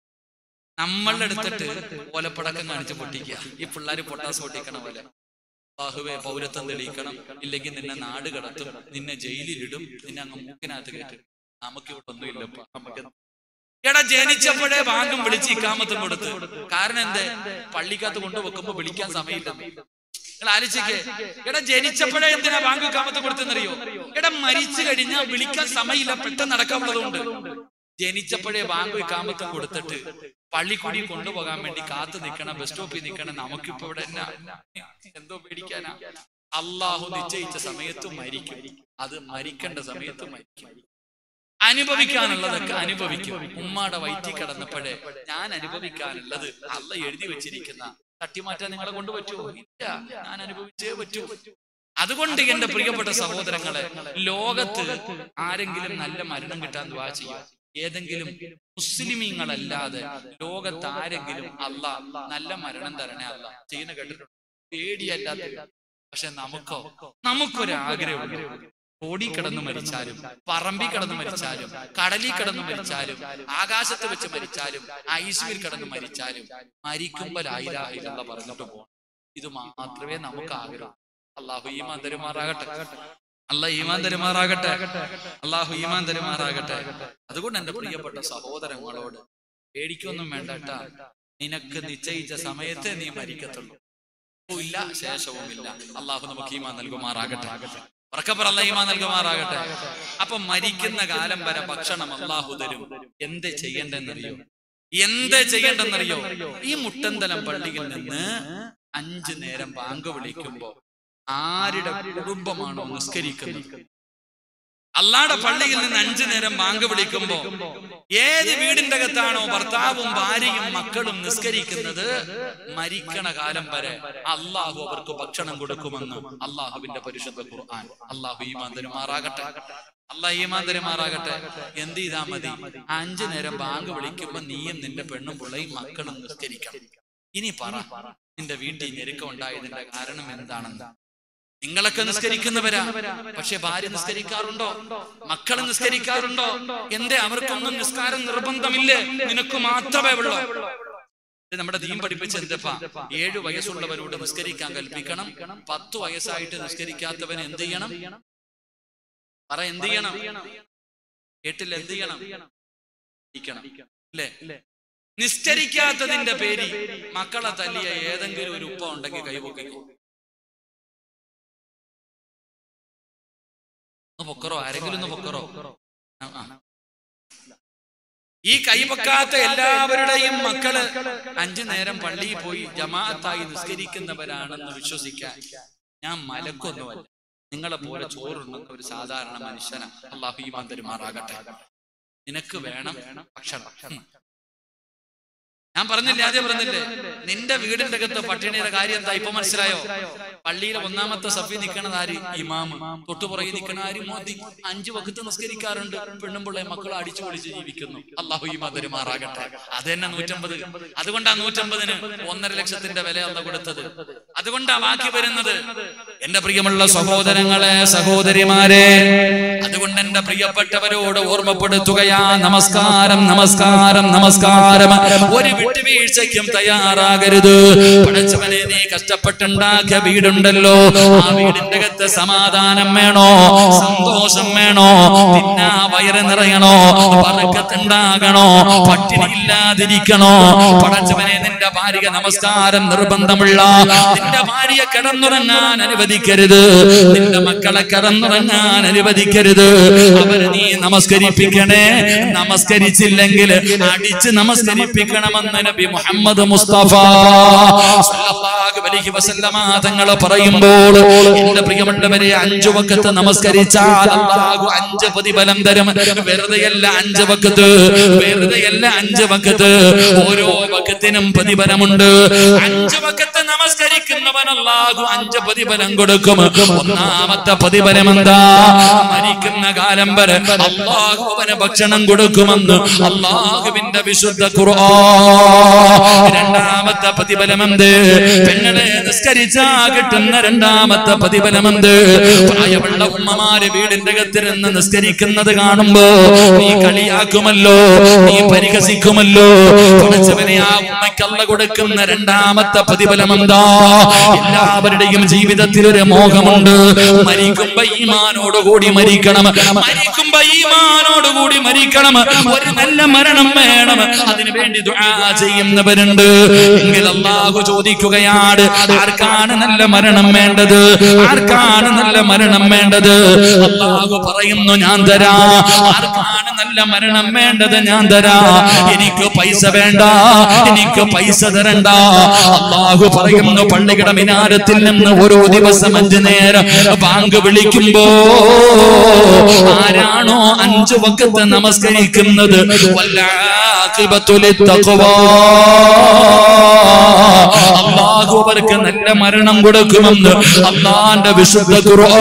നമ്മളുടെ അടുത്തിട്ട് ഓലപ്പടക്കം കാണിച്ച് പൊട്ടിക്കുക ഈ പിള്ളേര് പൊട്ടാസ് പൊട്ടിക്കണ പോലെ ബാഹുവെ പൗരത്വം തെളിയിക്കണം ഇല്ലെങ്കിൽ നിന്നെ നാട് കടത്തും നിന്നെ ജയിലിലിടും നിന്നെ അങ്ങ് മൂക്കിനകത്ത് കയറ്റും നമുക്ക് ഇവിടെ ഒന്നുമില്ലപ്പ നമുക്ക് എടാ ജനിച്ചപ്പോഴേ ഭാഗം വിളിച്ച് ഇക്കാമത്തും കൊടുത്ത് കാരണം എന്തേ പള്ളിക്കകത്ത് കൊണ്ടുവെക്കുമ്പോ വിളിക്കാൻ സമയമില്ല നിങ്ങൾ ആലോചിക്കേ എടാ ജനിച്ചപ്പോഴേ എന്തിനാ ബാങ്ക് ഇക്കാമത്ത് കൊടുത്തെന്നറിയോ എടാ മരിച്ചു കഴിഞ്ഞാൽ വിളിക്കാൻ സമയമില്ല പെട്ടെന്ന് നടക്കാനുള്ളതുകൊണ്ട് ജനിച്ചപ്പോഴേ ബാങ്ക് ഇക്കാമത്തും കൊടുത്തിട്ട് പള്ളിക്കൂടി കൊണ്ടുപോകാൻ വേണ്ടി കാത്തു നിൽക്കണം ബസ് സ്റ്റോപ്പിൽ നിൽക്കണം നമുക്കിപ്പോ ഇവിടെ എന്നാ എന്തോ പേടിക്കാനാ അള്ളാഹു നിശ്ചയിച്ച സമയത്ത് മരിക്കും അത് മരിക്കേണ്ട സമയത്ത് മരിക്കും അനുഭവിക്കാനുള്ളതൊക്കെ അനുഭവിക്കും ഉമ്മാടെ വയറ്റിൽ കിടന്നപ്പോഴേ ഞാൻ അനുഭവിക്കാനുള്ളത് അല്ല എഴുതി വെച്ചിരിക്കുന്ന തട്ടിമാറ്റാൻ നിങ്ങളെ കൊണ്ട് പറ്റുമോ ഇല്ല ഞാൻ അനുഭവിച്ചേ പറ്റൂ അതുകൊണ്ട് എന്റെ പ്രിയപ്പെട്ട സഹോദരങ്ങളെ ലോകത്ത് ആരെങ്കിലും നല്ല മരണം കിട്ടാൻ ദ്വാ ചെയ്യും ഏതെങ്കിലും മുസ്ലിമീങ്ങളല്ലാതെ ലോകത്ത് ആരെങ്കിലും അല്ല നല്ല മരണം തരണേ അല്ല ചെയ്യുന്ന കേട്ടിട്ടുണ്ട് പേടിയല്ലാത്ത പക്ഷെ നമുക്കോ നമുക്കൊരാഗ്രഹമുണ്ട് റോഡിൽ കിടന്ന് മരിച്ചാലും പറമ്പിൽ കിടന്ന് മരിച്ചാലും കടലിൽ കിടന്ന് മരിച്ചാലും ആകാശത്ത് വെച്ച് മരിച്ചാലും ഐസിയിൽ കിടന്ന് മരിച്ചാലും മരിക്കുമ്പോൾ ആയിരായിരം പറഞ്ഞിട്ട് പോകണം ഇത് മാത്രമേ നമുക്ക് ആഗ്രഹം അള്ളാഹു ഈ മന്ദരുമാറാകട്ടെ അല്ല ഈമാൻ തരുമാറാകട്ടെ അള്ളാഹു ഈമാൻ തരുമാറാകട്ടെ അതുകൊണ്ട് എന്റെ പ്രിയപ്പെട്ട സഹോദരങ്ങളോട് പേടിക്കൊന്നും വേണ്ട ട്ടാ. നിനക്ക് നിശ്ചയിച്ച സമയത്തെ നീ മരിക്കത്തുള്ളൂ ഇല്ല ശേഷവും ഇല്ല അള്ളാഹു നമുക്ക് ഈമാൻ നൽകുമാറാകട്ടെ ഉറക്കപ്പറല്ല ഈമാൻ നൽകുമാറാകട്ടെ അപ്പൊ മരിക്കുന്ന കാലം വരെ ഭക്ഷണം അള്ളാഹു തരും എന്ത് ചെയ്യണ്ടെന്നറിയോ എന്ത് ചെയ്യണ്ടെന്നറിയോ ഈ മുട്ടന്തലം പള്ളിയിൽ നിന്ന് അഞ്ചു നേരം ബാങ്ക് വിളിക്കുമ്പോ ആരുടെ കുടുംബമാണോ നിസ്കരിക്കുന്നത് അള്ളാടെ പള്ളിയിൽ നിന്ന് അഞ്ചു നേരം ബാങ്ക് വിളിക്കുമ്പോ ഏത് വീടിന്റെ അകത്താണോ ഭർത്താവും ഭാര്യയും മക്കളും നിസ്കരിക്കുന്നത് മരിക്കണ കാലം വരെ അള്ളാഹു അവർക്ക് ഭക്ഷണം കൊടുക്കുമെന്ന് അള്ളാഹുവിന്റെ പരിശുദ്ധ ഖുർആൻ അള്ളാഹു ഈമാൻ തരുമാറാകട്ടെ അള്ളാഹ് ഈമാൻ തരുമാറാകട്ടെ എന്ത് ചെയ്താ മതി അഞ്ചു നേരം ബാങ്ക് വിളിക്കുമ്പോ നീയും നിന്റെ പെണ്ണും പിള്ളയും മക്കളും നിസ്കരിക്കണം ഇനി പറ നിന്റെ വീട്ടിൽ ഞെരുക്കം ഉണ്ടായതിന്റെ കാരണം എന്താണെന്ന് നിങ്ങളൊക്കെ നിസ്കരിക്കുന്നവരാ പക്ഷെ ഭാര്യ നിസ്കരിക്കാറുണ്ടോ മക്കൾ നിസ്കരിക്കാറുണ്ടോ എന്തേ അവർക്കൊന്നും നിസ്കാരം നിർബന്ധമില്ലേ നിനക്ക് മാത്രമേ ഉള്ളൂ ഇത് നമ്മുടെ ദീൻ പഠിപ്പിച്ച എന്തപ്പാ ഏഴു വയസ്സുള്ളവരോട് നിസ്കരിക്കാൻ കൽപ്പിക്കണം പത്ത് വയസ്സായിട്ട് നിസ്കരിക്കാത്തവന് എന്ത് ചെയ്യണം പറ എന്ത് ചെയ്യണം കേട്ടില്ല എന്ത് ചെയ്യണം ഇരിക്കണം അല്ലേ നിസ്കരിക്കാത്തതിന്റെ പേര് മക്കളെ തല്ലിയ ഏതെങ്കിലും ഒരു ഉപ്പ ഉണ്ടെങ്കിൽ കൈപൊക്കിക്കോ ഒന്ന് പൊക്കറോ ആരെങ്കിലും ഒന്ന് പൊക്കറോ ആ, ആ. ഈ കൈവക്കാത്ത എല്ലാവരുടെയും മക്കള് അഞ്ചു നേരം പള്ളിയിൽ പോയി ജമാഅത്തായി നിസ്കരിക്കുന്നവരാണെന്ന് വിശ്വസിക്കാൻ ഞാൻ മലക്കൊന്നുമല്ല നിങ്ങളെ പോലെ ചോറുണ്ടെന്ന ഒരു സാധാരണ മനുഷ്യനാ അള്ളാഹു ഈമാൻ തരുമാറാകട്ടെ നിനക്ക് വേണം ഭക്ഷണം ഉം. ഞാൻ പറഞ്ഞില്ലേ ആദ്യം പറഞ്ഞില്ലേ നിന്റെ വീടിന്റെ അകത്ത് പട്ടിണിയുടെ കാര്യം എന്താ ഇപ്പൊ മനസ്സിലായോ പള്ളിയിലെ ഒന്നാമത്തെ സഫി നിൽക്കണത് ആര് ഇമാമ് തൊട്ടുപുറകെ നിൽക്കണ ആര് മോദി അഞ്ചു വക്കത്ത് നിസ്കരിക്കാറുണ്ട് പെണ്ണും പിള്ളേ മക്കൾ അടിച്ചു പൊളിച്ച് ജീവിക്കുന്നു അള്ളാഹു ഈ മധുരമാറാകട്ടെ അത് തന്നെ നൂറ്റമ്പത് അതുകൊണ്ടാ നൂറ്റമ്പതിന് ഒന്നര ലക്ഷത്തിന്റെ വില അല്ല കൊടുത്തത് അതുകൊണ്ടാ ബാക്കി വരുന്നത് എന്റെ പ്രിയമുള്ള സഹോദരങ്ങളെ സഹോദരിമാരെ അതുകൊണ്ട് എന്റെ പ്രിയപ്പെട്ടവരോട് ഓർമ്മപ്പെടുത്തുകയാ നമസ്കാരം നമസ്കാരം നമസ്കാരം ഒരു വിട്ടുവീഴ്ചയ്ക്കും തയ്യാറാകരുത് പടച്ചവനെ നീ കഷ്ടപ്പെട്ടുണ്ടാക്കിയ വീടുണ്ടല്ലോ ആ വീടിന്റെ അകത്ത് സമാധാനം വേണോ സന്തോഷം വേണോ തിന്നാ വയറ് നിറയണോ പറക്കത്തുണ്ടാകണോ പട്ടിണി ഇല്ലാതിരിക്കണോ പടച്ചവനെ നിന്റെ ഭാര്യ നമസ്കാരം നിർബന്ധമുള്ള നിന്റെ ഭാര്യ കിടന്നുറങ്ങാൻ അനുവദിക്കരുത് നിന്റെ മക്കളെ കിടന്നുറങ്ങാൻ അനുവദിക്കരുത് അവരെ നീ നമസ്കരിപ്പിക്കണേ നമസ്കരിച്ചില്ലെങ്കിൽ അടിച്ച് നമസ്കരിപ്പിക്കണമെന്ന് നബി മുഹമ്മദ് മുസ്തഫ സല്ലല്ലാഹു അലൈഹി വസല്ലമ തങ്ങൾ പറയുമ്പോൾ എന്റെ പ്രിയമുള്ളവരെ അഞ്ചു വക്കത്ത് നമസ്കരിച്ചാൽ അല്ലാഹു അഞ്ച് പ്രതിഫലം തരും വെറുതെയല്ല അഞ്ച് വക്കത്ത് വെറുതെയല്ല അഞ്ച് വക്കത്ത് ഓരോ വക്കത്തിനും പ്രതിഫലമുണ്ട് അഞ്ച് വക്കത്ത് നമസ്കരിക്കുന്നവൻ അല്ലാഹു അഞ്ച് പ്രതിഫലം കൊടുക്കും ഒന്നാമത്തെ പ്രതിഫലം എന്താ മരിക്കുന്ന കാലം വരെ അള്ളാഹു അവന് ഭക്ഷണം കൊടുക്കുമെന്ന് അള്ളാഹുവിന്റെ വിശുദ്ധ ഖുർആൻ രണ്ടാമത്തെ പ്രതിഫലമെന്ത് പെങ്ങളെ നിസ്കരിച്ചാ കിട്ടുന്ന രണ്ടാമത്തെ പ്രതിഫലമെന്ത് പ്രായമുള്ള ഉമ്മമാര് വീടിന്റെ അകത്തിരുന്ന് നിസ്കരിക്കുന്നത് കാണുമ്പോ നീ കളിയാക്കുമല്ലോ നീ പരിഹസിക്കുമല്ലോ പഠിച്ചവനെ ആ ഉമ്മയ്ക്കല്ല കൊടുക്കുന്ന രണ്ടാമത്തെ പ്രതിഫലം എന്താ എല്ലാവരുടെയും ജീവിതത്തിൽ ഒരു മോഹമുണ്ട് മരിക്കുമ്പോ ഈമാനോടുകൂടി മരിക്കണം മരിക്കുമ്പോ ഈമാനോടുകൂടി മരിക്കണം ഒരു നല്ല മരണം വേണം അതിനു വേണ്ടി ദുആ ചെയ്യുന്നവരുണ്ട് എങ്കിൽ അള്ളാഹു ചോദിക്കുകയാണ് ആർക്കാണ് നല്ല മരണം വേണ്ടത് ആർക്കാണ് നല്ല മരണം വേണ്ടത് അള്ളാഹു പറയുന്നു ഞാൻ തരാ ആർക്കാണ് നല്ല മരണം വേണ്ടത് ഞാൻ തരാ എനിക്ക് പൈസ വേണ്ട എനിക്ക് പൈസ തരണ്ട അള്ളാഹു പറയുന്നു പള്ളിയുടെ മിനാരത്തിൽ നിന്ന് ഓരോ ദിവസം അഞ്ചു നേരം ബാങ്ക് വിളിക്കുമ്പോ ആരാണോ അഞ്ചു വക്കത്ത് നമസ്കരിക്കുന്നത് അള്ളാഹു അവർക്ക് നല്ല മരണം കൊടുക്കുമെന്ന് അള്ളാന്റെ വിശുദ്ധ ഖുർആൻ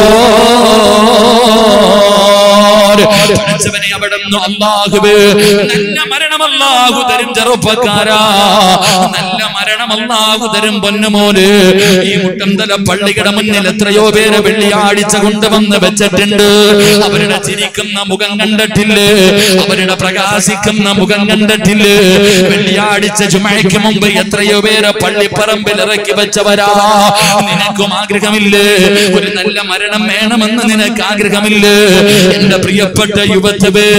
പഠിച്ചവനെ അവിടെ നിന്ന് അള്ളാഹുവേ നല്ല മരണം അള്ളാഹു തരും ചെറുപ്പക്കാരാ നല്ല മരണം അള്ളാഹു തരും പൊന്നുമോന് ഈ മുട്ടന്തല പള്ളിയുടെ മുന്നിൽ എത്രയോ പേര് വെള്ളിയാഴ്ച കൊണ്ടുവന്ന് വെച്ചിട്ടുണ്ട് അവരുടെ ചിരിക്കുന്ന മുഖം കണ്ടിട്ടില്ലേ അവരുടെ പ്രകാശിക്കുന്ന മുഖം കണ്ടിട്ടില്ലേ വെള്ളിയാഴ്ച ചുമയ്ക്ക് മുമ്പ് എത്രയോ പേര് പള്ളിപ്പറമ്പിൽ ഇറക്കി വെച്ചവരാ നിനക്കും ആഗ്രഹമില്ലേ ഒരു നല്ല മരണം വേണമെന്ന് നിനക്ക് ആഗ്രഹമില്ലേ എന്റെ പ്രിയപ്പെട്ട യുവത്വേ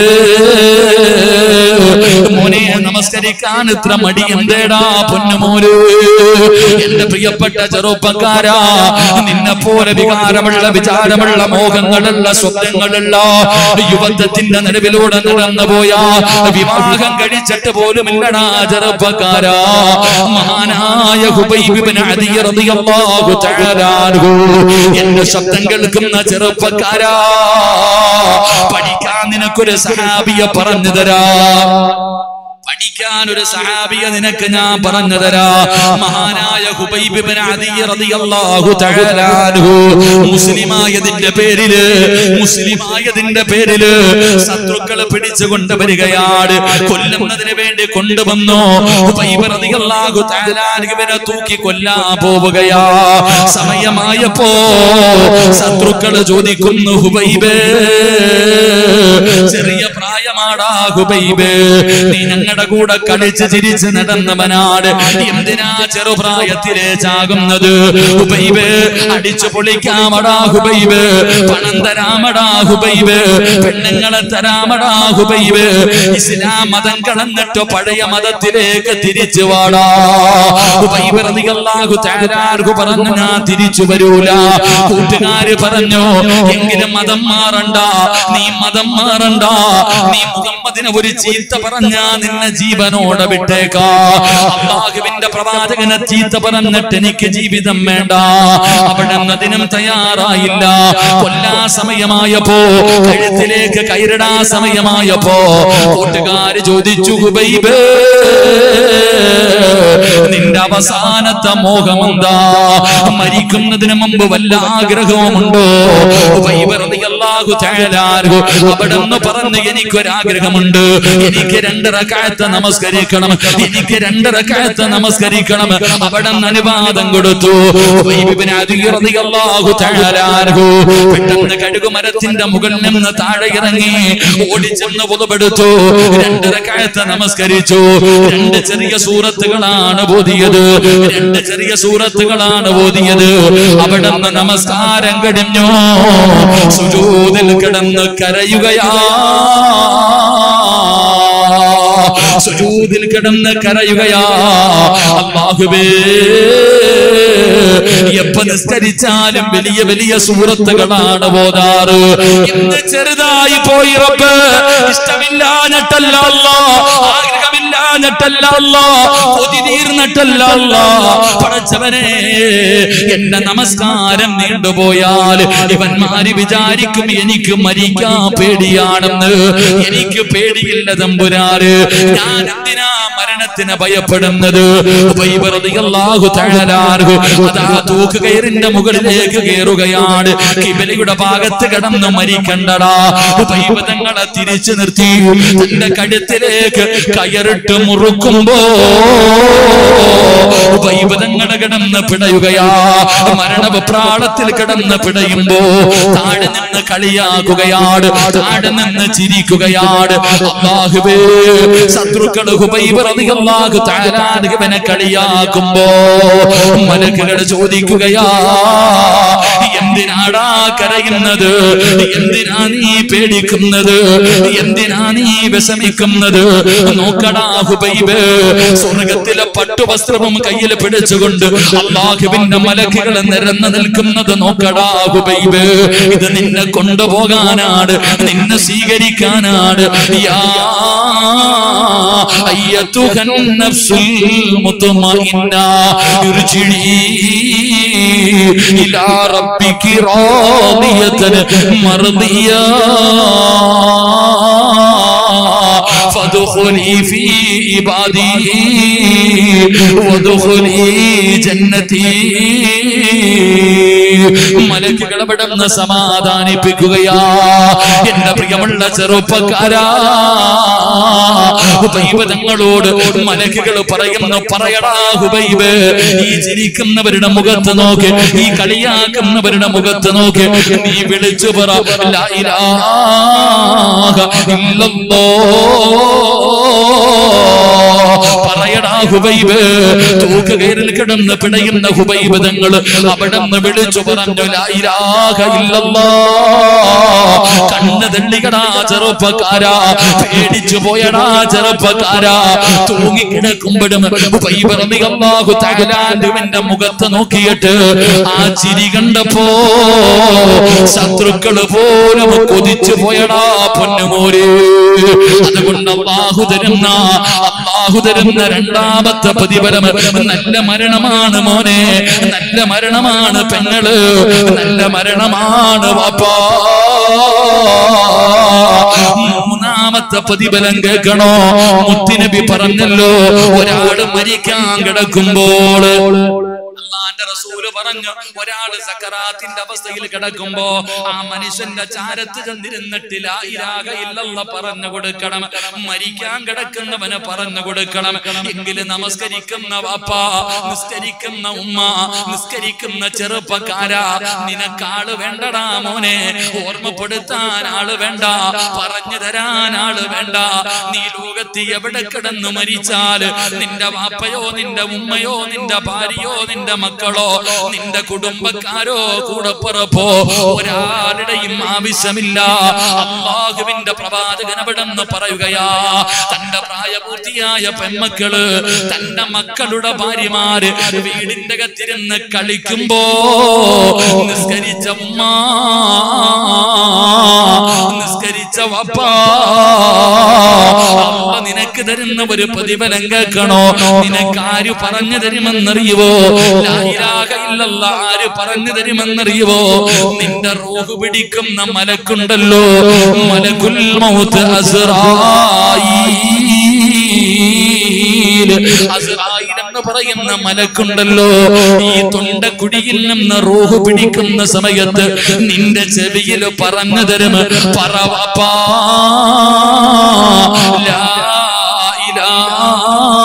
മോനെ നമസ്കരിക്കാൻ ഇത്ര മടി എന്തേടാ പൊന്നുമോന് എന്റെ പ്രിയപ്പെട്ട ചെറുപ്പക്കാരാ നിന്നെ പോലെ വികാരമുള്ള വിചാരമുള്ള മോഹങ്ങളുള്ള സ്വപ്നങ്ങളുള്ള യുവത്വത്തിന്റെ നടുവിലൂടെ നടന്നു പോയാ വിവാഹം കഴിച്ചിട്ട് പോലുമില്ലടാ ചെറുപ്പക്കാരാ മഹാനായ ഹുബൈബിബ്നു അദി റളിയല്ലാഹു തആല അൻഹു എന്റെ ശബ്ദം കേൾക്കുന്ന ചെറുപ്പക്കാരാ പഠിക്കാൻ നിനക്കൊരു സഹാബിയെ പറഞ്ഞു തരാ പഠിക്കാൻ ഒരു സഹാബിയെ നിനക്ക് ഞാൻ പറഞ്ഞു തരാ മഹാനായ ഹുബൈബ് ഇബ്നു അദി റളിയല്ലാഹു തആല അൻഹു മുസ്ലിമായതിന്റെ പേരില് മുസ്ലിമായതിന്റെ പേരില് ശത്രുക്കളെ പിടിച്ചു കൊണ്ടുവരികയാണ് കൊല്ലുന്നതിന് വേണ്ടി കൊണ്ടുവന്നു ഹുബൈബ് റളിയല്ലാഹു തആല അൻഹുവിനെ തൂക്കി കൊല്ലാൻ പോവുകയാ സമയമായപ്പോ ശത്രുക്കള് ചോദിക്കുന്നു ഹുബൈബേ ചെറിയ പ്രായമാടാ ഹുബൈബേ നീ ഞങ്ങളുടെ കൂടെ കളിച്ച് ചിരിച്ച് നടന്നവനാട് എന്തിനാ ചെറുപ്രായത്തിലെ ചാകുന്നത് ഹുബൈബ് അടിച്ചു പൊളിക്കാമടാ ഹുബൈബ് പണം തരാമടാ ഹുബൈബ് പെണ്ണുങ്ങളെ തരാമടാ ഹുബൈബ് ഇസ്ലാം മതം കളന്നിട്ട് പഴയ മതത്തിലേക്ക് തിരിച്ചു വാടാ ഹുബൈബ് റളിയല്ലാഹു തആല അൻഹു പറഞ്ഞു ഞാൻ തിരിച്ചു വരൂല കൂട്ടുകാര് പറഞ്ഞു എങ്കിലും മതം മാറണ്ട നീ മതം മാറണ്ട നീ മുഹമ്മദിനെ ഒരു ചീത്ത പറഞ്ഞാ നിന്നെ ജീവനോടെ വിട്ടേക്കാ അള്ളാഹുവിന്റെ പ്രവാചകനെ ചീത്ത പറഞ്ഞിട്ട് എനിക്ക് ജീവിതം വേണ്ട അവിടെ അതിനും തയ്യാറായില്ല കൊല്ലാ സമയമായപ്പോ കഴുത്തിലേക്ക് കയറിടാ സമയമായപ്പോ കൂട്ടുകാര് ചോദിച്ചു ഹുബൈബേ നിന്റെ അവസാനത്തെ മോഹമെന്താ മരിക്കുന്നതിന് മുമ്പ് വല്ല ആഗ്രഹവുമുണ്ടോ ഹുബൈബ് റളിയല്ലാഹു തആല അൻഹു അവിടെ നിന്ന് പറഞ്ഞു എനിക്കൊരാഗ്രഹമുണ്ട് എനിക്ക് രണ്ടരക്കാലത്ത് നമസ്കരിക്കണം എനിക്ക് രണ്ടരക്കാലത്ത് നമസ്കരിക്കണം അവിടെ നിന്ന് അനുവാദം കൊടുത്തു ഹുബൈബ് ഇബ്നു അദി റളിയല്ലാഹു തആല അൻഹു പെട്ടെന്ന് കഴുകുമരത്തിന്റെ മുകളിൽ നിന്ന് താഴെ ഇറങ്ങി ഓടിച്ചെന്ന് പുതുപെടുത്തു രണ്ടരക്കാലത്ത് നമസ്കരിച്ചു രണ്ട് ചെറിയ സൂറത്തുകളാണ് ഓതിയത് രണ്ട് ചെറിയ സൂറത്തുകളാണ് ഓതിയത് അവിടെ നിന്ന് നമസ്കാരം കഴിഞ്ഞു സുജൂദിൽ കിടന്ന് കരയുകയാ സുജൂദിൽ കിടന്ന് കരയുകയാ അല്ലാഹുവേ എപ്പ നിസ്കരിച്ചാലും വലിയ വലിയ സൂറത്തുകളാണ് പോതാറ് എന്ത് ചെറുതായി പോയി റബ്ബ് ഇഷ്ടമില്ലാഞ്ഞിട്ടല്ല അല്ലാ ആഗ്രഹമില്ലാഞ്ഞിട്ടല്ല അല്ലാ കൊതി തീർന്നിട്ടല്ല അല്ലാ പടച്ചവനെ എന്റെ നമസ്കാരം നീണ്ടുപോയാൽ ഇവന്മാര് വിചാരിക്കും എനിക്ക് മരിക്കാൻ പേടിയാണെന്ന് എനിക്ക് പേടിയില്ല തമ്പുരാറ് ഞാൻ എന്തിനാ മരണത്തിന് ഭയപ്പെടുന്നത് ഉബൈബ് റളിയല്ലാഹു തആല അൻഹു അതാ തൂക്കുകയറിന്റെ മുകളിലേക്ക് കയറുകയാണ് കിബിലയുടെ ഭാഗത്ത് കിടന്ന് മരിക്കണ്ടടാ ഉബൈബ് തങ്ങളെ തിരിച്ചു നിർത്തി തന്റെ കഴുത്തിലേക്ക് കയറിട്ട് മുറുക്കുമ്പോ ഉബൈബ് തങ്ങളെ കിടന്ന് പിടയുകയാ മരണപ്രാളത്തിൽ കിടന്ന് പിടയുമ്പോ താഴെ നിന്ന് കളിയാക്കുകയാണ് താഴെ നിന്ന് ചിരിക്കുകയാണ് അള്ളാഹുവേ ശത്രുക്കൾ ഹുബൈബ് റളിയല്ലാഹു തആല അൻഹുവിനെ കളിയാക്കുമ്പോ മലക്കുകൾ ചോദിക്കുകയാ എന്തിനാടാ കരയുന്നത് എന്തിനാ നീ പേടിക്കുന്നത് എന്തിനാ നീ വിഷമിക്കുന്നത് നോക്കടാ ഹുബൈബ് സ്വർഗത്തിലെ പട്ടുവസ്ത്രവും കയ്യിൽ പിടിച്ചുകൊണ്ട് അള്ളാഹുവിന്റെ മലക്കുകൾ നിരന്ന് നിൽക്കുന്നത് നോക്കടാ ഹുബൈബ് ഇത് നിന്നെ കൊണ്ടുപോകാനാണ് നിന്നെ സ്വീകരിക്കാനാണ് യാ أيتها النفس المطمئنة ارجعي إلى ربك راضية مرضية فادخلي في عبادي وادخلي جنتي മലക്കുകൾ അവിടെ നിന്ന് സമാധാനിപ്പിക്കുകയാ എന്റെ പ്രിയമുള്ള ചെറുപ്പക്കാരാ ഹുബൈബ് തങ്ങളോട് മലക്കുകൾ പറയുന്നു പറയടാ ഹുബൈബ് ഈ ചിരിക്കുന്നവരുടെ മുഖത്ത് നോക്ക് ഈ കളിയാക്കുന്നവരുടെ മുഖത്ത് നോക്ക് നീ വിളിച്ചു പറ ലാ ഇലാഹ ഇല്ലല്ലാഹ്. പറയടാ ഹുബൈബ് തൂക്കുകയറിൽ കിടന്ന് പിടയുന്ന ഹുബൈബ് തങ്ങൾ അവിടെ നിന്ന് വിളിച്ചു പറഞ്ഞു ലാ ഇലാഹ ഇല്ലല്ലാഹ്. കണ്ണ് തള്ളികടാ ചെറുപ്പക്കാരാ പേടിച്ചു പോയടാ ചെറുപ്പക്കാരാ തൂങ്ങിക്കിടക്കുമ്പോഴും ഹുബൈബ് റളിയല്ലാഹു തആല അൻഹുവിന്റെ മുഖത്ത് നോക്കിയിട്ട് ആ ചിരി കണ്ടപ്പോ ശത്രുക്കള് പോലും കൊതിച്ചു പോയടാ പൊന്നുമോര് അതുകൊണ്ട് അള്ളാഹു തരുന്ന അള്ളാഹു തരുന്ന രണ്ടാമത്തെ പ്രതിഫലം നല്ല മരണമാണ് മോനെ നല്ല മരണമാണ് പെങ്ങള് നല്ല മരണമാണ് വാപ്പാ മൂന്നാമത്തെ നാലാമത്തെ പ്രതിഫലം കേൾക്കണോ മുത്തിനബി പറഞ്ഞല്ലോ ഒരാള് മരിക്കാൻ കിടക്കുമ്പോൾ അള്ളാന്റെ റസൂല് പറഞ്ഞു ഒരാള് സക്കറാത്തിന്റെ അവസ്ഥയിൽ കിടക്കുമ്പോ ആ മനുഷ്യന്റെ ചാരത്ത് ചെന്നിരുന്നിട്ട് ലാ ഇലാഹ ഇല്ലല്ലാ പറഞ്ഞു കൊടുക്കണം മരിക്കാൻ കിടക്കുന്നവന് പറഞ്ഞു കൊടുക്കണം എങ്കിലും നമസ്കരിക്കുന്ന വാപ്പ നിസ്കരിക്കുന്ന ഉമ്മ നിസ്കരിക്കുന്ന ചെറുപ്പക്കാരാ നിനക്കാള് വേണ്ടടാ മോനെ ഓർമ്മപ്പെടുത്താൻ ആള് വേണ്ട പറഞ്ഞു തരാൻ ആള് വേണ്ട നീ ലോകത്ത് എവിടെ കിടന്ന് മരിച്ചാല് നിന്റെ വാപ്പയോ നിന്റെ ഉമ്മയോ നിന്റെ ഭാര്യയോ നിന്റെ മക്കളോ നിന്റെ കുടുംബക്കാരോ കൂടപ്പുറപ്പോ ഒരാളുടെയും ആവശ്യമില്ല അള്ളാഹുവിന്റെ പ്രവാചകൻ അവിടെന്ന് പറയുകയാ തന്റെ പ്രായപൂർത്തിയായ പെൺമക്കള് തന്റെ മക്കളുടെ ഭാര്യമാര് വീടിന്റെ കത്തിരുന്ന് കളിക്കുമ്പോ നിസ്കരിച്ച ഉമ്മ നിസ്കരിച്ച വപ്പ അമ്മ നിനക്ക് തരുന്ന ഒരു പ്രതിഫലം കേൾക്കണോ നിനക്ക് ആര് പറഞ്ഞു തരുമെന്നറിയുവോ ലാ ഇലാഹ ഇല്ലല്ലാ ആര് പറഞ്ഞു തരുമെന്നറിയുവോ നിന്റെ റൂഹ് പിടിക്കുന്ന മലക്കുണ്ടല്ലോ മലക്കുൽ മൗത്ത് അസ്റായീൽ അസ്റായീൽ എന്ന് പറയുന്ന മലക്കുണ്ടല്ലോ ഈ തൊണ്ടക്കുടിയിൽ നിന്ന് റൂഹ് പിടിക്കുന്ന സമയത്ത് നിന്റെ ചെവിയിൽ പറഞ്ഞു തരും പറവാപ്പാ ലാ ഇലാഹ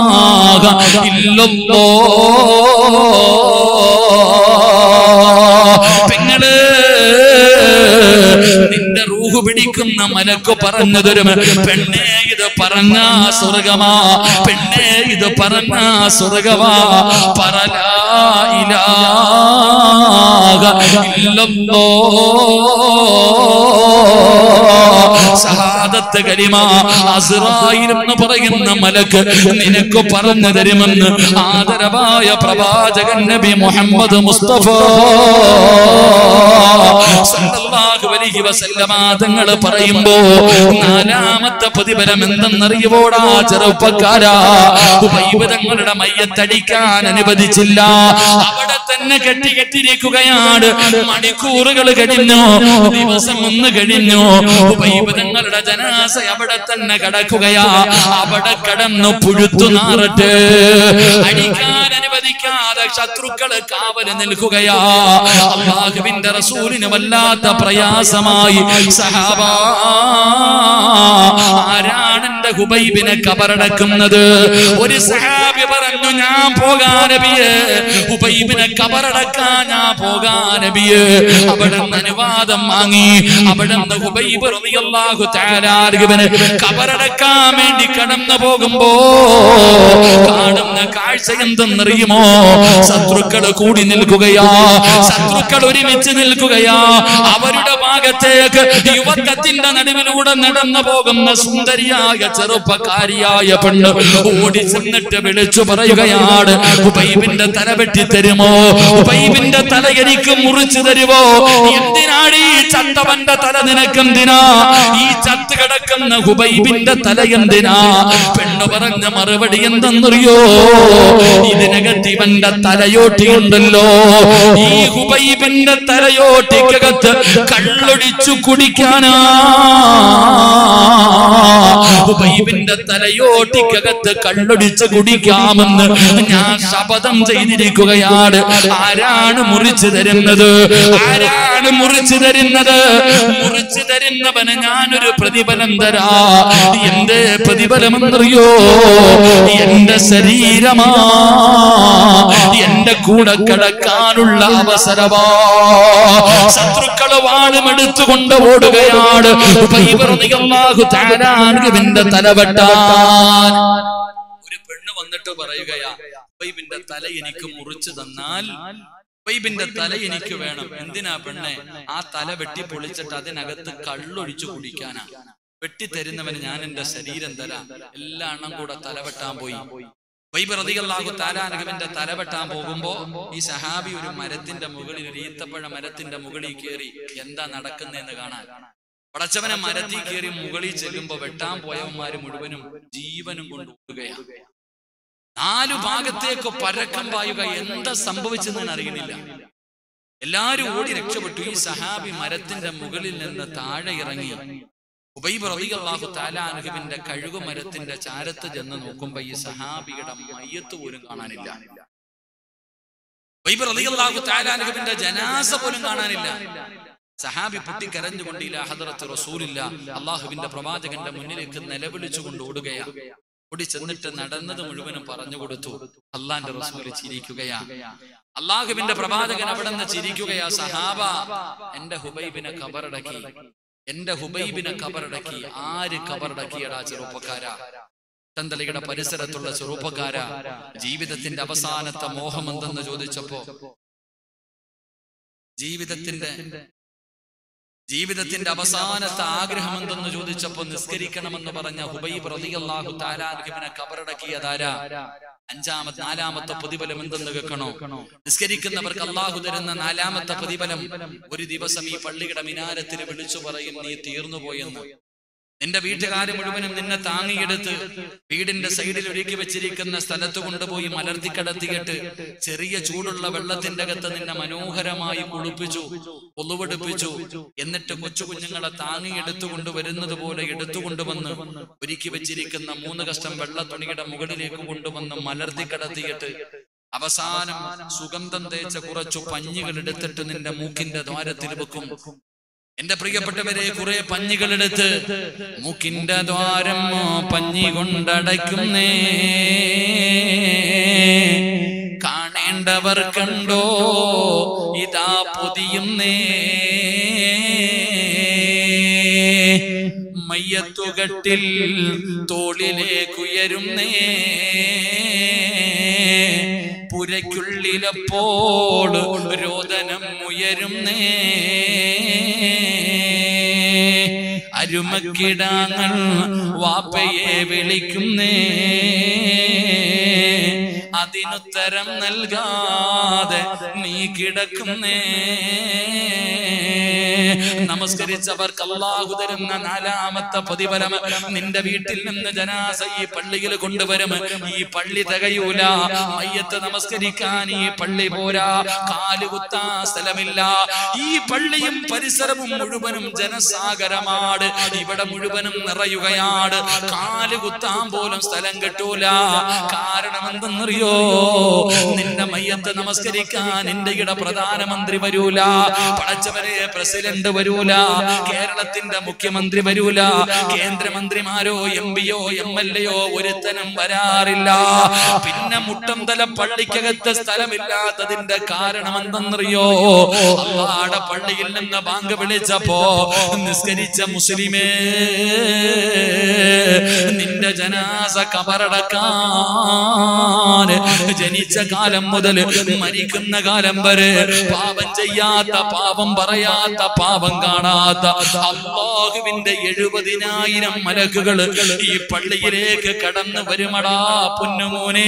ഇല്ലല്ലാഹ് പെങ്ങള് നിന്റെ റൂഹ് പിടിക്കുന്ന മലക്ക് പറഞ്ഞു തരും പെണ്ണേ ഇത് പറഞ്ഞ സ്വർഗമാ പെണ്ണേ ഇത് പറഞ്ഞ സ്വർഗമാ പറലാ സഹാദത്ത് കലിമ അസ്രായിൽ എന്ന് പറയുന്ന മലക്ക് നിനക്ക് പറഞ്ഞു തരുമെന്ന് ആദരവായ പ്രവാചകൻ നബി മുഹമ്മദ് മുസ്തഫ സല്ലല്ലാഹു അലൈഹി വസല്ലമ തങ്ങൾ പറയുമ്പോ നാലാമത്തെ പ്രതിഫലം എന്തെന്നറിയുവോടാ ചെറുപ്പക്കാരാ ഉബൈബ് തങ്ങളുടെ മയ്യത്തടിക്കാൻ അനുവദിച്ചില്ല അവിടെ തന്നെ കെട്ടി കെട്ടിരിക്കുകയാണ് മണിക്കൂറുകൾ കഴിഞ്ഞു ദിവസം ഒന്ന് കഴിഞ്ഞു ഉബൈബ് തങ്ങളുടെ ജനാസ അവിടെ തന്നെ കിടക്കുകയാ അവിടെ കിടന്നു പുഴുത്തു നാറട്ട് അടിക്കാൻ അനുവദിക്കാതെ ശത്രുക്കള് കാവല് നിൽക്കുകയാ അള്ളാഹുവിന്റെ റസൂലിന് വല്ലാത്ത പ്രയാസമായി സഹാബ ആരാണ് എന്റെ ഹുബൈബിനെ കബറടക്കുന്നത് ഒരു സഹാബി പറഞ്ഞു ഞാൻ പോകാൻ നബിയെ ഹുബൈബിനെ കബറടക്കാൻ ഞാൻ പോകാൻ നബിയെ അവിടെ നിന്ന് അനുവാദം വാങ്ങി അവിടെ നിന്ന് ഹുബൈബ് റളിയല്ലാഹു തആല അൻഹുവിനെ കബറടക്കാൻ വേണ്ടി കടന്നു പോകുമ്പോ കാണുന്ന കാഴ്ച എന്തെന്നറിയുമോ ശത്രുക്കൾ കൂടി നിൽക്കുകയാ ശത്രുക്കൾ ഒരുമിച്ച് നിൽക്കുകയാ അവരുടെ ഭാഗത്തേക്ക് യുവത്വത്തിന്റെ നടുവിലൂടെ നടന്നു പോകുന്ന സുന്ദരിയായ ചെറുപ്പക്കാരിയായ പെണ്ണ് ഓടി ചെന്നിട്ട് വിളിച്ചു പറയുകയാണ് ഉബൈബിന്റെ തല വെട്ടി തരുമോ ഉബൈബിന്റെ തല എനിക്ക് മുറിച്ചു തരുമോ എന്തിനാണ് ഈ ചത്തവന്റെ തല നിനക്കെന്തിനാ ഈ ചത്ത് കിടക്കുന്ന ഹുബൈബിന്റെ തല എന്തിനാ പെണ്ണ് പറഞ്ഞ മറുപടി എന്തെന്നറിയോ ഇതിനകത്ത് ഇവന്റെ തലയോട്ടിയുണ്ടല്ലോ ഈ ഹുബൈബിന്റെ തലയോട്ടിക്കകത്ത് കള്ളൊടിച്ചു കുടിക്കാനാ ഹുബൈബിന്റെ തലയോട്ടിക്കകത്ത് കള്ളൊടിച്ച് കുടിക്കാമെന്ന് ഞാൻ ശപഥം ചെയ്തിരിക്കുകയാണ് ആരാണ് മുറിച്ചു തരുന്നത് ആരാണ് മുറിച്ചു തരുന്നത് മുറിച്ചു തരുന്നവന് ഞാനൊരു പ്രതിഫലം തരാ എന്റെ പ്രതിഫലമെന്നറിയോ എന്റെ ശരീരമാ എന്റെ കൂടെ കിടക്കാനുള്ള അവസരമാ ശത്രുക്കള് വാളും എടുത്തുകൊണ്ട് ഓടുകയാണ് ഉബൈബർനിയല്ലാഹു തആലാൻഹുവിന്റെ തലവെട്ടാൻ ഒരു പെണ്ണ് വന്നിട്ട് പറയുകയാ ഉബൈബിന്റെ തല എനിക്ക് മുറിച്ചു തന്നാൽ ഉബൈബിന്റെ തല എനിക്ക് വേണം എന്തിനാ പെണ്ണെ ആ തല വെട്ടി പൊളിച്ചിട്ട് അതിനകത്ത് കള്ളൊഴിച്ചു കുടിക്കാനാ വെട്ടിത്തരുന്നവന് ഞാൻ എന്റെ ശരീരം തരാം എല്ലാ എണ്ണം കൂടെ തലവെട്ടാൻ പോയി വൈബറതികളാകു താലാനഹുവിന്റെ തലവെട്ടാൻ പോകുമ്പോ ഈ സഹാബി ഒരു മരത്തിന്റെ മുകളിൽ ഒരു ഈത്തപ്പഴ മരത്തിന്റെ മുകളിൽ കയറി എന്താ നടക്കുന്നതെന്ന് കാണാൻ പടച്ചവനെ മരത്തിൽ കയറി മുകളിൽ ചെല്ലുമ്പോ വെട്ടാൻ പോയവന്മാര് മുഴുവനും ജീവനും കൊണ്ട് ഓടുകയാണ് നാലു ഭാഗത്തേക്ക് പരക്കം പായുക എന്താ സംഭവിച്ചെന്ന് ഞാൻ അറിയണില്ല എല്ലാരും ഓടി രക്ഷപ്പെട്ടു ഈ സഹാബി മരത്തിന്റെ മുകളിൽ നിന്ന് താഴെ ഇറങ്ങി ഉബൈബ് റളിയല്ലാഹു തആല അൻഹുവിന്റെ കഴുകുമരത്തിന്റെ ചാരത്ത് ചെന്ന് നോക്കുമ്പോ ഈ സഹാബിയുടെ മയ്യത്ത് പോലും കാണാനില്ല ഉബൈബ് റളിയല്ലാഹു തആല അൻഹുവിന്റെ ജനാസ പോലും കാണാനില്ല സഹാബി പൊട്ടിക്കരഞ്ഞുകൊണ്ട് ഇല്ല ഹദറത്ത് റസൂലില്ല അള്ളാഹുവിന്റെ പ്രവാചകന്റെ മുന്നിലേക്ക് നിലവിളിച്ചുകൊണ്ട് ഓടുകയാ ഓടി ചെന്നിട്ട് നടന്നത് മുഴുവനും പറഞ്ഞു കൊടുത്തു അള്ളാന്റെ റസൂല് ചിരിക്കുകയാ അള്ളാഹുവിന്റെ പ്രവാചകൻ അവിടെ നിന്ന് ചിരിക്കുകയാ സഹാബ എന്റെ ഹുബൈബിനെ കബറടക്കി എന്റെ ഹുബൈബിനെ കബറടക്കി ആര് കബറടക്കിയടാ ചെറുപ്പക്കാരാ ചന്തലയുടെ പരിസരത്തുള്ള ചെറുപ്പക്കാരാ ജീവിതത്തിന്റെ അവസാനത്തെ മോഹം എന്തെന്ന് ചോദിച്ചപ്പോ ജീവിതത്തിന്റെ ജീവിതത്തിന്റെ അവസാനത്തെ ആഗ്രഹം എന്തെന്ന് ചോദിച്ചപ്പോ നിസ്കരിക്കണമെന്ന് പറഞ്ഞ ഹുബൈബ് റളിയല്ലാഹു താലാൻഹിബിനെ കബറടക്കിയതാരാ അഞ്ചാമത്തെ നാലാമത്തെ പ്രതിഫലം എന്തെന്ന് കേൾക്കണോ നിസ്കരിക്കുന്നവർക്ക് അള്ളാഹു തരുന്ന നാലാമത്തെ പ്രതിഫലം ഒരു ദിവസം ഈ പള്ളിയുടെ മിനാരത്തിൽ വിളിച്ചു പറയും നീ തീർന്നുപോയെന്ന് നിന്റെ വീട്ടുകാര് മുഴുവനും നിന്നെ താങ്ങിയെടുത്ത് വീടിന്റെ സൈഡിൽ ഒരുക്കി വെച്ചിരിക്കുന്ന സ്ഥലത്ത് കൊണ്ടുപോയി മലർത്തി കടത്തിയിട്ട് ചെറിയ ചൂടുള്ള വെള്ളത്തിന്റെ അകത്ത് നിന്നെ മനോഹരമായി കുളിപ്പിച്ചു ഒന്നുവെടുപ്പിച്ചു എന്നിട്ട് കൊച്ചു കുഞ്ഞുങ്ങളെ താങ്ങിയെടുത്തുകൊണ്ട് വരുന്നത് പോലെ എടുത്തുകൊണ്ടുവന്ന് ഒരുക്കി വെച്ചിരിക്കുന്ന മൂന്ന് കഷ്ടം വെള്ള തുണിയുടെ മുകളിലേക്ക് കൊണ്ടുവന്ന് മലർത്തി കടത്തിയിട്ട് അവസാനം സുഗന്ധം തേച്ച കുറച്ചു പഞ്ഞികൾ എടുത്തിട്ട് നിന്റെ മൂക്കിന്റെ ദ്വാരത്തിൽ വെക്കും എന്റെ പ്രിയപ്പെട്ടവരെ കുറെ പഞ്ഞികളെടുത്ത് മൂക്കിന്റെ ദ്വാരം പഞ്ഞി കൊണ്ടടയ്ക്കുന്നേ കാണേണ്ടവർ കണ്ടോ ഇതാ പൊതിയുന്നേ മയ്യത്തുകട്ടിൽ തോളിലേക്കുയരുന്നേ പുരയ്ക്കുള്ളിലപ്പോൾ രോദനം ഉയരുന്നേ അരുമക്കിടാങ്ങൾ വാപ്പയെ വിളിക്കുന്നേ അതിനുത്തരം നൽകാതെ നീ കിടക്കുന്നേ നമസ്കരിച്ചവർക്ക് അള്ളാഹു തരുന്ന നാലാമത്തെ പ്രതിഫലം നിന്റെ വീട്ടിൽ നിന്ന് ജനാസ ഈ പള്ളിയിൽ കൊണ്ടുവരും ഈ പള്ളി തികയൂല മയ്യത്ത് നമസ്കരിക്കാൻ ഈ പള്ളി പോരാ കാലുകുത്താ സ്ഥലമില്ല ഈ പള്ളിയും പരിസരവും മുഴുവനും ജനസാഗരമാണ് ഇവിടെ മുഴുവനും നിറയുകയാണ് കാലുകുത്താൻ പോലും സ്ഥലം കിട്ടൂല കാരണം എന്തെന്നറിയോ നിന്റെ മയ്യത്ത് നമസ്കരിക്കാൻ ഇന്ത്യയുടെ പ്രധാനമന്ത്രി വരൂല പടച്ചവരെ പ്രസിഡന്റ് വരൂല കേരളത്തിന്റെ മുഖ്യമന്ത്രി വരൂല കേന്ദ്രമന്ത്രിമാരോ എം പിയോ എം എൽ എയോ ഒരുത്തനും വരാറില്ല പിന്നെ മുട്ടംതല പള്ളിക്കകത്ത് സ്ഥലമില്ലാത്തതിന്റെ കാരണം എന്തെന്നറിയോ അള്ളാടെ പള്ളിയിൽ നിന്ന് ബാങ്ക് വിളിച്ചപ്പോ നിസ്കരിച്ച മുസ്ലിമേ നിന്റെ ജനാസ കബറടക്കാൻ ജനിച്ച കാലം മുതൽ മരിക്കുന്ന കാലം വരെ പാപം ചെയ്യാത്ത പാപം പറയാത്ത പാപം കാണാത്ത അള്ളാഹുവിന്റെ എഴുപതിനായിരം മലക്കുകൾ ഈ പള്ളിയിലേക്ക് കടന്നു വരുമടാ പൊന്നുമോനെ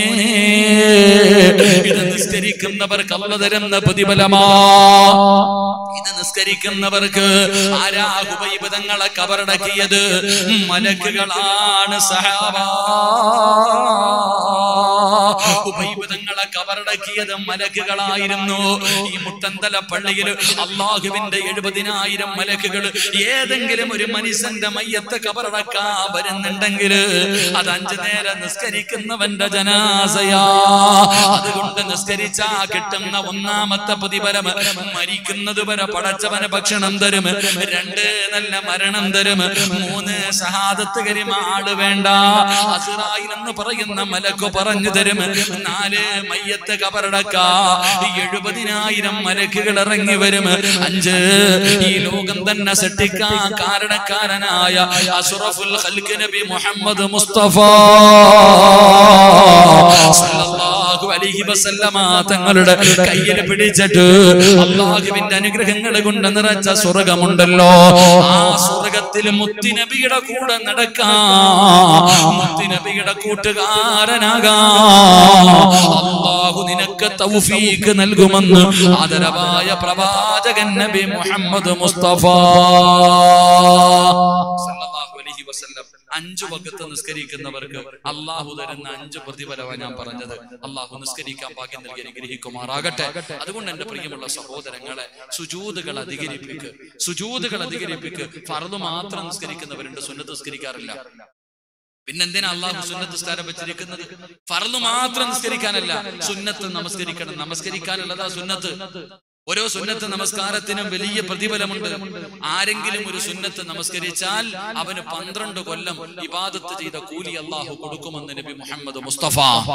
ഇത് നിസ്കരിക്കുന്നവർക്ക് അല്ല തരുന്ന പ്രതിഫലമാ ഇത് നിസ്കരിക്കുന്നവർക്ക് ആരാ ഉപൈബതങ്ങളെ കബറടക്കിയത് മലക്കുകളാണ് സഹാബ ഉപൈബതങ്ങളെ കബറടക്കിയത് മലക്കുകളായിരുന്നു ഈ മുട്ടന്തല പള്ളിയിൽ അള്ളാഹുവിന്റെ എഴുപതിനായിരം മലക്കുകൾ ഏതെങ്കിലും ഒരു മനുഷ്യന്റെ മയ്യത്ത് കബറടക്കാ വരുന്നുണ്ടെങ്കിൽ അത് അഞ്ചു നേരം നിസ്കരിക്കുന്നവന്റെ ജനാസയാ അതുകൊണ്ട് നിസ്കരിച്ചാ കിട്ടുന്ന ഒന്നാമത്തെ പ്രതിഫലം മരിക്കുന്നത് വരെ പടച്ചവന് ഭക്ഷണം തരും രണ്ട് നല്ല മരണം തരും മൂന്ന് ഷഹാദത്ത് കരിമാട് വേണ്ട അസുറായിൽ എന്ന് പറയുന്ന മലക്കു പറഞ്ഞു തരും നാല് മയ്യത്ത് കബറടക്ക എഴുപതിനായിരം മലക്കുകൾ ഇറങ്ങി വരും അഞ്ച് ഈ ലോകം തന്നെ സൃഷ്ടിക്കാൻ കാരണക്കാരനായ അസുറഫുൽ ഖൽഖ് നബി മുഹമ്മദ് മുസ്തഫ സല്ലല്ലാഹു അലൈഹി വസല്ലമ തങ്ങളുടെ കയ്യിൽ പിടിച്ചിട്ട് അള്ളാഹുവിന്റെ അനുഗ്രഹങ്ങൾ കൊണ്ട് നിറച്ച സ്വർഗമുണ്ടല്ലോ ആ സ്വർഗത്തിൽ മുത്തിനബിയുടെ കൂടെ നടക്കാം മുത്തിനബിയുടെ കൂട്ടുകാരനാകാം അള്ളാഹു നിനക്ക് തൗഫീക്ക് നൽകുമെന്ന് ആദരവായ പ്രവാചകൻ നബി മുഹമ്മദ് മുസ്തഫ സല്ലല്ലാഹു അലൈഹി വസല്ലം അഞ്ചു വക്കത്ത് നിസ്കരിക്കുന്നവർക്ക് അള്ളാഹു തരുന്ന അഞ്ച് പ്രതിഫലമാണ് ഞാൻ പറഞ്ഞത് അള്ളാഹു നിസ്കരിക്കാൻ ഭാഗ്യം നൽകി അനുഗ്രഹിക്കുമാറാകട്ടെ അതുകൊണ്ട് എന്റെ പ്രിയമുള്ള സഹോദരങ്ങളെ സുജൂതുകൾ അധികരിപ്പിക്ക് സുജൂതുകൾ അധികരിപ്പിക്ക് ഫറു മാത്രം നിസ്കരിക്കുന്നവരുണ്ട് സുന്നത്ത് നിസ്കരിക്കാറില്ല പിന്നെന്തിനാ അള്ളാഹു സുന്നത്ത് നിസ്കാരം വെച്ചിരിക്കുന്നത് ഫറു മാത്രം നിസ്കരിക്കാനല്ല സുന്നത്ത് നമസ്കരിക്കണം നമസ്കരിക്കാനുള്ളതാ സുന്നത്ത് ഓരോ സുന്നത്ത് നമസ്കാരത്തിനും വലിയ പ്രതിഫലമുണ്ട് ആരെങ്കിലും ഒരു സുന്നത്ത് നമസ്കരിച്ചാൽ അവന് പന്ത്രണ്ട് കൊല്ലം ഇബാദത്ത് ചെയ്ത കൂലി അള്ളാഹു കൊടുക്കുമെന്ന് നബി മുഹമ്മദ് മുസ്തഫ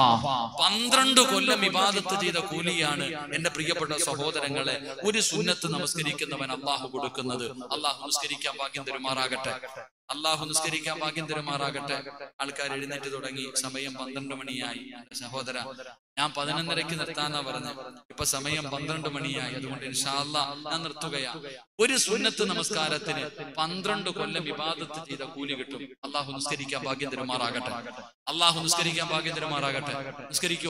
പന്ത്രണ്ട് കൊല്ലം ഇബാദത്ത് ചെയ്ത കൂലിയാണ് എന്റെ പ്രിയപ്പെട്ട സഹോദരങ്ങളെ ഒരു സുന്നത്ത് നമസ്കരിക്കുന്നവൻ അള്ളാഹു കൊടുക്കുന്നത് അള്ളാഹു നമസ്കരിക്കാൻ ഭാഗ്യം തരുമാറാകട്ടെ അള്ളാഹു നിസ്കരിക്കാൻ ഭാഗ്യം തരുമാറാകട്ടെ ആൾക്കാർ എഴുന്നേറ്റ് തുടങ്ങി സമയം പന്ത്രണ്ട് മണിയായി സഹോദര ഞാൻ പതിനൊന്നരക്ക് നിർത്താന്നാ പറഞ്ഞു ഇപ്പൊ സമയം പന്ത്രണ്ട് മണിയായി അതുകൊണ്ട് ഇൻഷാല്ല ഞാൻ നിർത്തുകയാ ഒരു സുന്നത്ത് നമസ്കാരത്തിന് പന്ത്രണ്ട് കൊല്ലം വിവാദത്ത് ചെയ്ത കൂലി കിട്ടും അള്ളാഹു നിസ്കരിക്കാൻ ഭാഗ്യം തരുമാറാകട്ടെ അള്ളാഹു നിസ്കരിക്കാൻ ഭാഗ്യം തരുമാറാകട്ടെ നിസ്കരിക്കോ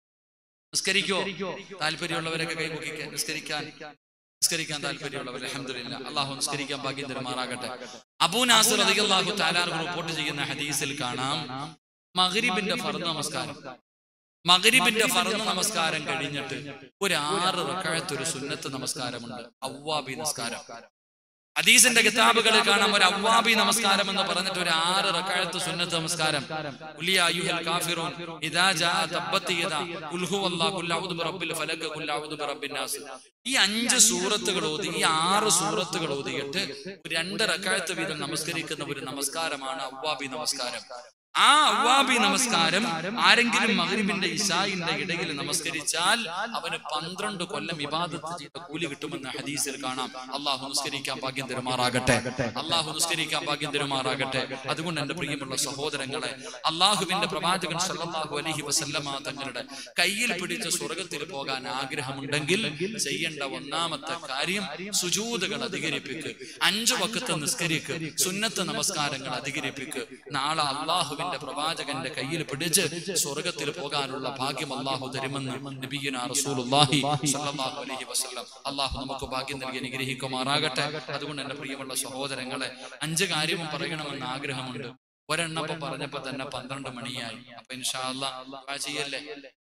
നിസ്കരിക്കോ താല്പര്യമുള്ളവരൊക്കെ കൈമുക്കിക്ക് നിസ്കരിക്കാൻ നിസ്കരിക്കാൻ താല്പര്യമുള്ളവർ അലഹമില്ല അള്ളാഹു നിസ്കരിക്കാൻ ഭാഗ്യം തരുമാറാകട്ടെ അബൂ നാസർ അള്ളാഹു താലാർ റിപ്പോർട്ട് ചെയ്യുന്ന ഹദീസിൽ കാണാം മഗ്രിബിന്റെ ഫർദ് നമസ്കാരം മഗ്രിബിന്റെ ഫർദ് നമസ്കാരം കഴിഞ്ഞിട്ട് ഒരു ആറ് റക്കാഴത്ത് ഒരു സുന്നത്ത് നമസ്കാരമുണ്ട് അവ്വാബി നമസ്കാരം ഹദീസിന്റെ കിതാബുകളിൽ കാണാം ഒരു അവ്വാബി നമസ്കാരം എന്ന് പറഞ്ഞിട്ട് ഒരു ആറ് റക്കാഴത്ത് സുന്നത്ത് നമസ്കാരം ഉലിയ അയ്യുഹൽ കാഫിറൂൻ ഇദാ ജാ തബ്ബത്ത് യദാ ഖുൽ ഹുവല്ലാഹു ഖുൽ അഊദു ബിറബ്ബിൽ ഫലക് ഖുൽ അഊദു ബിറബ്ബിൻ നാസ് ഈ അഞ്ച് സൂറത്തുകൾ ഓതി ഈ ആറ് സൂറത്തുകൾ ഓതിയിട്ട് രണ്ട് റക്കാഴത്ത് വീതം നമസ്കരിക്കുന്ന ഒരു നമസ്കാരമാണ് അവ്വാബി നമസ്കാരം ആ അവ്വാബി നമസ്കാരം ആരെങ്കിലും മകരിബിന്റെ ഇഷായിന്റെ ഇടയിൽ നമസ്കരിച്ചാൽ അവന് പന്ത്രണ്ട് കൊല്ലം ഇബാദത്ത് ചെയ്ത കൂലി കിട്ടുമെന്ന് ഹദീസിൽ കാണാം അള്ളാഹു നിസ്കരിക്കാൻ ഭാഗ്യം തരുമാറാകട്ടെ അള്ളാഹു നിസ്കരിക്കാൻ ഭാഗ്യം തരുമാറാകട്ടെ അതുകൊണ്ട് എന്റെ പ്രിയമുള്ള സഹോദരങ്ങളെ അള്ളാഹുവിന്റെ പ്രവാചകൻ സല്ലല്ലാഹു അലൈഹി വസല്ലമ തങ്ങളുടെ കയ്യിൽ പിടിച്ച സ്വർഗത്തിൽ പോകാൻ ആഗ്രഹമുണ്ടെങ്കിൽ ചെയ്യേണ്ട ഒന്നാമത്തെ കാര്യം സുജൂതുകൾ അധികരിപ്പിക്ക് അഞ്ചു വക്കത്ത് നിസ്കരിക്ക് സുന്നത്ത് നമസ്കാരങ്ങൾ അധികരിപ്പിക്ക് നാളെ അള്ളാഹുവിന്റെ പ്രവാചകന്റെ കയ്യിൽ പിടിച്ച് സ്വർഗത്തിൽ പോകാനുള്ള ഭാഗ്യം അള്ളാഹു തരുമെന്ന് നബിയുന റസൂലുള്ളാഹി സ്വല്ലല്ലാഹു അലൈഹി വസല്ലം അള്ളാഹു നമുക്ക് ഭാഗ്യം നൽകി അനുഗ്രഹിക്കുമാറാകട്ടെ അതുകൊണ്ട് എന്റെ പ്രിയമുള്ള സഹോദരങ്ങളെ അഞ്ച് കാര്യവും പറയണമെന്ന് ആഗ്രഹമുണ്ട് ഒരെണ്ണം ഇപ്പൊ പറഞ്ഞപ്പോ തന്നെ പന്ത്രണ്ട് മണിയായി അപ്പൊ ഇൻഷാ അല്ലാ ദുആ ചെയ്യല്ലേ